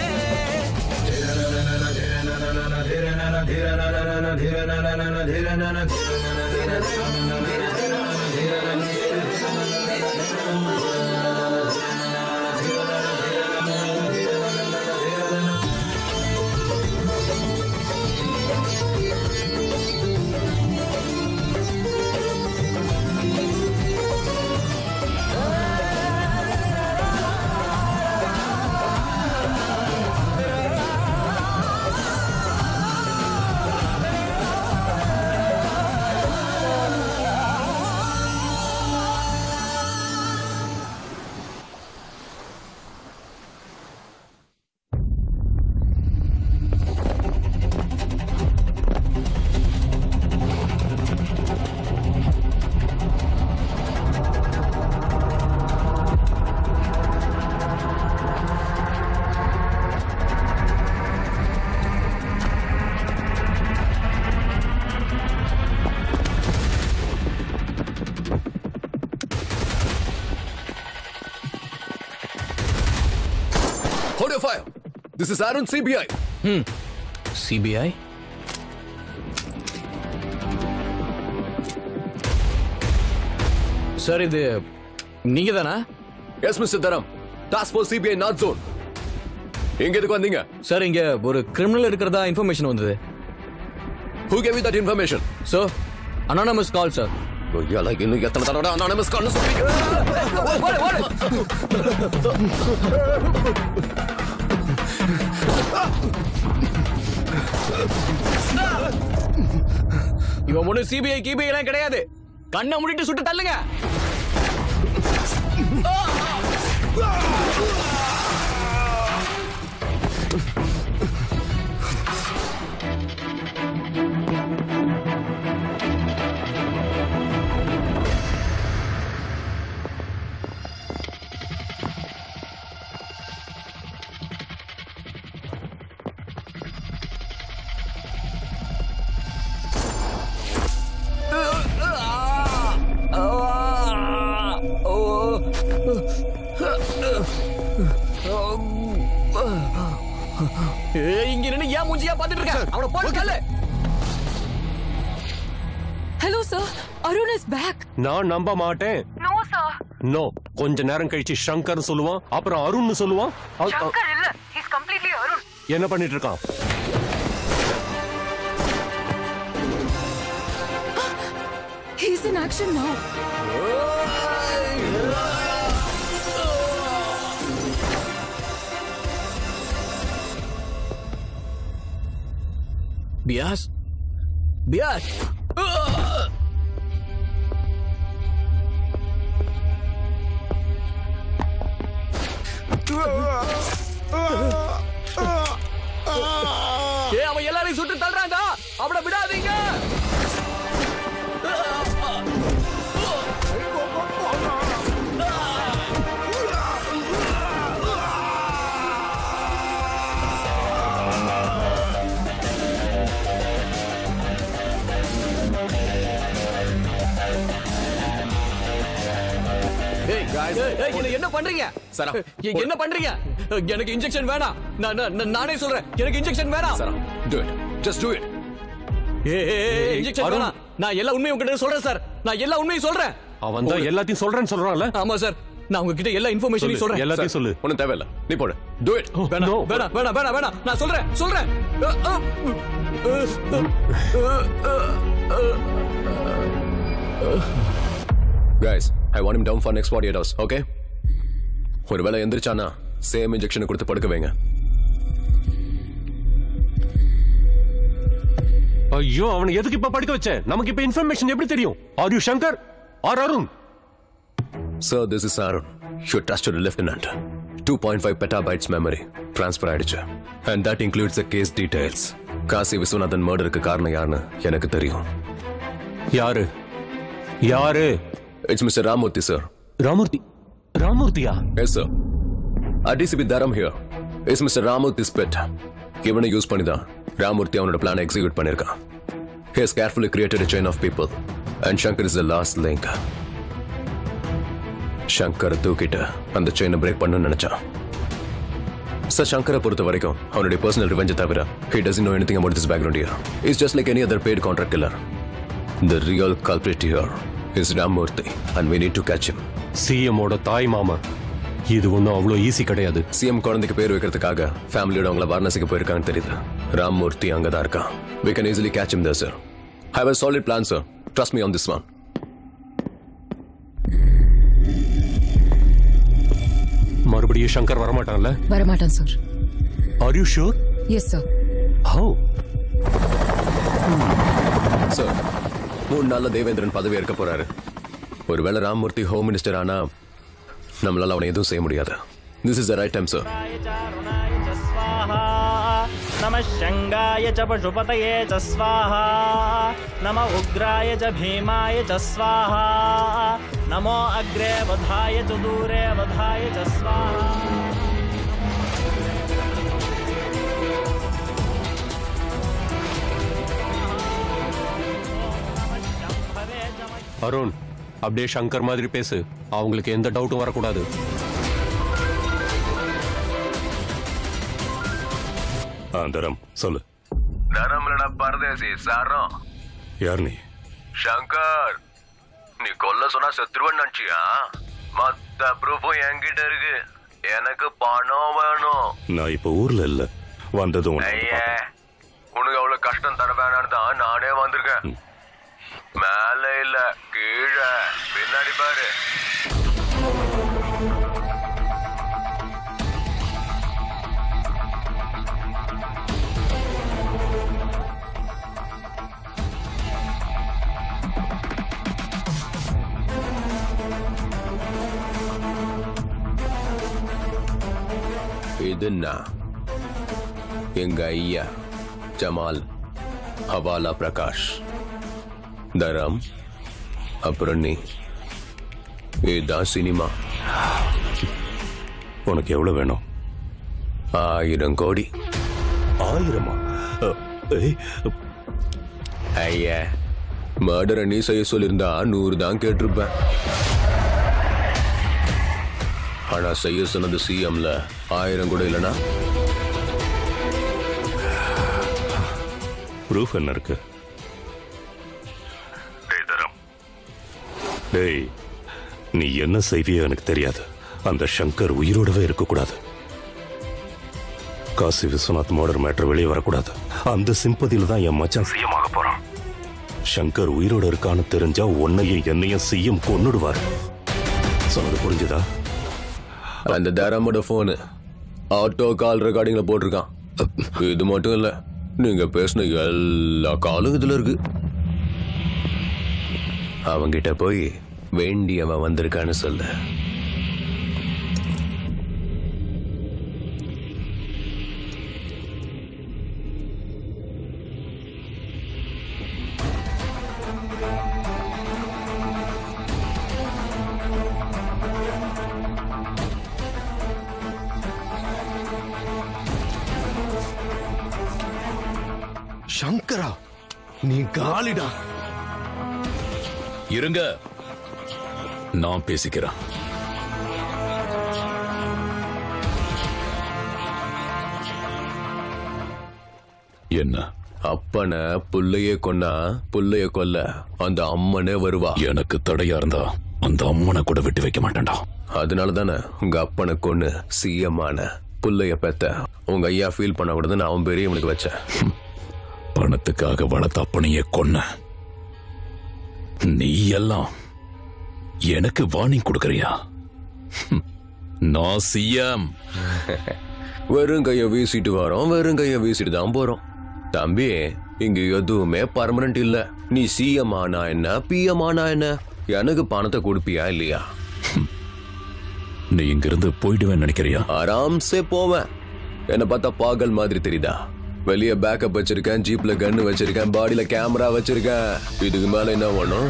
Hold your fire. This is Arun CBI. Hmm. CBI? Sir இது நீங்க தானா yes mister Dharam task force CBI north zone எங்க எதுக்கு வந்தீங்க சார் இங்க ஒரு கிரிமினல் இருக்கிறதா இன்ஃபர்மேஷன் வந்தது Who gave you that information? So, anonymous call, sir. கொய்யால இன்னும் எத்தனை தடவை அனானமஸ் கால்னு சொல்றீங்க இவன் ஒண்ணு சிபிஐ கிபிஐ எல்லாம் கிடையாது கண்ணை மூடிட்டு சுட்டு தள்ளுங்க ஏய், இங்க நின்னு ஏன் மூஞ்சியா பாத்துட்டு இருக்க அவன போட்டு தள்ளு hello sir Arun is back நான் நம்ப மாட்டேன் நோ சார் நோ கொஞ்ச நேரம் கழிச்சு சங்கர் சொல்லுவான் அப்புறம் அருண்னு சொல்லுவான் அ- அ- சங்கர் இல்ல ஹிஸ் கம்ப்ளீட்லி அருண் என்ன பண்ணிட்டு இருக்கான் ஹீஸ் இன் ஆக்ஷன் நவ பியாஸ் பியாஸ் ஏ அவன் எல்லாரையும் சுட்டு தள்ளுறான்டா அவனை விடாதீங்க ஏய், ஏய், ஏய், என்ன- என்ன பண்றீங்க சரா, ஏய், என்ன பண்றீங்க எனக்கு இன்ஜெக்ஷன் வேணாம் நான் நான்- நான் நானே சொல்றேன் எனக்கு இன்ஜெக்ஷன் வேணாம் do it just do it injection Arun. வேணாம் நான் எல்லா உண்மையும் உங்ககிட்ட சொல்றேன் சார் நான் எல்லா உண்மையும் சொல்றேன் அவன் தான் எல்லாத்தையும் சொல்றேன்னு சொல்றான்ல ஆமா சார் நான் உங்ககிட்ட எல்லா இன்ஃபர்மேஷனையும் சொல்றேன் எல்லாத்தையும் சொல்லு ஒன்றும் தேவையில்ல நீ போடு do it வேணாம் வேணாம் வேணாம் வேணாம் வேணாம் நான் சொல்றேன் சொல்றேன் அ, அ, அ, அ, அ, அ. guys i want him down for next 48 hours okay ஒருவேளை எந்திரிச்சானா சேம் இன்ஜெக்ஷன் கொடுத்து படுக்க வைங்க ஐயோ அவனை எதுக்கு இப்ப படிக்க வச்ச நமக்கு இப்ப இன்ஃபர்மேஷன் எப்படி தெரியும் are you Shankar or Arun Sir, this is Arun, your trusted lieutenant. 2.5 petabytes memory transfer ஆயிடுச்சு and that includes the case details. Kasi Viswanathan மர்டருக்கு காரணம் யாருன்னு எனக்கு தெரியும் யாரு யாரு it's mister Ramurthy sir Ramurthy ராமூர்த்தியா yes sir ADCP Dharam here is mister Ramurthy ஸ்பெட் இவனை யூஸ் பண்ணி தான் ராமூர்த்தி அவனோட பிளான் எக்ஸிக்யூட் பண்ணியிருக்கான் He has carefully created a chain of people and Shankar is the last link. ஷங்கரை தூக்கிட்டு அந்த செயினை பிரேக் பண்ணணும்னு நினைச்சான் சார் ஷங்கரை பொறுத்த வரைக்கும் அவனுடைய பர்சனல் ரிவெஞ்சை தவிர he doesn't know anything about this background here is just like any other paid contract killer the real culprit here is Ramurthy and we need to catch him சிஎம்மோட தாய் மாமா இது ஒன்றும் அவ்வளோ ஈஸி கிடையாது சிஎம் குழந்தைக்கு பேர் வைக்கிறதுக்காக ஃபேமிலியோட அவங்கள வாரணாசிக்கு போயிருக்காங்கன்னு தெரியுது ராம்மூர்த்தி அங்கே தான் இருக்கான் we can easily catch him there sir have a solid plan sir trust me on this one மறுபடியும் சங்கர் வரமாட்டான்ல வரமாட்டான் sir are you sure yes sir how sir மூணு நாள்ல தேவேந்திரன் பதவி ஏற்க போறாரு ஒருவேளை ராம்மூர்த்தி ஹோம் மினிஸ்டர் ஆனா நம்மளால அவனை எதுவும் செய்ய முடியாது this is the right time sir नमः शङ्गाय च पशुपतये च स्वाहा नम उग्राय च भीमाय च स्वाहा नमो अग्रे वधाय च दूरे वधाय च स्वाहा அருண் அப்படியே சங்கர் மாதிரி பேசு அவங்களுக்கு எந்த டவுட்டும் வரக்கூடாது தரம் சொல்லு தரம்லடா பரதேசி சாரம் யார் நீ சங்கர் நீ கொல்ல சொன்னா செத்துருவன் நினைச்சியா மத்த ப்ரூஃபும் என்கிட்ட இருக்கு எனக்கு பணம் வேணும் நான் இப்ப ஊர்ல இல்ல வந்ததும் உன்னை வந்து ஐயே உனக்கு அவ்வளவு கஷ்டம் தர வேணான்னு தான் நானே வந்திருக்கேன் மேல இல்ல கீழே பின்னாடி பாரு இது நான் எங்க ஐயா ஜமால் ஹவாலா பிரகாஷ் தரம் அப்புறம் நீ இதுதான் சினிமா உனக்கு எவ்வளவு வேணும் ஆயிரம் கோடி ஆயிரமா ஐயா மர்டரை நீ செய்ய சொல்லியிருந்தா நூறு தான் கேட்டிருப்பேன் ஆனா செய்ய சொன்னது சிஎம்ல ஆயிரம் கூட இல்லைனா ப்ரூஃப் என்ன இருக்கு டேய் தரம் டேய் நீ என்ன செய்வியோ எனக்கு தெரியாது அந்த சங்கர் உயிரோடவே இருக்கக்கூடாது காசி விஸ்வநாத் மர்டர் மேட்டர் வெளியே வரக்கூடாது அந்த சிம்பதியில தான் என் மச்சான் சிஎம் ஆக போறான் சங்கர் உயிரோட இருக்கான்னு தெரிஞ்சா உன்னையும் என்னையும் சிஎம் கொன்னுடுவார் சொன்னது புரிஞ்சுதா அந்த தரமோட போனு ஆட்டோ கால் ரெக்கார்டிங்ல போட்டிருக்கான் இது மட்டும் இல்ல நீங்க பேசின எல்லா காலும் இதுல இருக்கு அவங்கிட்ட போய் வேண்டியவன் வந்திருக்கான்னு சொல்லு சங்கரா நீ காலிடா இருங்க நான் பேசிக்கிறேன் என்ன அப்பனை புள்ளைய கொன்னா புள்ளைய கொல்ல அந்த அம்மனே வருவா எனக்கு தடையா இருந்தா அந்த அம்மனை கூட விட்டு வைக்க மாட்டேன்டா அதனால தானே உங்க அப்பனை கொன்னு சிஎம் ஆன புள்ளைய பெத்த உங்க ஐயா ஃபீல் பண்ண கூடாதுன்னு அவன் பேரையும் இவனுக்கு வச்சேன் பணத்துக்காக வளர்த்த அப்பனையே கொன்ன நீ எல்லாம் எனக்கு வார்னிங் கொடுக்கறியா ஹம். நான் சிஎம் வெறும் கைய வீசிட்டு வரோம் வெறும் கைய வீசிட்டு தான் போறோம் தம்பி இங்க எதுவுமே பர்மனன்ட் இல்ல நீ சிஎம் ஆனா என்ன பிஎம் ஆனா என்ன எனக்கு பணத்தை கொடுப்பியா இல்லையா நீ இங்கிருந்து போயிடுவேன் நினைக்கிறியா ஆராம்சே போவேன் என்ன பார்த்தா பாகல் மாதிரி தெரியுதா வெளிய பேக்கப் வச்சிருக்கேன் ஜீப்ல கன்னு வச்சிருக்கேன் பாடியில கேமரா வச்சிருக்கேன் இதுக்கு மேல என்ன வேணும்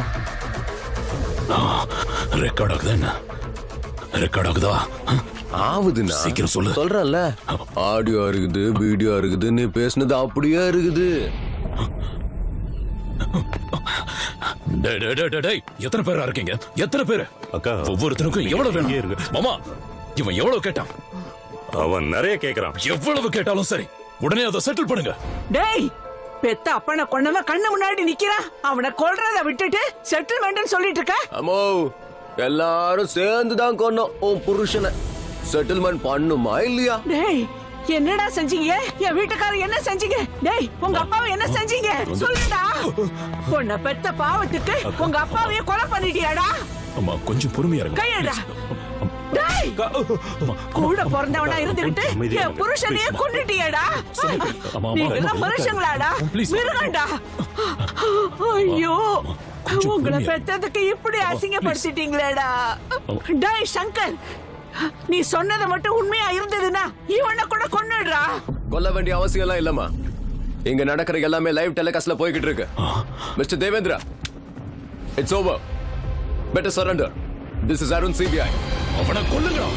ரெக்கார்ட் ஆகுதா என்ன ரெக்கார்ட் ஆகுதா ஆகுதுண்ணா சீக்கிரம் சொல்லு சொல்றேன்ல ஆடியோ இருக்குது வீடியோ இருக்குது நீ பேசுனது அப்படியே இருக்குது டேய், டேய், டேய், டேய், டேய், எத்தனை பேரா இருக்கீங்க எத்தனை பேர் அக்கா ஒவ்வொருத்தருக்கும் எவ்வளவு வேணும் மாமா இவன் எவ்வளவு கேட்டான் அவன் நிறைய கேக்குறான் எவ்வளவு கேட்டாலும் சரி உடனே அதை செட்டில் பண்ணுங்க டேய் பெத்த அப்பனை கொன்னவன் கண்ணு முன்னாடி நிக்கிறான் அவனை கொல்றத விட்டுட்டு செட்டில்மெண்ட் சொல்லிட்டு இருக்க அம்மோ எல்லாரும் சேர்ந்து தான் கொன்னோம் உன் புருஷனை செட்டில்மெண்ட் பண்ணுமா இல்லையா டேய் என்னடா செஞ்சீங்க என் வீட்டுக்காரர் என்ன செஞ்சீங்க டேய் உங்க அப்பாவை என்ன செஞ்சீங்க சொல்லுடா உன்னை பெத்த பாவத்துக்கு உங்க அப்பாவையே கொலை பண்ணிட்டியாடா அம்மா கொஞ்சம் பொறுமையா இருங்க கையடா டேய் கூட பிறந்தவனா இருந்துகிட்டு என் புருஷனையே கொன்னுட்டியேடா அம்மா, நீங்க அம்மா, எல்லாம் மனுஷங்களாடா Please. மிருகண்டா ஐயோ உங்களை பெத்ததுக்கு இப்படி அசிங்கப்படுத்திட்டீங்களேடா டேய் சங்கர் நீ சொன்னது மட்டும் உண்மையா இருந்ததுன்னா இவனை கூட கொன்னுடுறா கொல்ல வேண்டிய அவசியம் எல்லாம் இல்லம்மா இங்க நடக்கிற எல்லாமே லைவ் டெலிகாஸ்ட்ல போய்கிட்டு இருக்கு mister Devendra it's over better surrender this is Arun CBI அவனை கொல்லுங்கடா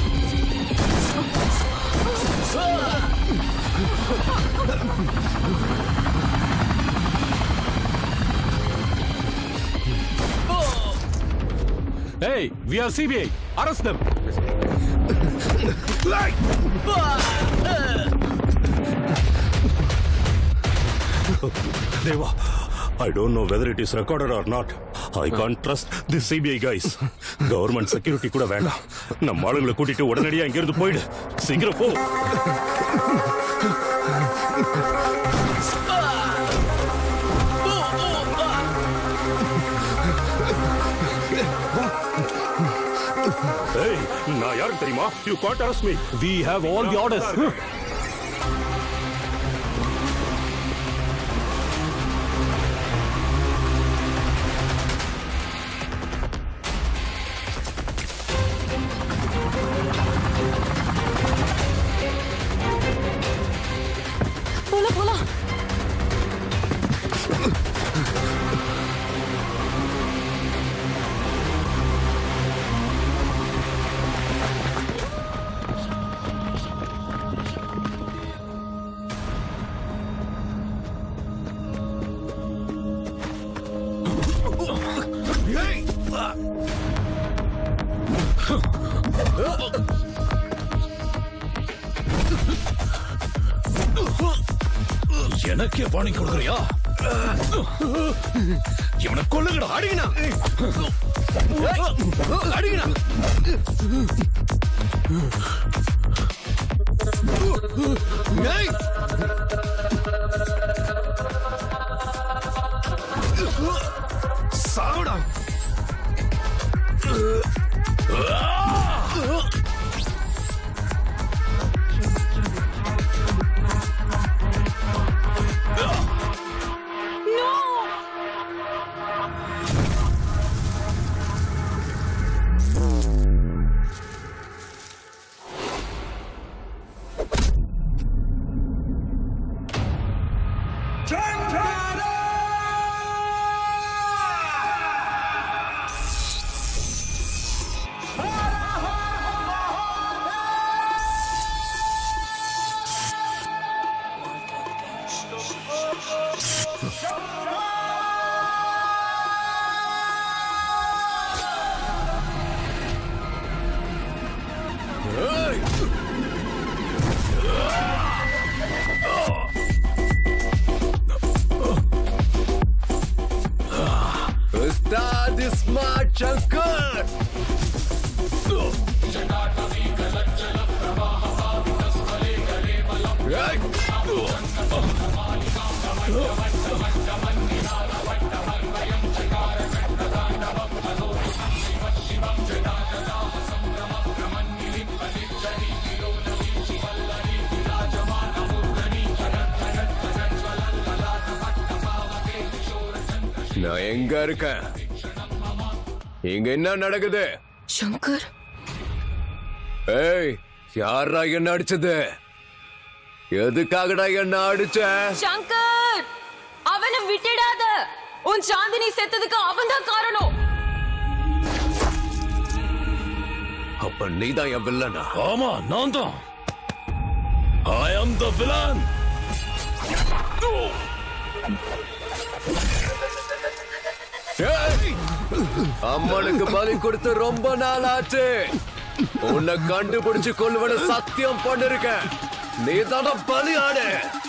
Hey, we are CBI. Arrest them. Deva, I don't know whether it is recorded or not. I can't trust the CBI guys. Government security கூட வேண்டாம் நம்ம ஆளுங்களை கூட்டிட்டு உடனடியா இங்கிருந்து போயிடு சீக்கிரம் போ ஏய் நான் யாருக்கு தெரியுமா you got arrest me We have all the orders. போலாம் போலாம் எனக்கே வார்னிங் கொடுக்குறியா இவனை கொல்லுங்கடா அடிங்கண்ணா அடிங்கண்ணா ஏய் சாவுடா நான் எங்க இருக்கேன் இங்க என்ன நடக்குது சங்கர் ஏய் யாரா என்ன அடிச்சது எதுக்காகடா என்ன அடிச்ச சங்கர் அவனை விட்டுடாத உன் சாந்தினி செத்ததுக்கு அவன்தான் காரணம் அப்ப நீதான் என் வில்லனா ஆமா நான் தான் ஐ அம் த வில்லன் ஏய்! அம்மனுக்கு பலி கொடுத்து ரொம்ப நாள் ஆச்சு உன்னை கண்டுபிடிச்சு கொள்ளுவன சத்தியம் பண்ணிருக்கேன் நீ தான பலி ஆடு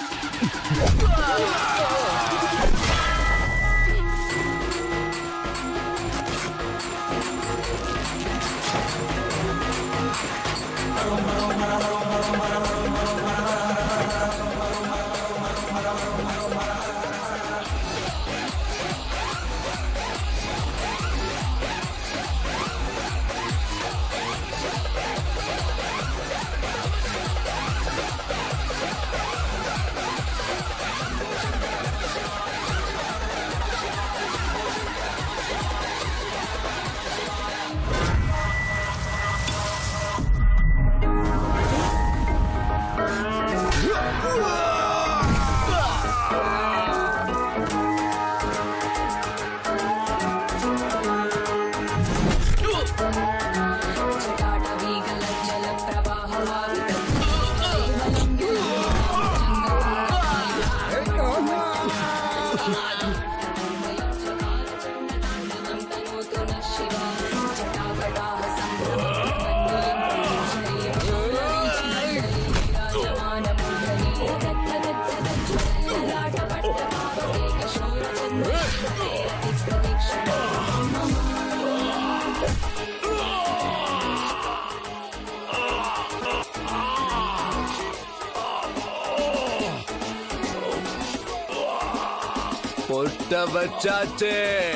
பொட்ட வச்சாச்சு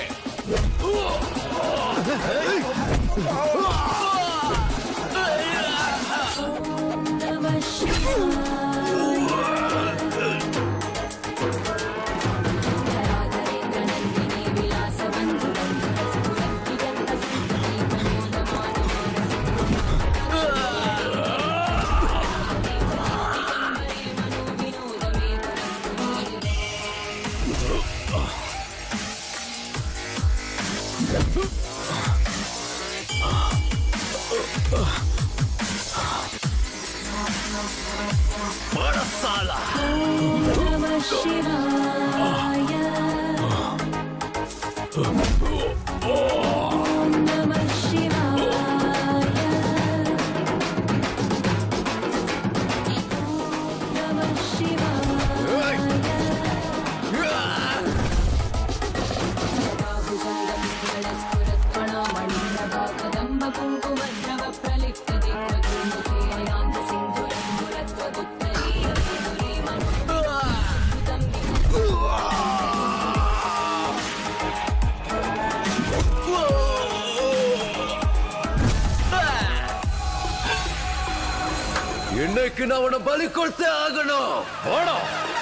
பரசாலா இன்னைக்கு நான் உன்னை பலி கொடுத்தே ஆகணும் போடா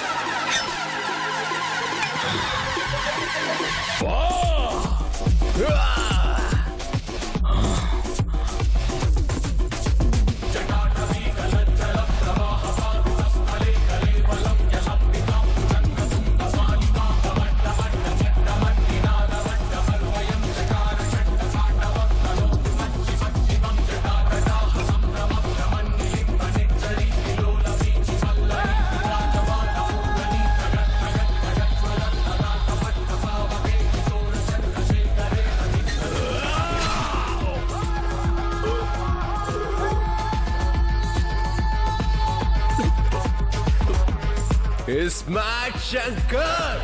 Ismat Shankar!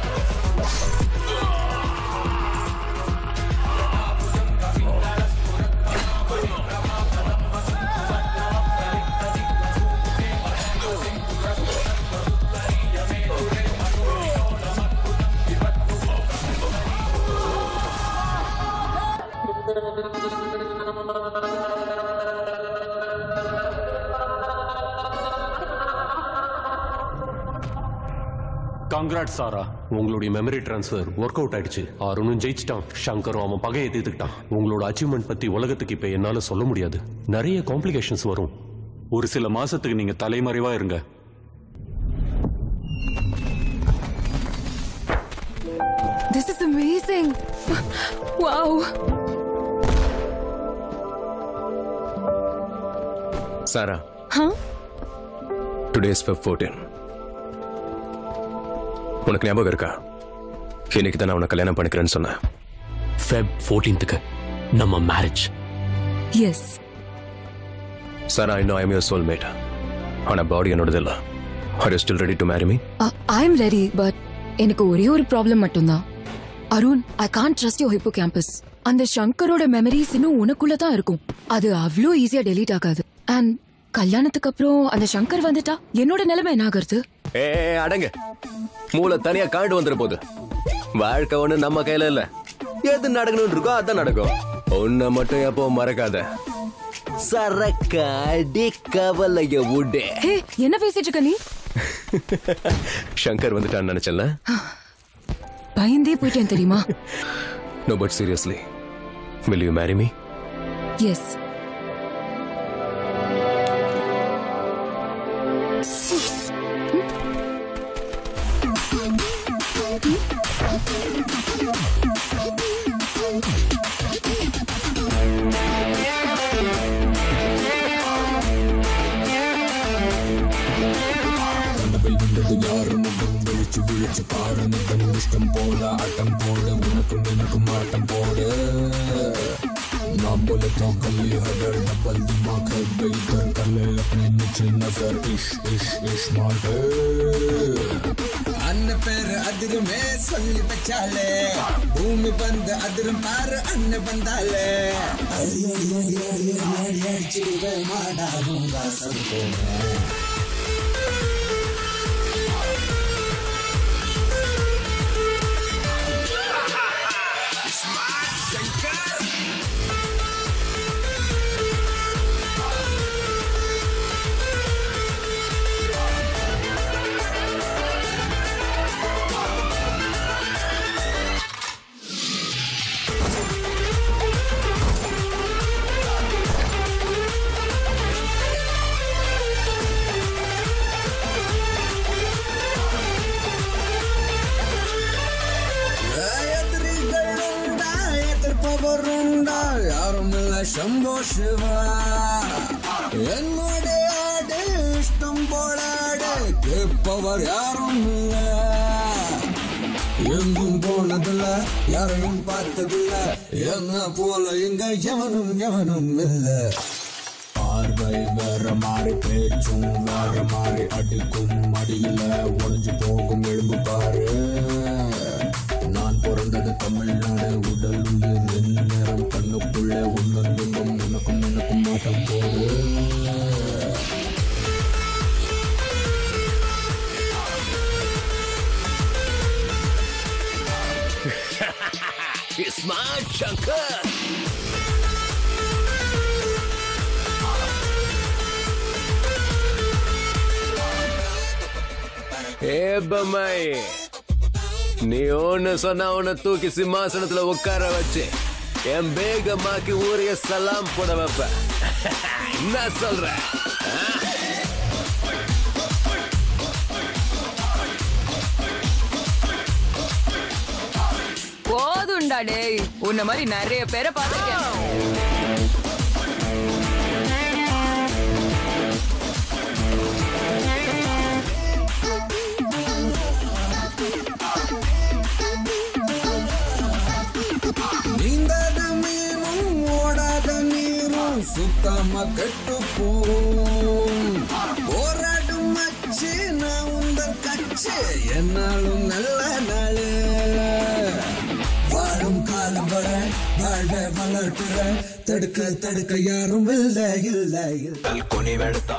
காங்கிராட் சாரா உங்களுடைய மெமரி ட்ரான்ஸ்ஃபர் ஒர்க் அவுட் ஆயிடுச்சு அருணும் ஜெயிச்சிட்டான் சங்கரும் அவன் பகையை தீர்த்துக்கிட்டான் உங்களோட அச்சீவ்மெண்ட் பத்தி உலகத்துக்கு இப்ப என்னால சொல்ல முடியாது நிறைய காம்ப்ளிகேஷன்ஸ் வரும் ஒரு சில மாசத்துக்கு நீங்க தலைமறைவா இருங்க This is amazing. wow. Sarah Huh? Today is feb fourteen உனக்கு ஞாபகம் இருக்கா இன்னைக்கு தான் நான் உனக்கு கல்யாணம் பண்ணிக்கிறேன்னு சொன்னேன் ஃபெப் ஃபோர்டீன்த்துக்கு நம்ம மேரேஜ் Yes. சாரா இன்னும் ஐம் யோர் சோல்மேட் ஆனா பாடி என்னோடது இல்லை are you still ready to marry me Uh, I'm ready, but எனக்கு ஒரே ஒரு ப்ராப்ளம் மட்டும்தான் Arun I can trust your hippocampus அந்த சங்கரோட மெமரிஸ் இன்னும் உனக்குள்ள தான் இருக்கும் அது அவ்வளோ ஈஸியா டெலீட் ஆகாது அண்ட் கல்யாணத்துக்கு அப்புறம் அந்த சங்கர் வந்துட்டா என்னோட நிலைமை என்ன ஆகுறது ஏ அடங்க மூளை தனியா காண்டு வந்துட போகுது வாழ்க்கை ஒண்ணு நம்ம கையில இல்ல எது நடக்கணும்னு இருக்கோ அதான் நடக்கும் உன்னை மட்டும் எப்போ மறக்காத சரக்காடி கவலைய விடு ஹே என்ன பேசிட்டு இருக்க நீ சங்கர் வந்துட்டான்னு நினைச்சல பயந்தே போயிட்டேன் தெரியுமா no but seriously will you marry me yes வந்தது யாரு முகம் விழிச்சு விழிச்சு பாரு நிதம் இஷ்டம் போல ஆட்டம் போடு உனக்கும் எனக்கும் ஆட்டம் போடு ना बोले तो गली हदर डबल दिमाग है बेहतर कर ले अपने नीचे नजर इश इश इश मार அன்ன பேரு அதிருமே சொல்லி வச்சாலே பூமி பந்து அதிரும் பாரு அண்ணன் வந்தாலே அடி அடி அடி அடி அடி அடி அடிச்சுடுவே மாடா பூங்கா சது போனேன் எதிரிகளுண்டா எதிர்ப்பவருண்டா யாரும் இல்ல சம்போ சிவா என்னுடைய ஆடு இஷ்டம் போலாடு கேட்பவர் யாரும் இல்ல எங்கும் போனதில்ல யாரையும் பார்த்ததில்ல என்ன போல இங்க எவனும் எவனும் இல்ல பார்வை வேற மாறி பேச்சும் வேற மாறி அடிக்கும் அடியில ஒளிஞ்சு போகும் எலும்பு பாரு நான் பிறந்தது தமிழ்நாடு உடல் உயிர் நேரம் கண்ணுக்குள்ளே உன்னன் பிம்பம் உனக்கும் எனக்கும் மாட்டம் போடு ஸ்மார்ட் சங்கர் ஏ பம்மாய் நீ ஒன்னு சொன்னா உன்னை தூக்கி சிம்மாசனத்துல உட்கார வச்சு என் பேகமாக்கி ஊரைய சலாம் போட வைப்ப என்ன சொல்ற ஆ? போதும்டா டேய் உன்ன மாதிரி நிறைய பேரை பார்த்துருக்கேன் நீந்தாத மீனும் ஓடாத நீரும் சுத்தமா கெட்டு போகும் போராடும் மச்சு நான் உந்தன் கச்சு என்னாலும் நல்ல நாள் வாழும் காலம் வர வாழ்வை வளர்க்கிற தடுக்க தடுக்க யாரும் இல்லை இல்லை இல்லை கொனி வெடுத்தா